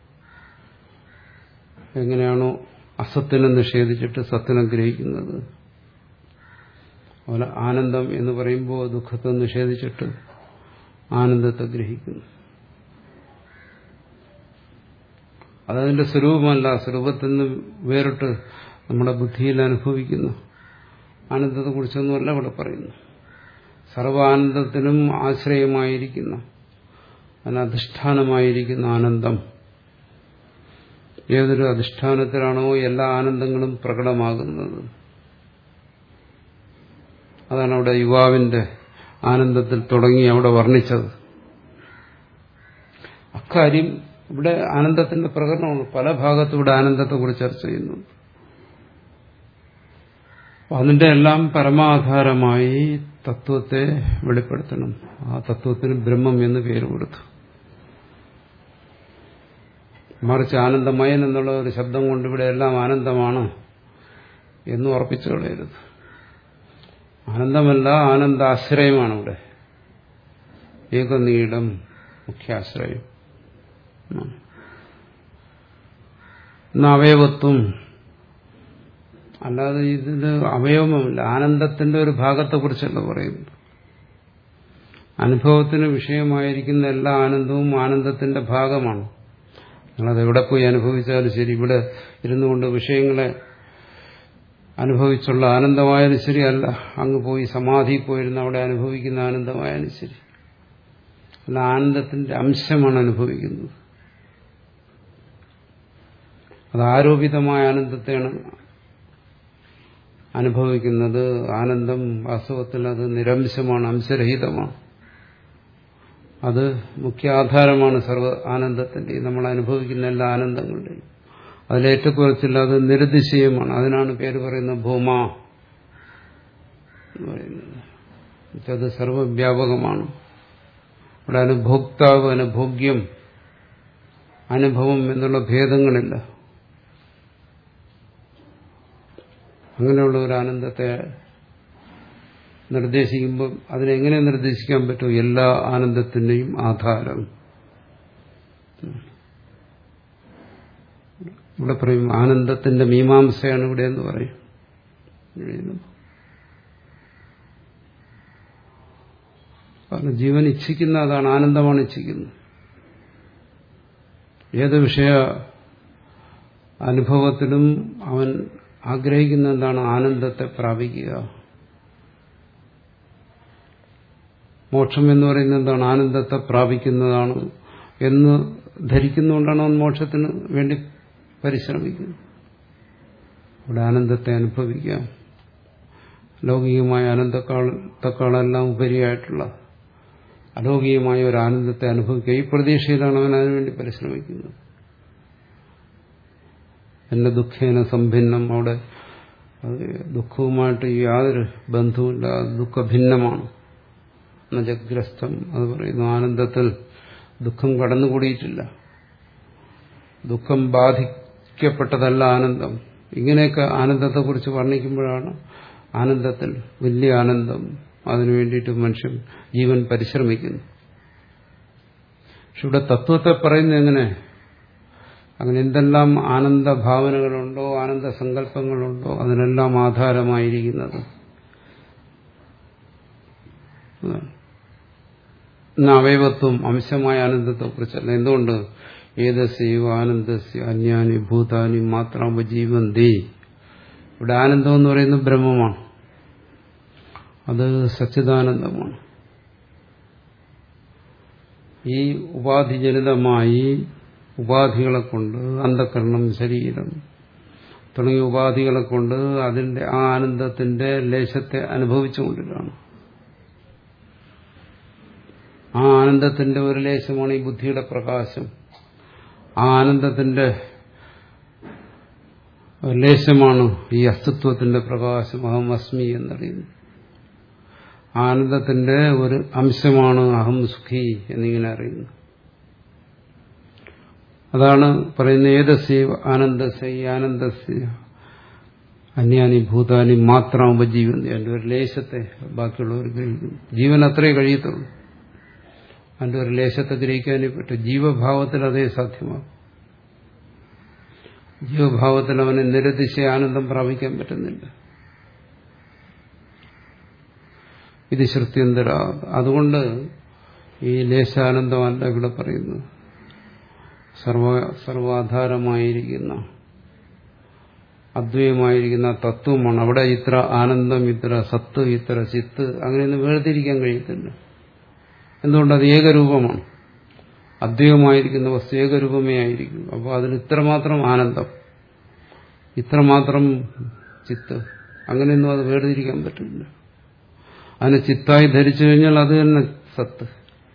എങ്ങനെയാണോ അസത്തിനെ നിഷേധിച്ചിട്ട് സത്തിനെ ഗ്രഹിക്കുന്നത് അതുപോലെ ആനന്ദം എന്ന് പറയുമ്പോൾ ദുഃഖത്തെ നിഷേധിച്ചിട്ട് ആനന്ദത്തെ ഗ്രഹിക്കുന്നു അതതിന്റെ സ്വരൂപമല്ല സ്വരൂപത്തിൽ നിന്ന് വേറിട്ട് നമ്മുടെ ബുദ്ധിയിൽ അനുഭവിക്കുന്നു ആനന്ദത്തെക്കുറിച്ചൊന്നുമല്ല ഇവിടെ പറയുന്നു സർവാനന്ദത്തിനും ആശ്രയമായിരിക്കുന്ന അതിനധിഷ്ഠാനമായിരിക്കുന്ന ആനന്ദം ഏതൊരു അധിഷ്ഠാനത്തിലാണോ എല്ലാ ആനന്ദങ്ങളും പ്രകടമാകുന്നത് അതാണ് അവിടെ യുവാവിന്റെ ആനന്ദത്തിൽ തുടങ്ങി അവിടെ വർണ്ണിച്ചത് അക്കാര്യം ഇവിടെ ആനന്ദത്തിന്റെ പ്രകടനമാണ് പല ഭാഗത്തും ഇവിടെ ആനന്ദത്തെക്കുറിച്ച് ചർച്ച ചെയ്യുന്നു അതിന്റെ എല്ലാം പരമാധാരമായി തത്വത്തെ വെളിപ്പെടുത്തണം ആ തത്വത്തിന് ബ്രഹ്മം എന്ന് പേര് കൊടുത്തു മറിച്ച് ആനന്ദമയൻ എന്നുള്ള ഒരു ശബ്ദം കൊണ്ട് ഇവിടെ എല്ലാം ആനന്ദമാണ് എന്ന് ഉറപ്പിച്ചു കളയരുത് ആനന്ദമല്ല ആനന്ദാശ്രയമാണ് ഇവിടെ ഏകനീടം മുഖ്യാശ്രയം അവയവത്വം അല്ലാതെ ഇതിന് അവയവമില്ല ആനന്ദത്തിന്റെ ഒരു ഭാഗത്തെക്കുറിച്ചല്ല പറയുന്നത് അനുഭവത്തിന് വിഷയമായിരിക്കുന്ന എല്ലാ ആനന്ദവും ആനന്ദത്തിന്റെ ഭാഗമാണ് നിങ്ങളത് എവിടെ പോയി അനുഭവിച്ചാലും ശരി ഇവിടെ ഇരുന്നു കൊണ്ട് വിഷയങ്ങളെ അനുഭവിച്ചുള്ള ആനന്ദമായാലും ശരിയല്ല അങ്ങ് പോയി സമാധി പോയിരുന്ന് അവിടെ അനുഭവിക്കുന്ന ആനന്ദമായാലും ശരി അല്ല ആനന്ദത്തിന്റെ അംശമാണ് അനുഭവിക്കുന്നത് അത് ആരോപിതമായ ആനന്ദത്തെയാണ് അനുഭവിക്കുന്നത് ആനന്ദം വാസ്തവത്തിൽ അത് നിരംശമാണ് അംശരഹിതമാണ് അത് മുഖ്യ ആധാരമാണ് സർവ്വ ആനന്ദത്തിന്റെ നമ്മൾ അനുഭവിക്കുന്ന എല്ലാ ആനന്ദങ്ങളുടെയും അതിലേറ്റക്കുറച്ചില്ല അത് നിരതിശയമാണ് അതിനാണ് പേര് പറയുന്നത് ഭൂമ എന്ന് പറയുന്നത് അത് സർവവ്യാപകമാണ് ഇവിടെ അനുഭോക്താവ് അനുഭോഗ്യം അനുഭവം എന്നുള്ള ഭേദങ്ങളില്ല അങ്ങനെയുള്ള ഒരു ആനന്ദത്തെ നിർദ്ദേശിക്കുമ്പോൾ അതിനെങ്ങനെ നിർദ്ദേശിക്കാൻ പറ്റും എല്ലാ ആനന്ദത്തിന്റെയും ആധാരം ഇവിടെ പറയും ആനന്ദത്തിന്റെ മീമാംസയാണ് ഇവിടെ എന്ന് പറയും കാരണം ജീവൻ ഇച്ഛിക്കുന്ന അതാണ് ആനന്ദമാണ് ഇച്ഛിക്കുന്നത് ഏത് വിഷയ അനുഭവത്തിലും അവൻ ആഗ്രഹിക്കുന്ന എന്താണ് ആനന്ദത്തെ പ്രാപിക്കുക മോക്ഷം എന്ന് പറയുന്നത് എന്താണ് ആനന്ദത്തെ പ്രാപിക്കുന്നതാണ് എന്ന് ധരിക്കുന്നുകൊണ്ടാണ് അവൻ മോക്ഷത്തിന് വേണ്ടി പരിശ്രമിക്കുന്നത് അവിടെ ആനന്ദത്തെ അനുഭവിക്കാം ലൗകികമായ ആനന്ദത്തെക്കാളെല്ലാം ഉപരിയായിട്ടുള്ള അലൗകികമായ ഒരു ആനന്ദത്തെ അനുഭവിക്കുക ഈ പ്രതീക്ഷയിലാണ് അവൻ അതിനുവേണ്ടി പരിശ്രമിക്കുന്നത് എന്റെ ദുഃഖേന സംഭിന്നം അവിടെ ദുഃഖവുമായിട്ട് യാതൊരു ബന്ധവുമില്ല ദുഃഖഭിന്നമാണ് നജഗ്രസ്തം അത് പറയുന്നു ആനന്ദത്തിൽ ദുഃഖം കടന്നുകൂടിയിട്ടില്ല ദുഃഖം ബാധിക്കപ്പെട്ടതല്ല ആനന്ദം ഇങ്ങനെയൊക്കെ ആനന്ദത്തെക്കുറിച്ച് വർണ്ണിക്കുമ്പോഴാണ് ആനന്ദത്തിൽ വലിയ ആനന്ദം അതിനു വേണ്ടിയിട്ട് മനുഷ്യൻ ജീവൻ പരിശ്രമിക്കുന്നു പക്ഷെ ഇവിടെ തത്വത്തെ പറയുന്നത് എങ്ങനെ അങ്ങനെ എന്തെല്ലാം ആനന്ദ ഭാവനകളുണ്ടോ ആനന്ദ സങ്കല്പങ്ങളുണ്ടോ അതിനെല്ലാം ആധാരമായിരിക്കുന്നത് അവയവത്വം അംശമായ ആനന്ദത്തെക്കുറിച്ചല്ല എന്തുകൊണ്ട് ഏതസ്യവ ആനന്ദസ്യ അന്യാനി ഭൂതാനി മാത്രം ജീവന്തി ഇവിടെ ആനന്ദം എന്ന് പറയുന്നത് ബ്രഹ്മമാണ് അത് സച്ചിദാനന്ദമാണ് ഈ ഉപാധിജനിതമായി ഉപാധികളെ കൊണ്ട് അന്ധകരണം ശരീരം തുടങ്ങിയ ഉപാധികളെ കൊണ്ട് അതിന്റെ ആ ആനന്ദത്തിന്റെ ലേശത്തെ അനുഭവിച്ചുകൊണ്ടിട്ടാണ് ആ ആനന്ദത്തിന്റെ ഒരു ലേശമാണ് ഈ ബുദ്ധിയുടെ പ്രകാശം ആ ആനന്ദത്തിന്റെ ലേശമാണ് ഈ അസ്തിത്വത്തിന്റെ പ്രകാശം അഹം അസ്മി എന്നറിയുന്നത് ആനന്ദത്തിന്റെ ഒരു അംശമാണ് അഹം സുഖി എന്നിങ്ങനെ അറിയുന്നു അതാണ് പറയുന്നത് ഏതസ്യ ആനന്ദസ്യ ഈ ആനന്ദസ്യ അന്യാനി ഭൂതാനി മാത്രം ഉപജീവൻ എൻ്റെ ഒരു ലേശത്തെ ബാക്കിയുള്ളവർ ഗ്രഹിക്കുന്നു ജീവൻ അത്രേ കഴിയത്തുള്ളൂ അതിൻ്റെ ഒരു ലേശത്തെ ഗ്രഹിക്കാനേ പറ്റും ജീവഭാവത്തിൽ അതേ സാധ്യമാകും ജീവഭാവത്തിൽ അവന് നിരതിശ ആനന്ദം പ്രാപിക്കാൻ പറ്റുന്നില്ല ഇത് ശ്രുത്യന്തര അതുകൊണ്ട് ഈ ലേശാനന്ദമല്ല ഇവിടെ പറയുന്നത് സർവ സർവാധാരമായിരിക്കുന്ന അദ്വൈതമായിരിക്കുന്ന തത്വമാണ് അവിടെ ഇത്ര ആനന്ദം ഇത്ര സത്ത് ഇത്ര ചിത്ത് അങ്ങനെയൊന്നും വേർതിരിക്കാൻ കഴിയത്തില്ല എന്തുകൊണ്ട് അത് ഏകരൂപമാണ് അദ്വൈതമായിരിക്കുന്ന വസ്തു ഏകരൂപമേ ആയിരിക്കും അപ്പോൾ അതിന് ഇത്രമാത്രം ആനന്ദം ഇത്രമാത്രം ചിത്ത് അങ്ങനെയൊന്നും അത് വേർതിരിക്കാൻ പറ്റില്ല അതിനെ ചിത്തായി ധരിച്ചു കഴിഞ്ഞാൽ അത് തന്നെ സത്ത്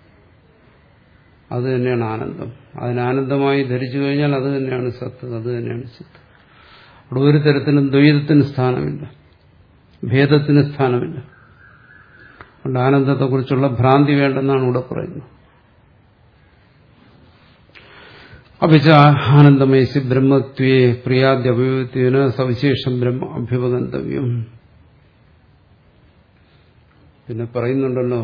അത് തന്നെയാണ് ആനന്ദം അതിന് ആനന്ദമായി ധരിച്ചു കഴിഞ്ഞാൽ അത് തന്നെയാണ് സത്ത് അത് തന്നെയാണ് ചിത്ത് അവിടെ ഒരു തരത്തിലും ദ്വൈതത്തിന് സ്ഥാനമില്ല ഭേദത്തിന് സ്ഥാനമില്ല അതുകൊണ്ട് ആനന്ദത്തെക്കുറിച്ചുള്ള ഭ്രാന്തി വേണ്ടെന്നാണ് ഇവിടെ പറയുന്നത് അഭിച്ച ആനന്ദമയസി ബ്രഹ്മത്വേ പ്രിയാദ്യഭിവത്വന് സവിശേഷം ബ്രഹ്മ അഭ്യുപഗന്തവ്യം പിന്നെ പറയുന്നുണ്ടല്ലോ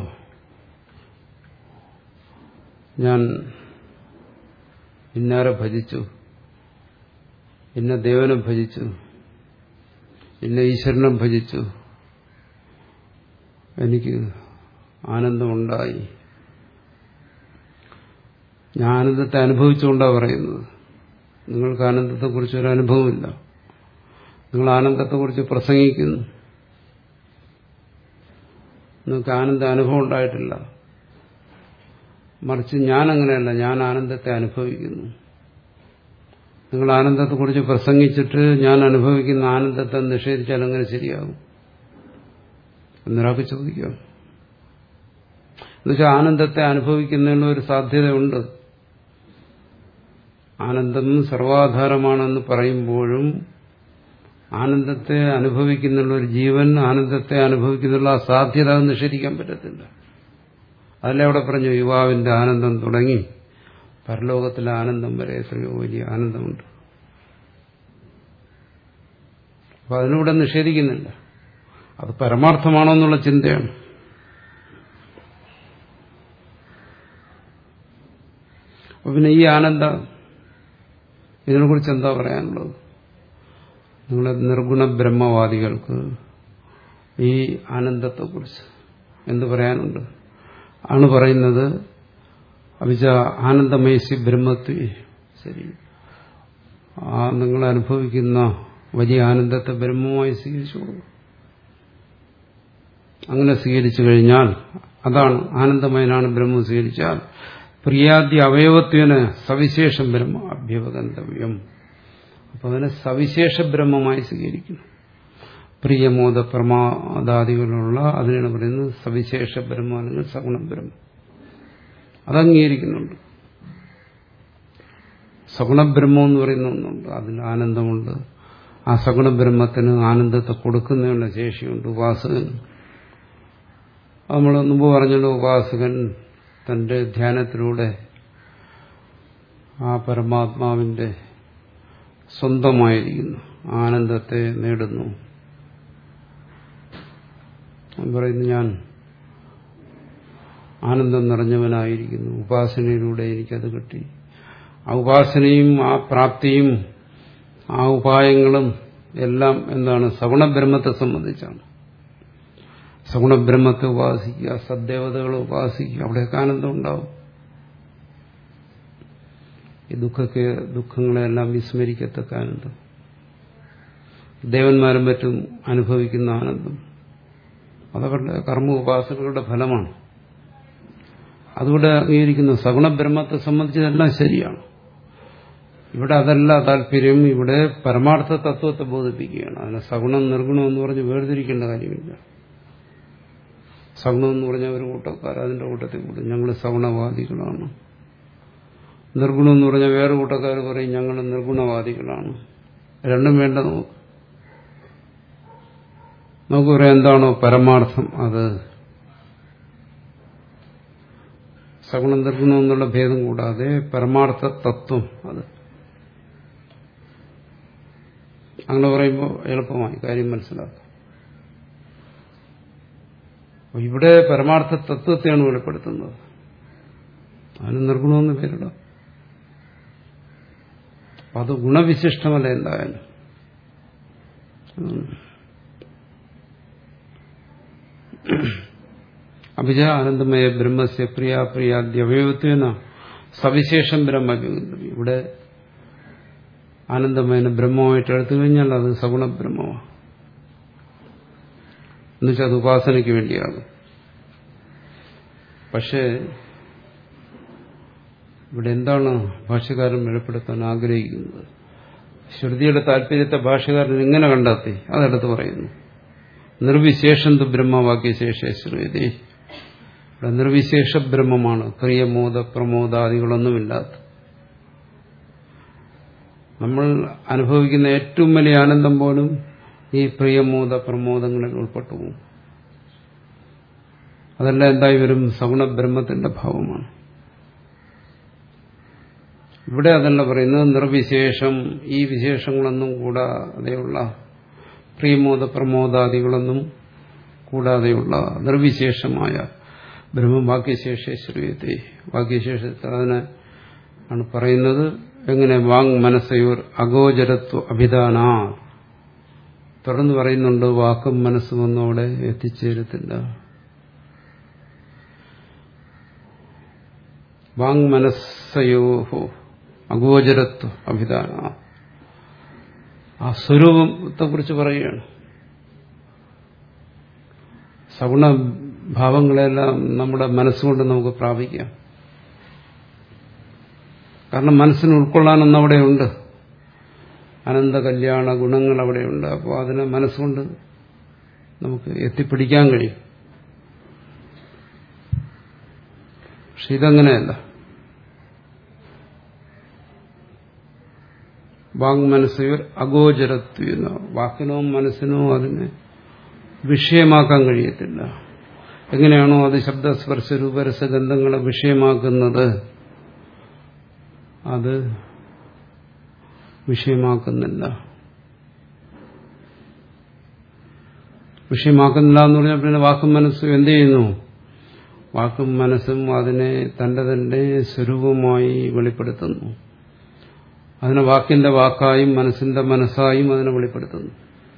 ഞാൻ ഇന്നാരെ ഭജിച്ചു ഇന്ന ദേവനെ ഭജിച്ചു ഇന്ന ഈശ്വരനെ ഭജിച്ചു എനിക്ക് ആനന്ദമുണ്ടായി ഞാൻ ആനന്ദത്തെ അനുഭവിച്ചുകൊണ്ടാണ് പറയുന്നത് നിങ്ങൾക്ക് ആനന്ദത്തെക്കുറിച്ച് ഒരു അനുഭവമില്ല നിങ്ങൾ ആനന്ദത്തെക്കുറിച്ച് പ്രസംഗിക്കുന്നു നിങ്ങൾക്ക് ആനന്ദ അനുഭവം ഉണ്ടായിട്ടില്ല മറിച്ച് ഞാൻ അങ്ങനെയല്ല ഞാൻ ആനന്ദത്തെ അനുഭവിക്കുന്നു നിങ്ങൾ ആനന്ദത്തെക്കുറിച്ച് പ്രസംഗിച്ചിട്ട് ഞാൻ അനുഭവിക്കുന്ന ആനന്ദത്തെ നിഷേധിച്ചാൽ അങ്ങനെ ശരിയാകും എന്നൊരാൾക്ക് ചോദിക്കാം എന്നുവെച്ചാൽ ആനന്ദത്തെ അനുഭവിക്കുന്നതിനുള്ള ഒരു സാധ്യതയുണ്ട് ആനന്ദം സർവാധാരമാണെന്ന് പറയുമ്പോഴും ആനന്ദത്തെ അനുഭവിക്കുന്നുള്ള ഒരു ജീവൻ ആനന്ദത്തെ അനുഭവിക്കുന്നുള്ള ആ സാധ്യത അത് നിഷേധിക്കാൻ പറ്റത്തില്ല അതല്ലേ അവിടെ പറഞ്ഞു യുവാവിന്റെ ആനന്ദം തുടങ്ങി പരലോകത്തിലെ ആനന്ദം വരെ എത്രയോ വലിയ ആനന്ദമുണ്ട് അപ്പൊ അതിലൂടെ നിഷേധിക്കുന്നില്ല അത് പരമാർത്ഥമാണോ എന്നുള്ള ചിന്തയാണ് അപ്പൊ പിന്നെ ഈ ആനന്ദം ഇതിനെക്കുറിച്ച് എന്താ പറയാനുള്ളത് നിങ്ങളെ നിർഗുണ ബ്രഹ്മവാദികൾക്ക് ഈ ആനന്ദത്തെക്കുറിച്ച് എന്ത് പറയാനുണ്ട് ആണ് പറയുന്നത് അഭിജ ആനന്ദമയസി ബ്രഹ്മത്വ ശരി ആ നിങ്ങൾ അനുഭവിക്കുന്ന വലിയ ആനന്ദത്തെ ബ്രഹ്മമായി സ്വീകരിച്ചു അങ്ങനെ സ്വീകരിച്ചു കഴിഞ്ഞാൽ അതാണ് ആനന്ദമയനാണ് ബ്രഹ്മം സ്വീകരിച്ചാൽ പ്രിയാദ്യ അവയവത്വന് സവിശേഷം ബ്രഹ്മ അഭ്യവഗന്തവ്യം അപ്പൊ അതിനെ സവിശേഷ ബ്രഹ്മമായി സ്വീകരിക്കുന്നു പ്രിയമോദ പ്രമാദാദികളുള്ള അതിനാണ് പറയുന്നത് സവിശേഷ ബ്രഹ്മ അല്ലെങ്കിൽ സഗുണ ബ്രഹ്മം അത് അംഗീകരിക്കുന്നുണ്ട് സഗുണബ്രഹ്മം എന്ന് പറയുന്ന ഒന്നുണ്ട് അതിൽ ആനന്ദമുണ്ട് ആ സഗുണബ്രഹ്മത്തിന് ആനന്ദത്തെ കൊടുക്കുന്നതിനുള്ള ശേഷിയുണ്ട് ഉപാസകൻ നമ്മൾ മുമ്പ് പറഞ്ഞല്ലോ ഉപാസകൻ തന്റെ ധ്യാനത്തിലൂടെ ആ പരമാത്മാവിന്റെ സ്വന്തമായിരിക്കുന്നു ആനന്ദത്തെ നേടുന്നു പറയുന്നു ഞാൻ ആനന്ദം നിറഞ്ഞവനായിരിക്കുന്നു ഉപാസനയിലൂടെ എനിക്കത് കിട്ടി ആ ഉപാസനയും ആ പ്രാപ്തിയും ആ ഉപായങ്ങളും എല്ലാം എന്താണ് സഗുണബ്രഹ്മത്തെ സംബന്ധിച്ചാണ് സഗുണബ്രഹ്മത്തെ ഉപാസിക്കുക സദ്ദേവതകളെ ഉപാസിക്കുക അവിടെയൊക്കെ ആനന്ദം ഉണ്ടാവും ഈ ദുഃഖത്തെ ദുഃഖങ്ങളെല്ലാം വിസ്മരിക്കത്തക്ക ആനന്ദം ദേവന്മാരും മറ്റും അനുഭവിക്കുന്ന ആനന്ദം അതവരുടെ കർമ്മ ഉപാസനകളുടെ ഫലമാണ് അതുകൂടെ അംഗീകരിക്കുന്ന സഗുണബ്രഹ്മത്തെ സംബന്ധിച്ചതെല്ലാം ശരിയാണ് ഇവിടെ അതല്ല താല്പര്യം ഇവിടെ പരമാർത്ഥ തത്വത്തെ ബോധിപ്പിക്കുകയാണ് അതിനെ സഗുണം നിർഗുണം എന്ന് പറഞ്ഞ് വേർതിരിക്കേണ്ട കാര്യമില്ല സഗുണം എന്ന് പറഞ്ഞ ഒരു കൂട്ടക്കാർ അതിന്റെ കൂട്ടത്തിൽ കൂടും ഞങ്ങൾ സഗുണവാദികളാണ് നിർഗുണം എന്ന് പറഞ്ഞാൽ വേറെ കൂട്ടക്കാർ പറയും ഞങ്ങൾ നിർഗുണവാദികളാണ് രണ്ടും വേണ്ട നമുക്ക് നമുക്ക് പറയാം എന്താണോ പരമാർത്ഥം അത് സഗുണം നിർഗുണം എന്നുള്ള ഭേദം കൂടാതെ പരമാർത്ഥ തത്വം അത് അങ്ങനെ പറയുമ്പോൾ എളുപ്പമായി കാര്യം മനസ്സിലാക്കാം ഇവിടെ പരമാർത്ഥ തത്വത്തെയാണ് വെളിപ്പെടുത്തുന്നത് അതിന് നിർഗുണമെന്ന് പേരിടാം അത് ഗുണവിശിഷ്ടമല്ല എന്തായാലും അഭിജ ആനന്ദമയ ബ്രഹ്മസ്യ പ്രിയ പ്രിയാദ്യവയവത്വന സവിശേഷം ബ്രഹ്മ ഇവിടെ ആനന്ദമയനെ ബ്രഹ്മമായിട്ട് എടുത്തു കഴിഞ്ഞാൽ അത് സഗുണ ബ്രഹ്മമാണ് എന്നുവെച്ചാൽ അത് ഉപാസനയ്ക്ക് വേണ്ടിയാകും പക്ഷേ ഇവിടെ എന്താണ് ഭാഷകാരൻ വെളിപ്പെടുത്താൻ ആഗ്രഹിക്കുന്നത് ശ്രുതിയുടെ താല്പര്യത്തെ ഭാഷകാരൻ എങ്ങനെ കണ്ടെത്തി അതെടുത്ത് പറയുന്നു നിർവിശേഷം തു ബ്രഹ്മവാക്യശേഷശ്രുതി ഇവിടെ നിർവിശേഷ ബ്രഹ്മമാണ് പ്രിയമോദ പ്രമോദാദികളൊന്നുമില്ലാത്ത നമ്മൾ അനുഭവിക്കുന്ന ഏറ്റവും വലിയ ആനന്ദം പോലും ഈ പ്രിയമോദ പ്രമോദങ്ങളിൽ ഉൾപ്പെട്ടു പോകും അതെല്ലാം എന്തായി വരും സഗുണ ബ്രഹ്മത്തിന്റെ ഭാവമാണ് ഇവിടെ അതല്ല പറയുന്നത് നിർവിശേഷം ഈ വിശേഷങ്ങളൊന്നും കൂടാതെയുള്ള പ്രിയമോദ പ്രമോദാദികളൊന്നും കൂടാതെയുള്ള നിർവിശേഷമായ ബ്രഹ്മം വാക്യശേഷശ്രീയത്തെ വാക്യശേഷത്തിൽ അതിനെ ആണ് പറയുന്നത് എങ്ങനെ വാങ് മനസ്സയൂർ അഗോചരത്വ അഭിധാന തുടർന്ന് പറയുന്നുണ്ട് വാക്കും മനസ്സും ഒന്നും അവിടെ എത്തിച്ചേരത്തില്ല വാങ് മനസ്സയോഹോ അഗോചരത്വ അഭിധാന ആ സ്വരൂപത്തെ കുറിച്ച് പറയുകയാണ് സഗുണ ഭാവങ്ങളെല്ലാം നമ്മുടെ മനസ്സുകൊണ്ട് നമുക്ക് പ്രാപിക്കാം കാരണം മനസ്സിന് ഉൾക്കൊള്ളാനൊന്നും അവിടെയുണ്ട് അനന്ത കല്യാണ ഗുണങ്ങൾ അവിടെയുണ്ട് അപ്പോൾ അതിനെ മനസ്സുകൊണ്ട് നമുക്ക് എത്തിപ്പിടിക്കാൻ കഴിയും പക്ഷെ ഇതങ്ങനെയല്ല വാങ് മനസ്സുകൾ അഗോചരത്വ വാക്കിനോ മനസ്സിനോ അതിനെ വിഷയമാക്കാൻ കഴിയത്തില്ല എങ്ങനെയാണോ അത് ശബ്ദസ്പർശ രൂപരസഗന്ധങ്ങളെ വിഷയമാക്കുന്നത് അത് വിഷയമാക്കുന്നില്ല വിഷയമാക്കുന്നില്ല എന്ന് പറഞ്ഞാൽ പിന്നെ വാക്കും മനസ്സും എന്ത് ചെയ്യുന്നു വാക്കും മനസ്സും അതിനെ തന്റെ തന്റെ സ്വരൂപമായി വെളിപ്പെടുത്തുന്നു അതിനെ വാക്കിന്റെ വാക്കായും മനസ്സിന്റെ മനസ്സായും അതിനെ വെളിപ്പെടുത്തുന്നു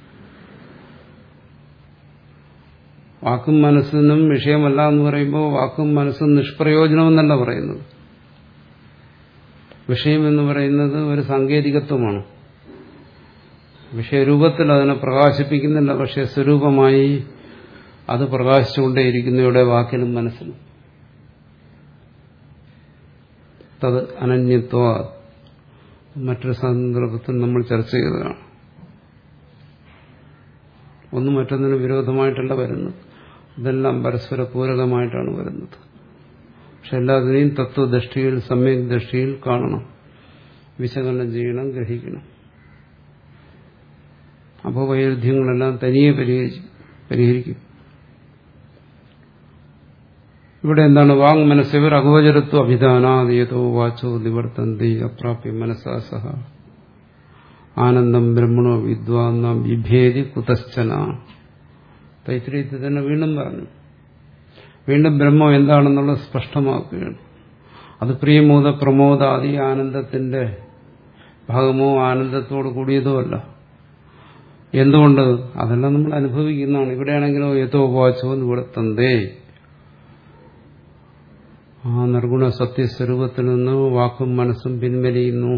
വാക്കും മനസ്സിനും വിഷയമല്ല എന്ന് പറയുമ്പോൾ വാക്കും മനസ്സും നിഷ്പ്രയോജനമെന്നല്ല പറയുന്നത് വിഷയം എന്ന് പറയുന്നത് ഒരു സാങ്കേതികത്വമാണ് വിഷയരൂപത്തിൽ അതിനെ പ്രകാശിപ്പിക്കുന്നില്ല പക്ഷെ സ്വരൂപമായി അത് പ്രകാശിച്ചുകൊണ്ടേയിരിക്കുന്നു ഇവിടെ വാക്കിലും മനസ്സിലും തത് അനന്യത്വ മറ്റൊരു സന്ദർഭത്തിൽ നമ്മൾ ചർച്ച ചെയ്തതാണ് ഒന്നും മറ്റൊന്നിന് വിരോധമായിട്ടല്ല വരുന്നത് ഇതെല്ലാം പരസ്പര പൂരകമായിട്ടാണ് വരുന്നത് പക്ഷെ എല്ലാത്തിനെയും തത്വദൃഷ്ടിയിൽ സമ്യക് ദൃഷ്ടിയിൽ കാണണം വിശകലനം ചെയ്യണം ഗ്രഹിക്കണം അപ്പോൾ വൈരുദ്ധ്യങ്ങളെല്ലാം തനിയെ പരിഹരിക്കും ഇവിടെ എന്താണ് വാങ് മനസ്സിവർ അഗോചരത്വ അഭിധാനാദിയതോ വാച്ചോ നിവർത്തന്തി അപ്രാപ്യ മനസ്സാ സഹ ആനന്ദം ബ്രഹ്മണോ വിദ്വാന്ന വിഭേദി കുതശ്ചന തൈത്രീയത്തിൽ തന്നെ വീണ്ടും പറഞ്ഞു വീണ്ടും ബ്രഹ്മം എന്താണെന്നുള്ളത് സ്പഷ്ടമാക്കുകയാണ് അത് പ്രിയമോദ പ്രമോദാദി ആനന്ദത്തിന്റെ ഭാഗമോ ആനന്ദത്തോട് കൂടിയതോ അല്ല എന്തുകൊണ്ട് അതെല്ലാം നമ്മൾ അനുഭവിക്കുന്നതാണ് ഇവിടെയാണെങ്കിലോ യഥോപാച്ചോ നിവർത്തന്തേ ആ നിർഗുണ സത്യസ്വരൂപത്തിൽ നിന്ന് വാക്കും മനസ്സും പിൻവലിയുന്നു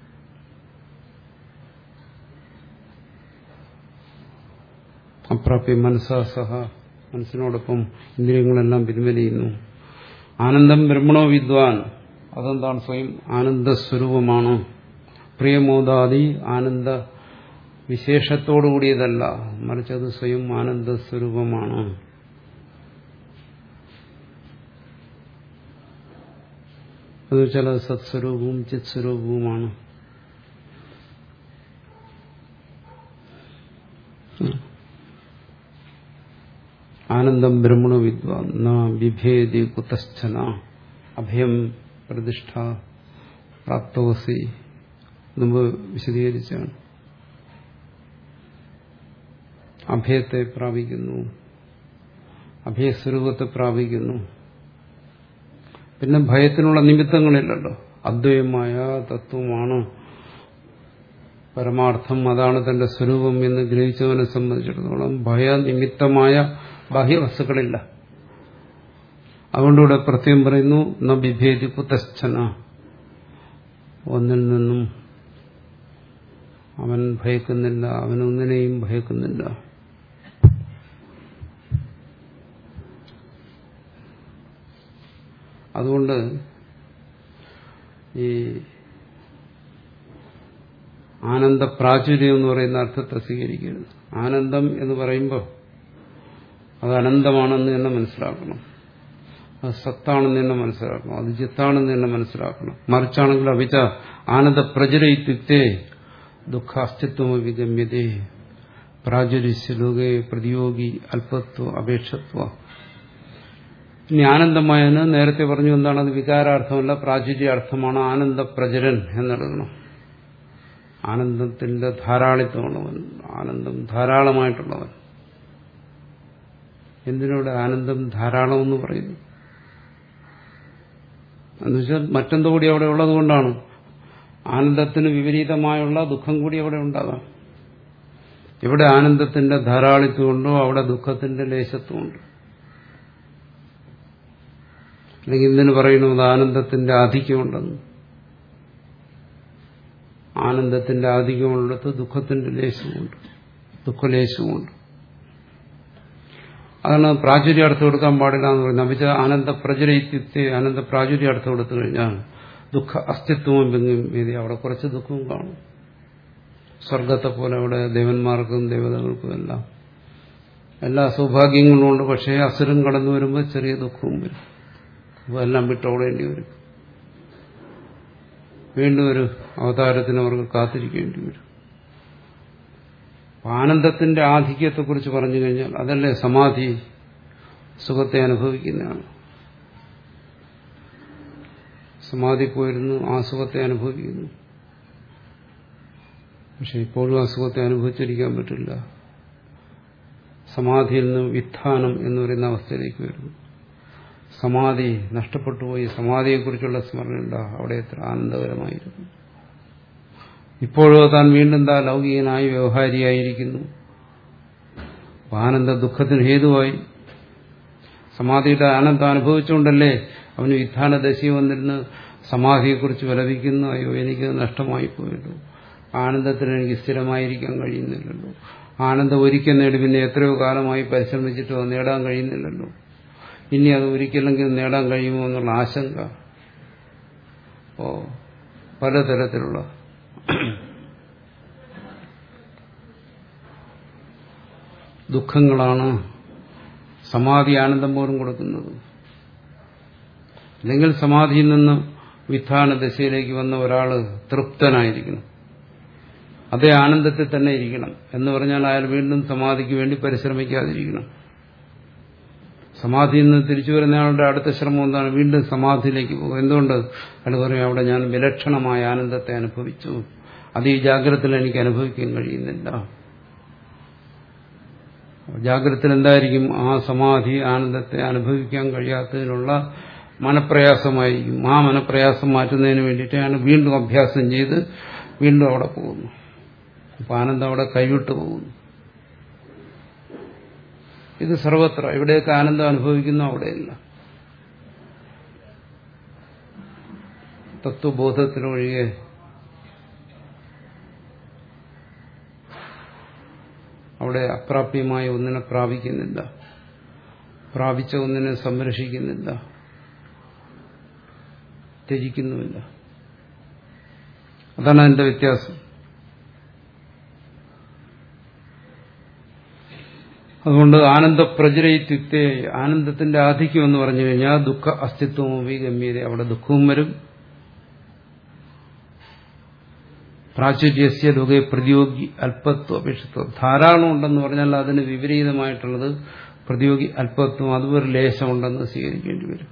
അപ്രാപ്യ മനസ്സാ സഹ മനസ്സിനോടൊപ്പം ഇന്ദ്രിയങ്ങളെല്ലാം പിൻവലിയുന്നു ആനന്ദം ബ്രഹ്മണോ വിദ്വാൻ അതെന്താണ് സ്വയം ആനന്ദസ്വരൂപമാണ് പ്രിയമോദാദി ആനന്ദ വിശേഷത്തോടു കൂടിയതല്ല മറിച്ച് അത് സ്വയം ആനന്ദസ്വരൂപമാണ് അത് ചില സത്സ്വരൂപവും ചിത്സ്വരൂപവുമാണ് ആനന്ദം ബ്രഹ്മണ വിദ്വാൻ ബിഭേദി കുതശ്ചന അഭയം പ്രതിഷ്ഠ പ്രാപ്തോസി മുമ്പ് വിശദീകരിച്ചാണ് അഭയത്തെ പ്രാപിക്കുന്നു അഭയസ്വരൂപത്തെ പ്രാപിക്കുന്നു പിന്നെ ഭയത്തിനുള്ള നിമിത്തങ്ങളില്ലല്ലോ അദ്വൈതമായ തത്വമാണ് പരമാർത്ഥം അതാണ് തന്റെ സ്വരൂപം എന്ന് ഗ്രഹിച്ചവനെ സംബന്ധിച്ചിടത്തോളം ഭയനിമിത്തമായ ബാഹ്യവസ്തുക്കളില്ല അതുകൊണ്ടിവിടെ പ്രത്യേകം പറയുന്നു ന ബിഭേദി കുതശ്ചന ഒന്നിൽ നിന്നും അവൻ ഭയക്കുന്നില്ല അവനൊന്നിനെയും ഭയക്കുന്നില്ല അതുകൊണ്ട് ഈ ആനന്ദ പ്രാചുര്യം എന്ന് പറയുന്ന അർത്ഥത്തെ സ്വീകരിക്കരുത് ആനന്ദം എന്ന് പറയുമ്പോൾ അത് അനന്തമാണെന്ന് തന്നെ മനസ്സിലാക്കണം അത് സത്താണെന്ന് തന്നെ മനസ്സിലാക്കണം അത് ചിത്താണെന്ന് തന്നെ മനസ്സിലാക്കണം മറിച്ചാണെങ്കിൽ അവിച്ച ആനന്ദ പ്രചരയിത്യുക്തേ ദുഃഖാസ്തിത്വമി ഗമ്യതേ പ്രാചുര്യലോകെ പ്രതിയോഗി അല്പത്വ അപേക്ഷത്വ ഇനി ആനന്ദമായതിന് നേരത്തെ പറഞ്ഞു എന്താണ് അത് വികാരാർത്ഥമല്ല പ്രാചുര്യാർത്ഥമാണ് ആനന്ദ പ്രചരൻ എന്നെടുക്കണം ആനന്ദത്തിന്റെ ധാരാളിത്തമുള്ളവൻ ആനന്ദം ധാരാളമായിട്ടുള്ളവൻ എന്തിനോട് ആനന്ദം ധാരാളം എന്ന് പറയുന്നു എന്നുവെച്ചാൽ മറ്റെന്തോ കൂടി അവിടെ ഉള്ളത് കൊണ്ടാണ് ആനന്ദത്തിന് വിപരീതമായുള്ള ദുഃഖം കൂടി അവിടെ ഉണ്ടാകാം ഇവിടെ ആനന്ദത്തിന്റെ ധാരാളിത്വമുണ്ടോ അവിടെ ദുഃഖത്തിന്റെ ലേശത്വമുണ്ട് അല്ലെങ്കിൽ എന്തിനു പറയുന്നത് ആനന്ദത്തിന്റെ ആധിക്യമുണ്ടെന്ന് ആനന്ദത്തിന്റെ ആധിക്യമുള്ളിടത്ത് ദുഃഖത്തിന്റെ ലേശമുണ്ട് ദുഃഖലേശമുണ്ട് അതാണ് പ്രാചുര്യ അർത്ഥം കൊടുക്കാൻ പാടില്ല എന്ന് പറയുന്നത് അഭിച്ച ആനന്ദ പ്രചരയിത്യത്തെ ആനന്ദ പ്രാചുര്യ അർത്ഥം കൊടുത്തു കഴിഞ്ഞാൽ ദുഃഖ അസ്തിത്വവും പെങ്ങും അവിടെ കുറച്ച് ദുഃഖവും കാണും സ്വർഗത്തെ പോലെ അവിടെ ദേവന്മാർക്കും ദേവതകൾക്കും എല്ലാം എല്ലാ സൗഭാഗ്യങ്ങളും ഉണ്ട് പക്ഷേ അസുരം കടന്നു വരുമ്പോൾ ചെറിയ ദുഃഖവും വരും അപ്പോൾ എല്ലാം വിട്ടോടേണ്ടി വരും വീണ്ടും ഒരു അവതാരത്തിന് അവർക്ക് കാത്തിരിക്കേണ്ടി വരും ആനന്ദത്തിന്റെ ആധിക്യത്തെക്കുറിച്ച് പറഞ്ഞു കഴിഞ്ഞാൽ അതല്ലേ സമാധി സുഖത്തെ അനുഭവിക്കുന്നതാണ് സമാധി പോയിരുന്നു ആ സുഖത്തെ അനുഭവിക്കുന്നു പക്ഷെ ഇപ്പോഴും ആ സുഖത്തെ അനുഭവിച്ചിരിക്കാൻ പറ്റില്ല സമാധിയിൽ നിന്ന് വിത്ഥാനം എന്ന് പറയുന്ന അവസ്ഥയിലേക്ക് വരുന്നു സമാധി നഷ്ടപ്പെട്ടു പോയി സമാധിയെക്കുറിച്ചുള്ള സ്മരണ അവിടെ എത്ര ആനന്ദകരമായിരുന്നു ഇപ്പോഴോ താൻ വീണ്ടും താ ലൗകികനായി വ്യവഹാരിയായിരിക്കുന്നു ആനന്ദ ദുഃഖത്തിന് ഹേതുവായി സമാധിയുടെ ആനന്ദം അനുഭവിച്ചുകൊണ്ടല്ലേ അവന് വിധാന ദശ വന്നിരുന്ന് സമാധിയെക്കുറിച്ച് വിലപിക്കുന്നു അയ്യോ എനിക്ക് നഷ്ടമായി പോയല്ലോ ആനന്ദത്തിന് എനിക്ക് സ്ഥിരമായിരിക്കാൻ കഴിയുന്നില്ലല്ലോ ആനന്ദം ഒരിക്കൽ നേടി പിന്നെ എത്രയോ കാലമായി പരിശ്രമിച്ചിട്ട് അത് നേടാൻ കഴിയുന്നില്ലല്ലോ ഇനി അത് ഒരിക്കലെങ്കിലും നേടാൻ കഴിയുമോ എന്നുള്ള ആശങ്ക ഓ പലതരത്തിലുള്ള ദുഃഖങ്ങളാണ് സമാധി ആനന്ദം പോലും കൊടുക്കുന്നത് അല്ലെങ്കിൽ സമാധിയിൽ നിന്ന് വിധാന ദശയിലേക്ക് വന്ന ഒരാൾ തൃപ്തനായിരിക്കണം അതേ ആനന്ദത്തിൽ തന്നെ ഇരിക്കണം എന്ന് പറഞ്ഞാൽ അയാൾ വീണ്ടും സമാധിക്ക് വേണ്ടി പരിശ്രമിക്കാതിരിക്കണം സമാധിയിൽ നിന്ന് തിരിച്ചു വരുന്നയാളുടെ അടുത്ത ശ്രമം എന്താണ് വീണ്ടും സമാധിയിലേക്ക് പോകും എന്തുകൊണ്ട് അയാൾ പറയും അവിടെ ഞാൻ വിലക്ഷണമായ ആനന്ദത്തെ അനുഭവിച്ചു അത് ഈ ജാഗ്രതയിൽ എനിക്ക് അനുഭവിക്കാൻ കഴിയുന്നില്ല ജാഗ്രതത്തിൽ എന്തായിരിക്കും ആ സമാധി ആനന്ദത്തെ അനുഭവിക്കാൻ കഴിയാത്തതിനുള്ള മനപ്രയാസമായിരിക്കും ആ മനപ്രയാസം മാറ്റുന്നതിന് വേണ്ടിയിട്ടാണ് വീണ്ടും അഭ്യാസം ചെയ്ത് വീണ്ടും അവിടെ പോകുന്നു അപ്പൊ ആനന്ദം അവിടെ കൈവിട്ടു പോകുന്നു ഇത് സർവത്ര എവിടെയൊക്കെ ആനന്ദം അനുഭവിക്കുന്നു അവിടെയല്ല തത്വബോധത്തിലൊഴികെ അവിടെ അപ്രാപ്യമായ ഒന്നിനെ പ്രാപിക്കുന്നില്ല പ്രാപിച്ച ഒന്നിനെ സംരക്ഷിക്കുന്നില്ല ത്യജിക്കുന്നുമില്ല അതാണ് അതിന്റെ വ്യത്യാസം അതുകൊണ്ട് ആനന്ദ പ്രചരയിത്യുക്തെ ആനന്ദത്തിന്റെ ആധിക്യം എന്ന് പറഞ്ഞു കഴിഞ്ഞാൽ ദുഃഖ അസ്തിത്വമോ ഗമ്യത അവിടെ ദുഃഖവും വരും പ്രാചുര്യസ്യ ലോകെ പ്രതിയോഗി അല്പത്വം അപേക്ഷിത്വം ധാരാളം ഉണ്ടെന്ന് പറഞ്ഞാൽ അതിന് വിപരീതമായിട്ടുള്ളത് പ്രതിയോഗി അല്പത്വം അതും ഒരു ലേശമുണ്ടെന്ന് സ്വീകരിക്കേണ്ടി വരും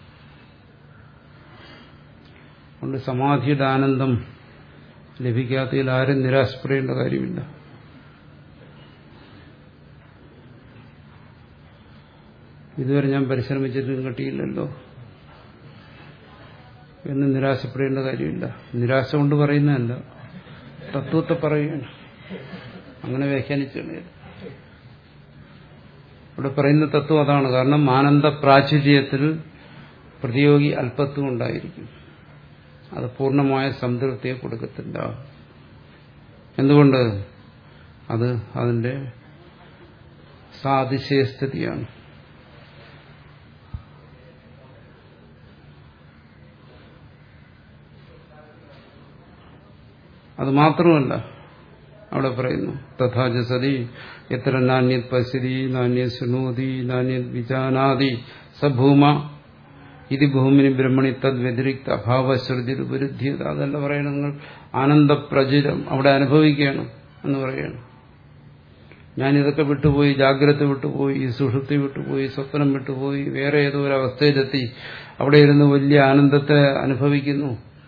അതുകൊണ്ട് സമാധിയുടെ ആനന്ദം ലഭിക്കാത്തതിൽ ആരും നിരാശപ്പെടേണ്ട കാര്യമില്ല ഇതുവരെ ഞാൻ പരിശ്രമിച്ചിട്ടും കിട്ടിയില്ലല്ലോ എന്ന് നിരാശപ്പെടേണ്ട കാര്യമില്ല നിരാശ കൊണ്ട് പറയുന്നതല്ല തത്വത്തെ പറയുകയാണ് അങ്ങനെ വ്യാഖ്യാനിച്ചാണ് ഇവിടെ പറയുന്ന തത്വം അതാണ് കാരണം ആനന്ദ പ്രാചുര്യത്തിൽ പ്രതിയോഗി അല്പത്വം ഉണ്ടായിരിക്കും അത് പൂർണ്ണമായ സംതൃപ്തിയെ കൊടുക്കത്തില്ല എന്തുകൊണ്ട് അത് അതിന്റെ സാതിശയസ്ഥിതിയാണ് അത് മാത്രമല്ല അവിടെ പറയുന്നു തഥാച സതി എത്ര നാണ്യത് പശ്യതി നാണ്യത് ശൃണോതി നാണ്യത് വിജാനാതി സഭൂമ ഇത് ഭൂമിനി ബ്രഹ്മണി തദ് വ്യതിരിക്ത അഭാവശ്രുതി ഉപരുദ്ധ്യത അതല്ല പറയണം നിങ്ങൾ ആനന്ദപ്രചുരം അവിടെ അനുഭവിക്കുകയാണ് എന്ന് പറയണം ഞാനിതൊക്കെ വിട്ടുപോയി ജാഗ്രത വിട്ടുപോയി സുഷുപ്തി വിട്ടുപോയി സ്വപ്നം വിട്ടുപോയി വേറെ ഏതോ ഒരു അവസ്ഥയിലെത്തി അവിടെ ഇരുന്ന് വലിയ ആനന്ദത്തെ അനുഭവിക്കുന്നു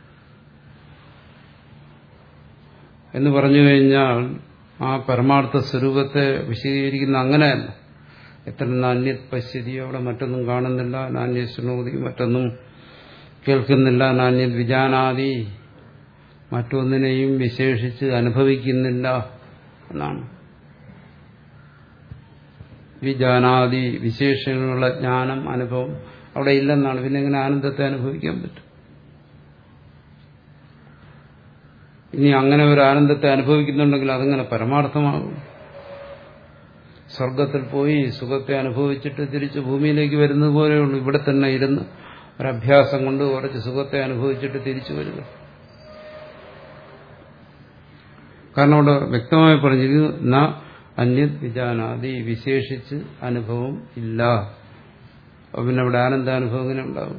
എന്ന് പറഞ്ഞു കഴിഞ്ഞാൽ ആ പരമാർത്ഥ സ്വരൂപത്തെ വിശദീകരിക്കുന്ന അങ്ങനെയല്ല എത്ര നാണ്യത് പശ്യതി അവിടെ മറ്റൊന്നും കാണുന്നില്ല നാണ്യ ശൃണോതി മറ്റൊന്നും കേൾക്കുന്നില്ല നാണ്യത് വിജാനാദി മറ്റൊന്നിനെയും വിശേഷിച്ച് അനുഭവിക്കുന്നില്ല എന്നാണ് വിജാനാദി വിശേഷങ്ങളുള്ള ജ്ഞാനം അനുഭവം അവിടെ ഇല്ലെന്നാണ് പിന്നെ എങ്ങനെ ആനന്ദത്തെ അനുഭവിക്കാൻ പറ്റും ഇനി അങ്ങനെ ഒരു ആനന്ദത്തെ അനുഭവിക്കുന്നുണ്ടെങ്കിൽ അതങ്ങനെ പരമാർത്ഥമാകും സ്വർഗത്തിൽ പോയി സുഖത്തെ അനുഭവിച്ചിട്ട് തിരിച്ച് ഭൂമിയിലേക്ക് വരുന്നത് പോലെയുള്ളൂ ഇവിടെ തന്നെ ഇരുന്ന് ഒരഭ്യാസം കൊണ്ട് കുറച്ച് സുഖത്തെ അനുഭവിച്ചിട്ട് തിരിച്ചു വരിക കാരണം അവിടെ വ്യക്തമായി പറഞ്ഞിരിക്കുന്നു ന അന്യത് വിജാനാദി വിശേഷിച്ച് അനുഭവം ഇല്ല അപ്പൊ പിന്നെ അവിടെ ആനന്ദാനുഭവം ഇങ്ങനെ ഉണ്ടാകും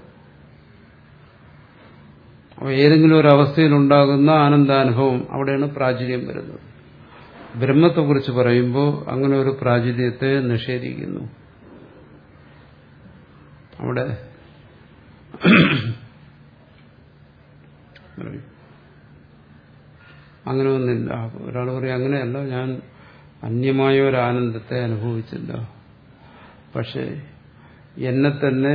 അപ്പൊ ഏതെങ്കിലും ഒരു അവസ്ഥയിൽ ഉണ്ടാകുന്ന ആനന്ദാനുഭവം അവിടെയാണ് പ്രാചുര്യം വരുന്നത് ബ്രഹ്മത്തെക്കുറിച്ച് പറയുമ്പോൾ അങ്ങനെ ഒരു പ്രാചുര്യത്തെ നിഷേധിക്കുന്നു അവിടെ അങ്ങനെ ഒന്നില്ല ഒരാൾ പറയും അങ്ങനെയല്ല ഞാൻ അന്യമായ ഒരു ആനന്ദത്തെ അനുഭവിച്ചില്ല പക്ഷെ എന്നെ തന്നെ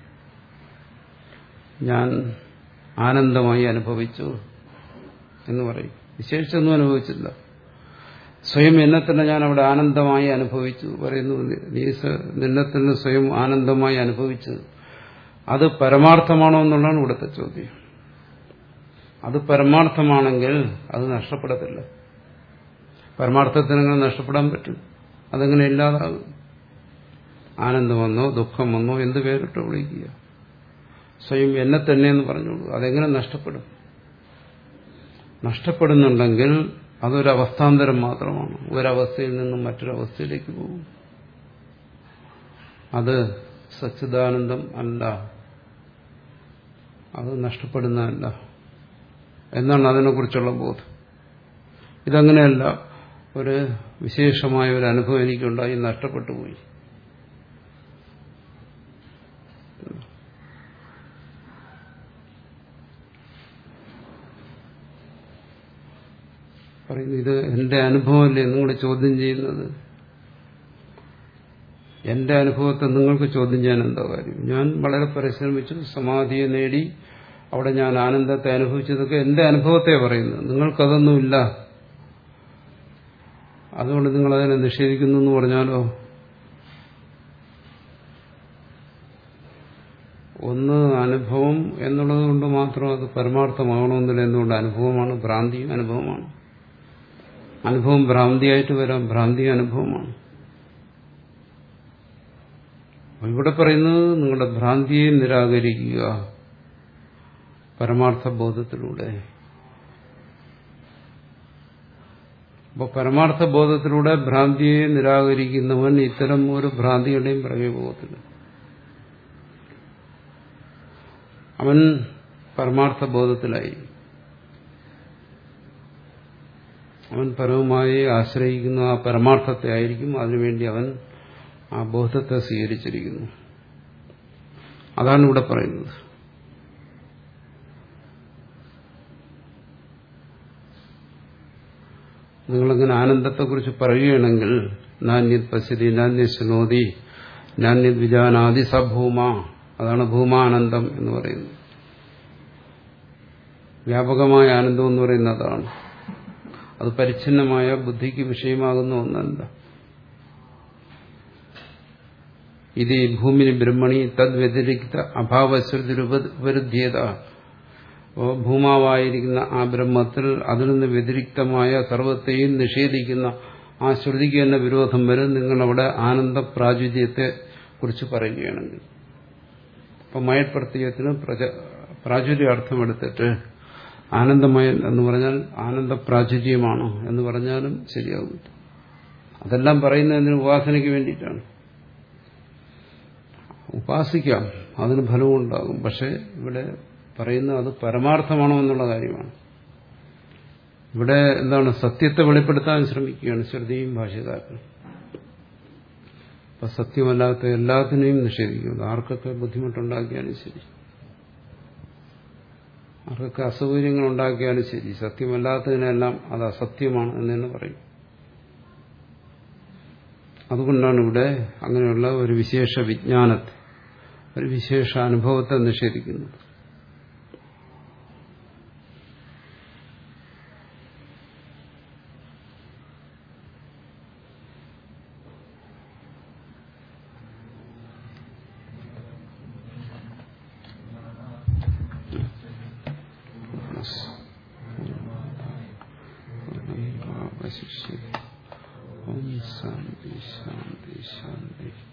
ഞാൻ ആനന്ദമായി അനുഭവിച്ചു എന്ന് പറയും വിശേഷിച്ചൊന്നും അനുഭവിച്ചില്ല സ്വയം എന്നെ തന്നെ ഞാൻ അവിടെ ആനന്ദമായി അനുഭവിച്ചു പറയുന്നു നീ നിന്നെ തന്നെ സ്വയം ആനന്ദമായി അനുഭവിച്ചത് അത് പരമാർത്ഥമാണോ എന്നുള്ളതാണ് ഇവിടുത്തെ ചോദ്യം അത് പരമാർത്ഥമാണെങ്കിൽ അത് നഷ്ടപ്പെടത്തില്ല പരമാർത്ഥത്തിനങ്ങനെ നഷ്ടപ്പെടാൻ പറ്റും അതെങ്ങനെ ഇല്ലാതാകും ആനന്ദം വന്നോ ദുഃഖം വന്നോ എന്ത് പേരിട്ട് വിളിക്കുക സ്വയം എന്നെ തന്നെ എന്ന് പറഞ്ഞോളൂ അതെങ്ങനെ നഷ്ടപ്പെടും നഷ്ടപ്പെടുന്നുണ്ടെങ്കിൽ അതൊരു അവസ്ഥാന്തരം മാത്രമാണ് ഒരവസ്ഥയിൽ നിന്നും മറ്റൊരവസ്ഥയിലേക്ക് പോകും അത് സച്ചിദാനന്ദം അല്ല അത് നഷ്ടപ്പെടുന്നതല്ല എന്നാണ് അതിനെക്കുറിച്ചുള്ള ബോധം ഇതങ്ങനെയല്ല ഒരു വിശേഷമായ ഒരു അനുഭവം എനിക്കുണ്ടായി നഷ്ടപ്പെട്ടു പോയി പറയുന്നു ഇത് എന്റെ അനുഭവമല്ലേ നിങ്ങൾ ചോദ്യം ചെയ്യുന്നത് എന്റെ അനുഭവത്തെ നിങ്ങൾക്ക് ചോദ്യം ചെയ്യാൻ എന്താ കാര്യം ഞാൻ വളരെ പരിശ്രമിച്ചു സമാധിയെ നേടി അവിടെ ഞാൻ ആനന്ദത്തെ അനുഭവിച്ചതൊക്കെ എന്റെ അനുഭവത്തെ പറയുന്നത് നിങ്ങൾക്കതൊന്നുമില്ല അതുകൊണ്ട് നിങ്ങൾ അതിനെ നിഷേധിക്കുന്നു എന്ന് പറഞ്ഞാലോ ഒന്ന് അനുഭവം എന്നുള്ളത് കൊണ്ട് മാത്രം അത് പരമാർത്ഥമാകണമെന്നില്ല എന്തുകൊണ്ട് അനുഭവമാണ് ഭ്രാന്തി അനുഭവമാണ് അനുഭവം ഭ്രാന്തിയായിട്ട് വരാം ഭ്രാന്തി അനുഭവമാണ് ഇവിടെ പറയുന്നത് നിങ്ങളുടെ ഭ്രാന്തിയെ നിരാകരിക്കുക പരമാർത്ഥ ബോധത്തിലൂടെ അപ്പോൾ പരമാർത്ഥ ബോധത്തിലൂടെ ഭ്രാന്തിയെ നിരാകരിക്കുന്നവൻ ഇത്തരം ഒരു ഭ്രാന്തിയുടെയും പിറകെ പോകത്തില്ല അവൻ പരമാർത്ഥ ബോധത്തിലായി അവൻ പരവുമായി ആശ്രയിക്കുന്ന ആ പരമാർത്ഥത്തെ ആയിരിക്കും അതിനുവേണ്ടി അവൻ ആ ബോധത്തെ സ്വീകരിച്ചിരിക്കുന്നു അതാണ് ഇവിടെ പറയുന്നത് നിങ്ങളിങ്ങനെ ആനന്ദത്തെക്കുറിച്ച് പറയുകയാണെങ്കിൽ നാന്യത് പശ്യതി നാന്യത് ശൃണോതി നാന്യത് വിജാനാദി സഭൂമ അതാണ് ഭൂമാനന്ദം എന്ന് പറയുന്നത് വ്യാപകമായ ആനന്ദം എന്ന് പറയുന്നത് അതാണ് അത് പരിച്ഛിന്നമായ ബുദ്ധിക്ക് വിഷയമാകുന്ന ഒന്നല്ല ഇത് ഭൂമിനി ബ്രഹ്മണി തദ് വ്യതിരിക്ത അഭാവശ്രുതി ഉപരുദ്ധ്യത ഭൂമാവായിരിക്കുന്ന ആ ബ്രഹ്മത്തിൽ അതിൽ നിന്ന് വ്യതിരിക്തമായ സർവത്തെയും നിഷേധിക്കുന്ന ആ ശ്രുതിക്ക് തന്നെ വിരോധം വരും നിങ്ങളവിടെ ആനന്ദ പ്രാചുര്യത്തെ കുറിച്ച് പറയുകയാണെങ്കിൽ അപ്പം മയപ്രത്യയത്തിന് പ്രാചുര്യ അർത്ഥമെടുത്തിട്ട് ആനന്ദമയൻ എന്ന് പറഞ്ഞാൽ ആനന്ദ പ്രാചുര്യമാണ് എന്ന് പറഞ്ഞാലും ശരിയാകും അതെല്ലാം പറയുന്നതിന് ഉപാസനയ്ക്ക് വേണ്ടിയിട്ടാണ് ഉപാസിക്കാം അതിന് ഫലവും ഉണ്ടാകും പക്ഷെ ഇവിടെ പറയുന്ന അത് പരമാർത്ഥമാണോ എന്നുള്ള കാര്യമാണ് ഇവിടെ എന്താണ് സത്യത്തെ വെളിപ്പെടുത്താൻ ശ്രമിക്കുകയാണ് ശ്രുതിയും ഭാഷ്യകാരനും അപ്പൊ സത്യമല്ലാത്ത എല്ലാത്തിനെയും നിഷേധിക്കുന്നു ആർക്കൊക്കെ ബുദ്ധിമുട്ടുണ്ടാക്കിയാലും ശരി ആർക്കൊക്കെ അസൗകര്യങ്ങൾ ഉണ്ടാക്കിയാലും ശരി സത്യമല്ലാത്തതിനെല്ലാം അത് അസത്യമാണ് എന്ന് തന്നെ പറയും അതുകൊണ്ടാണ് ഇവിടെ അങ്ങനെയുള്ള ഒരു വിശേഷ വിജ്ഞാനത്തെ ഒരു വിശേഷ അനുഭവത്തെ നിഷേധിക്കുന്നത് ശിഷ്യ ഓം ശാന്തി ശാന്തി ശാന്തി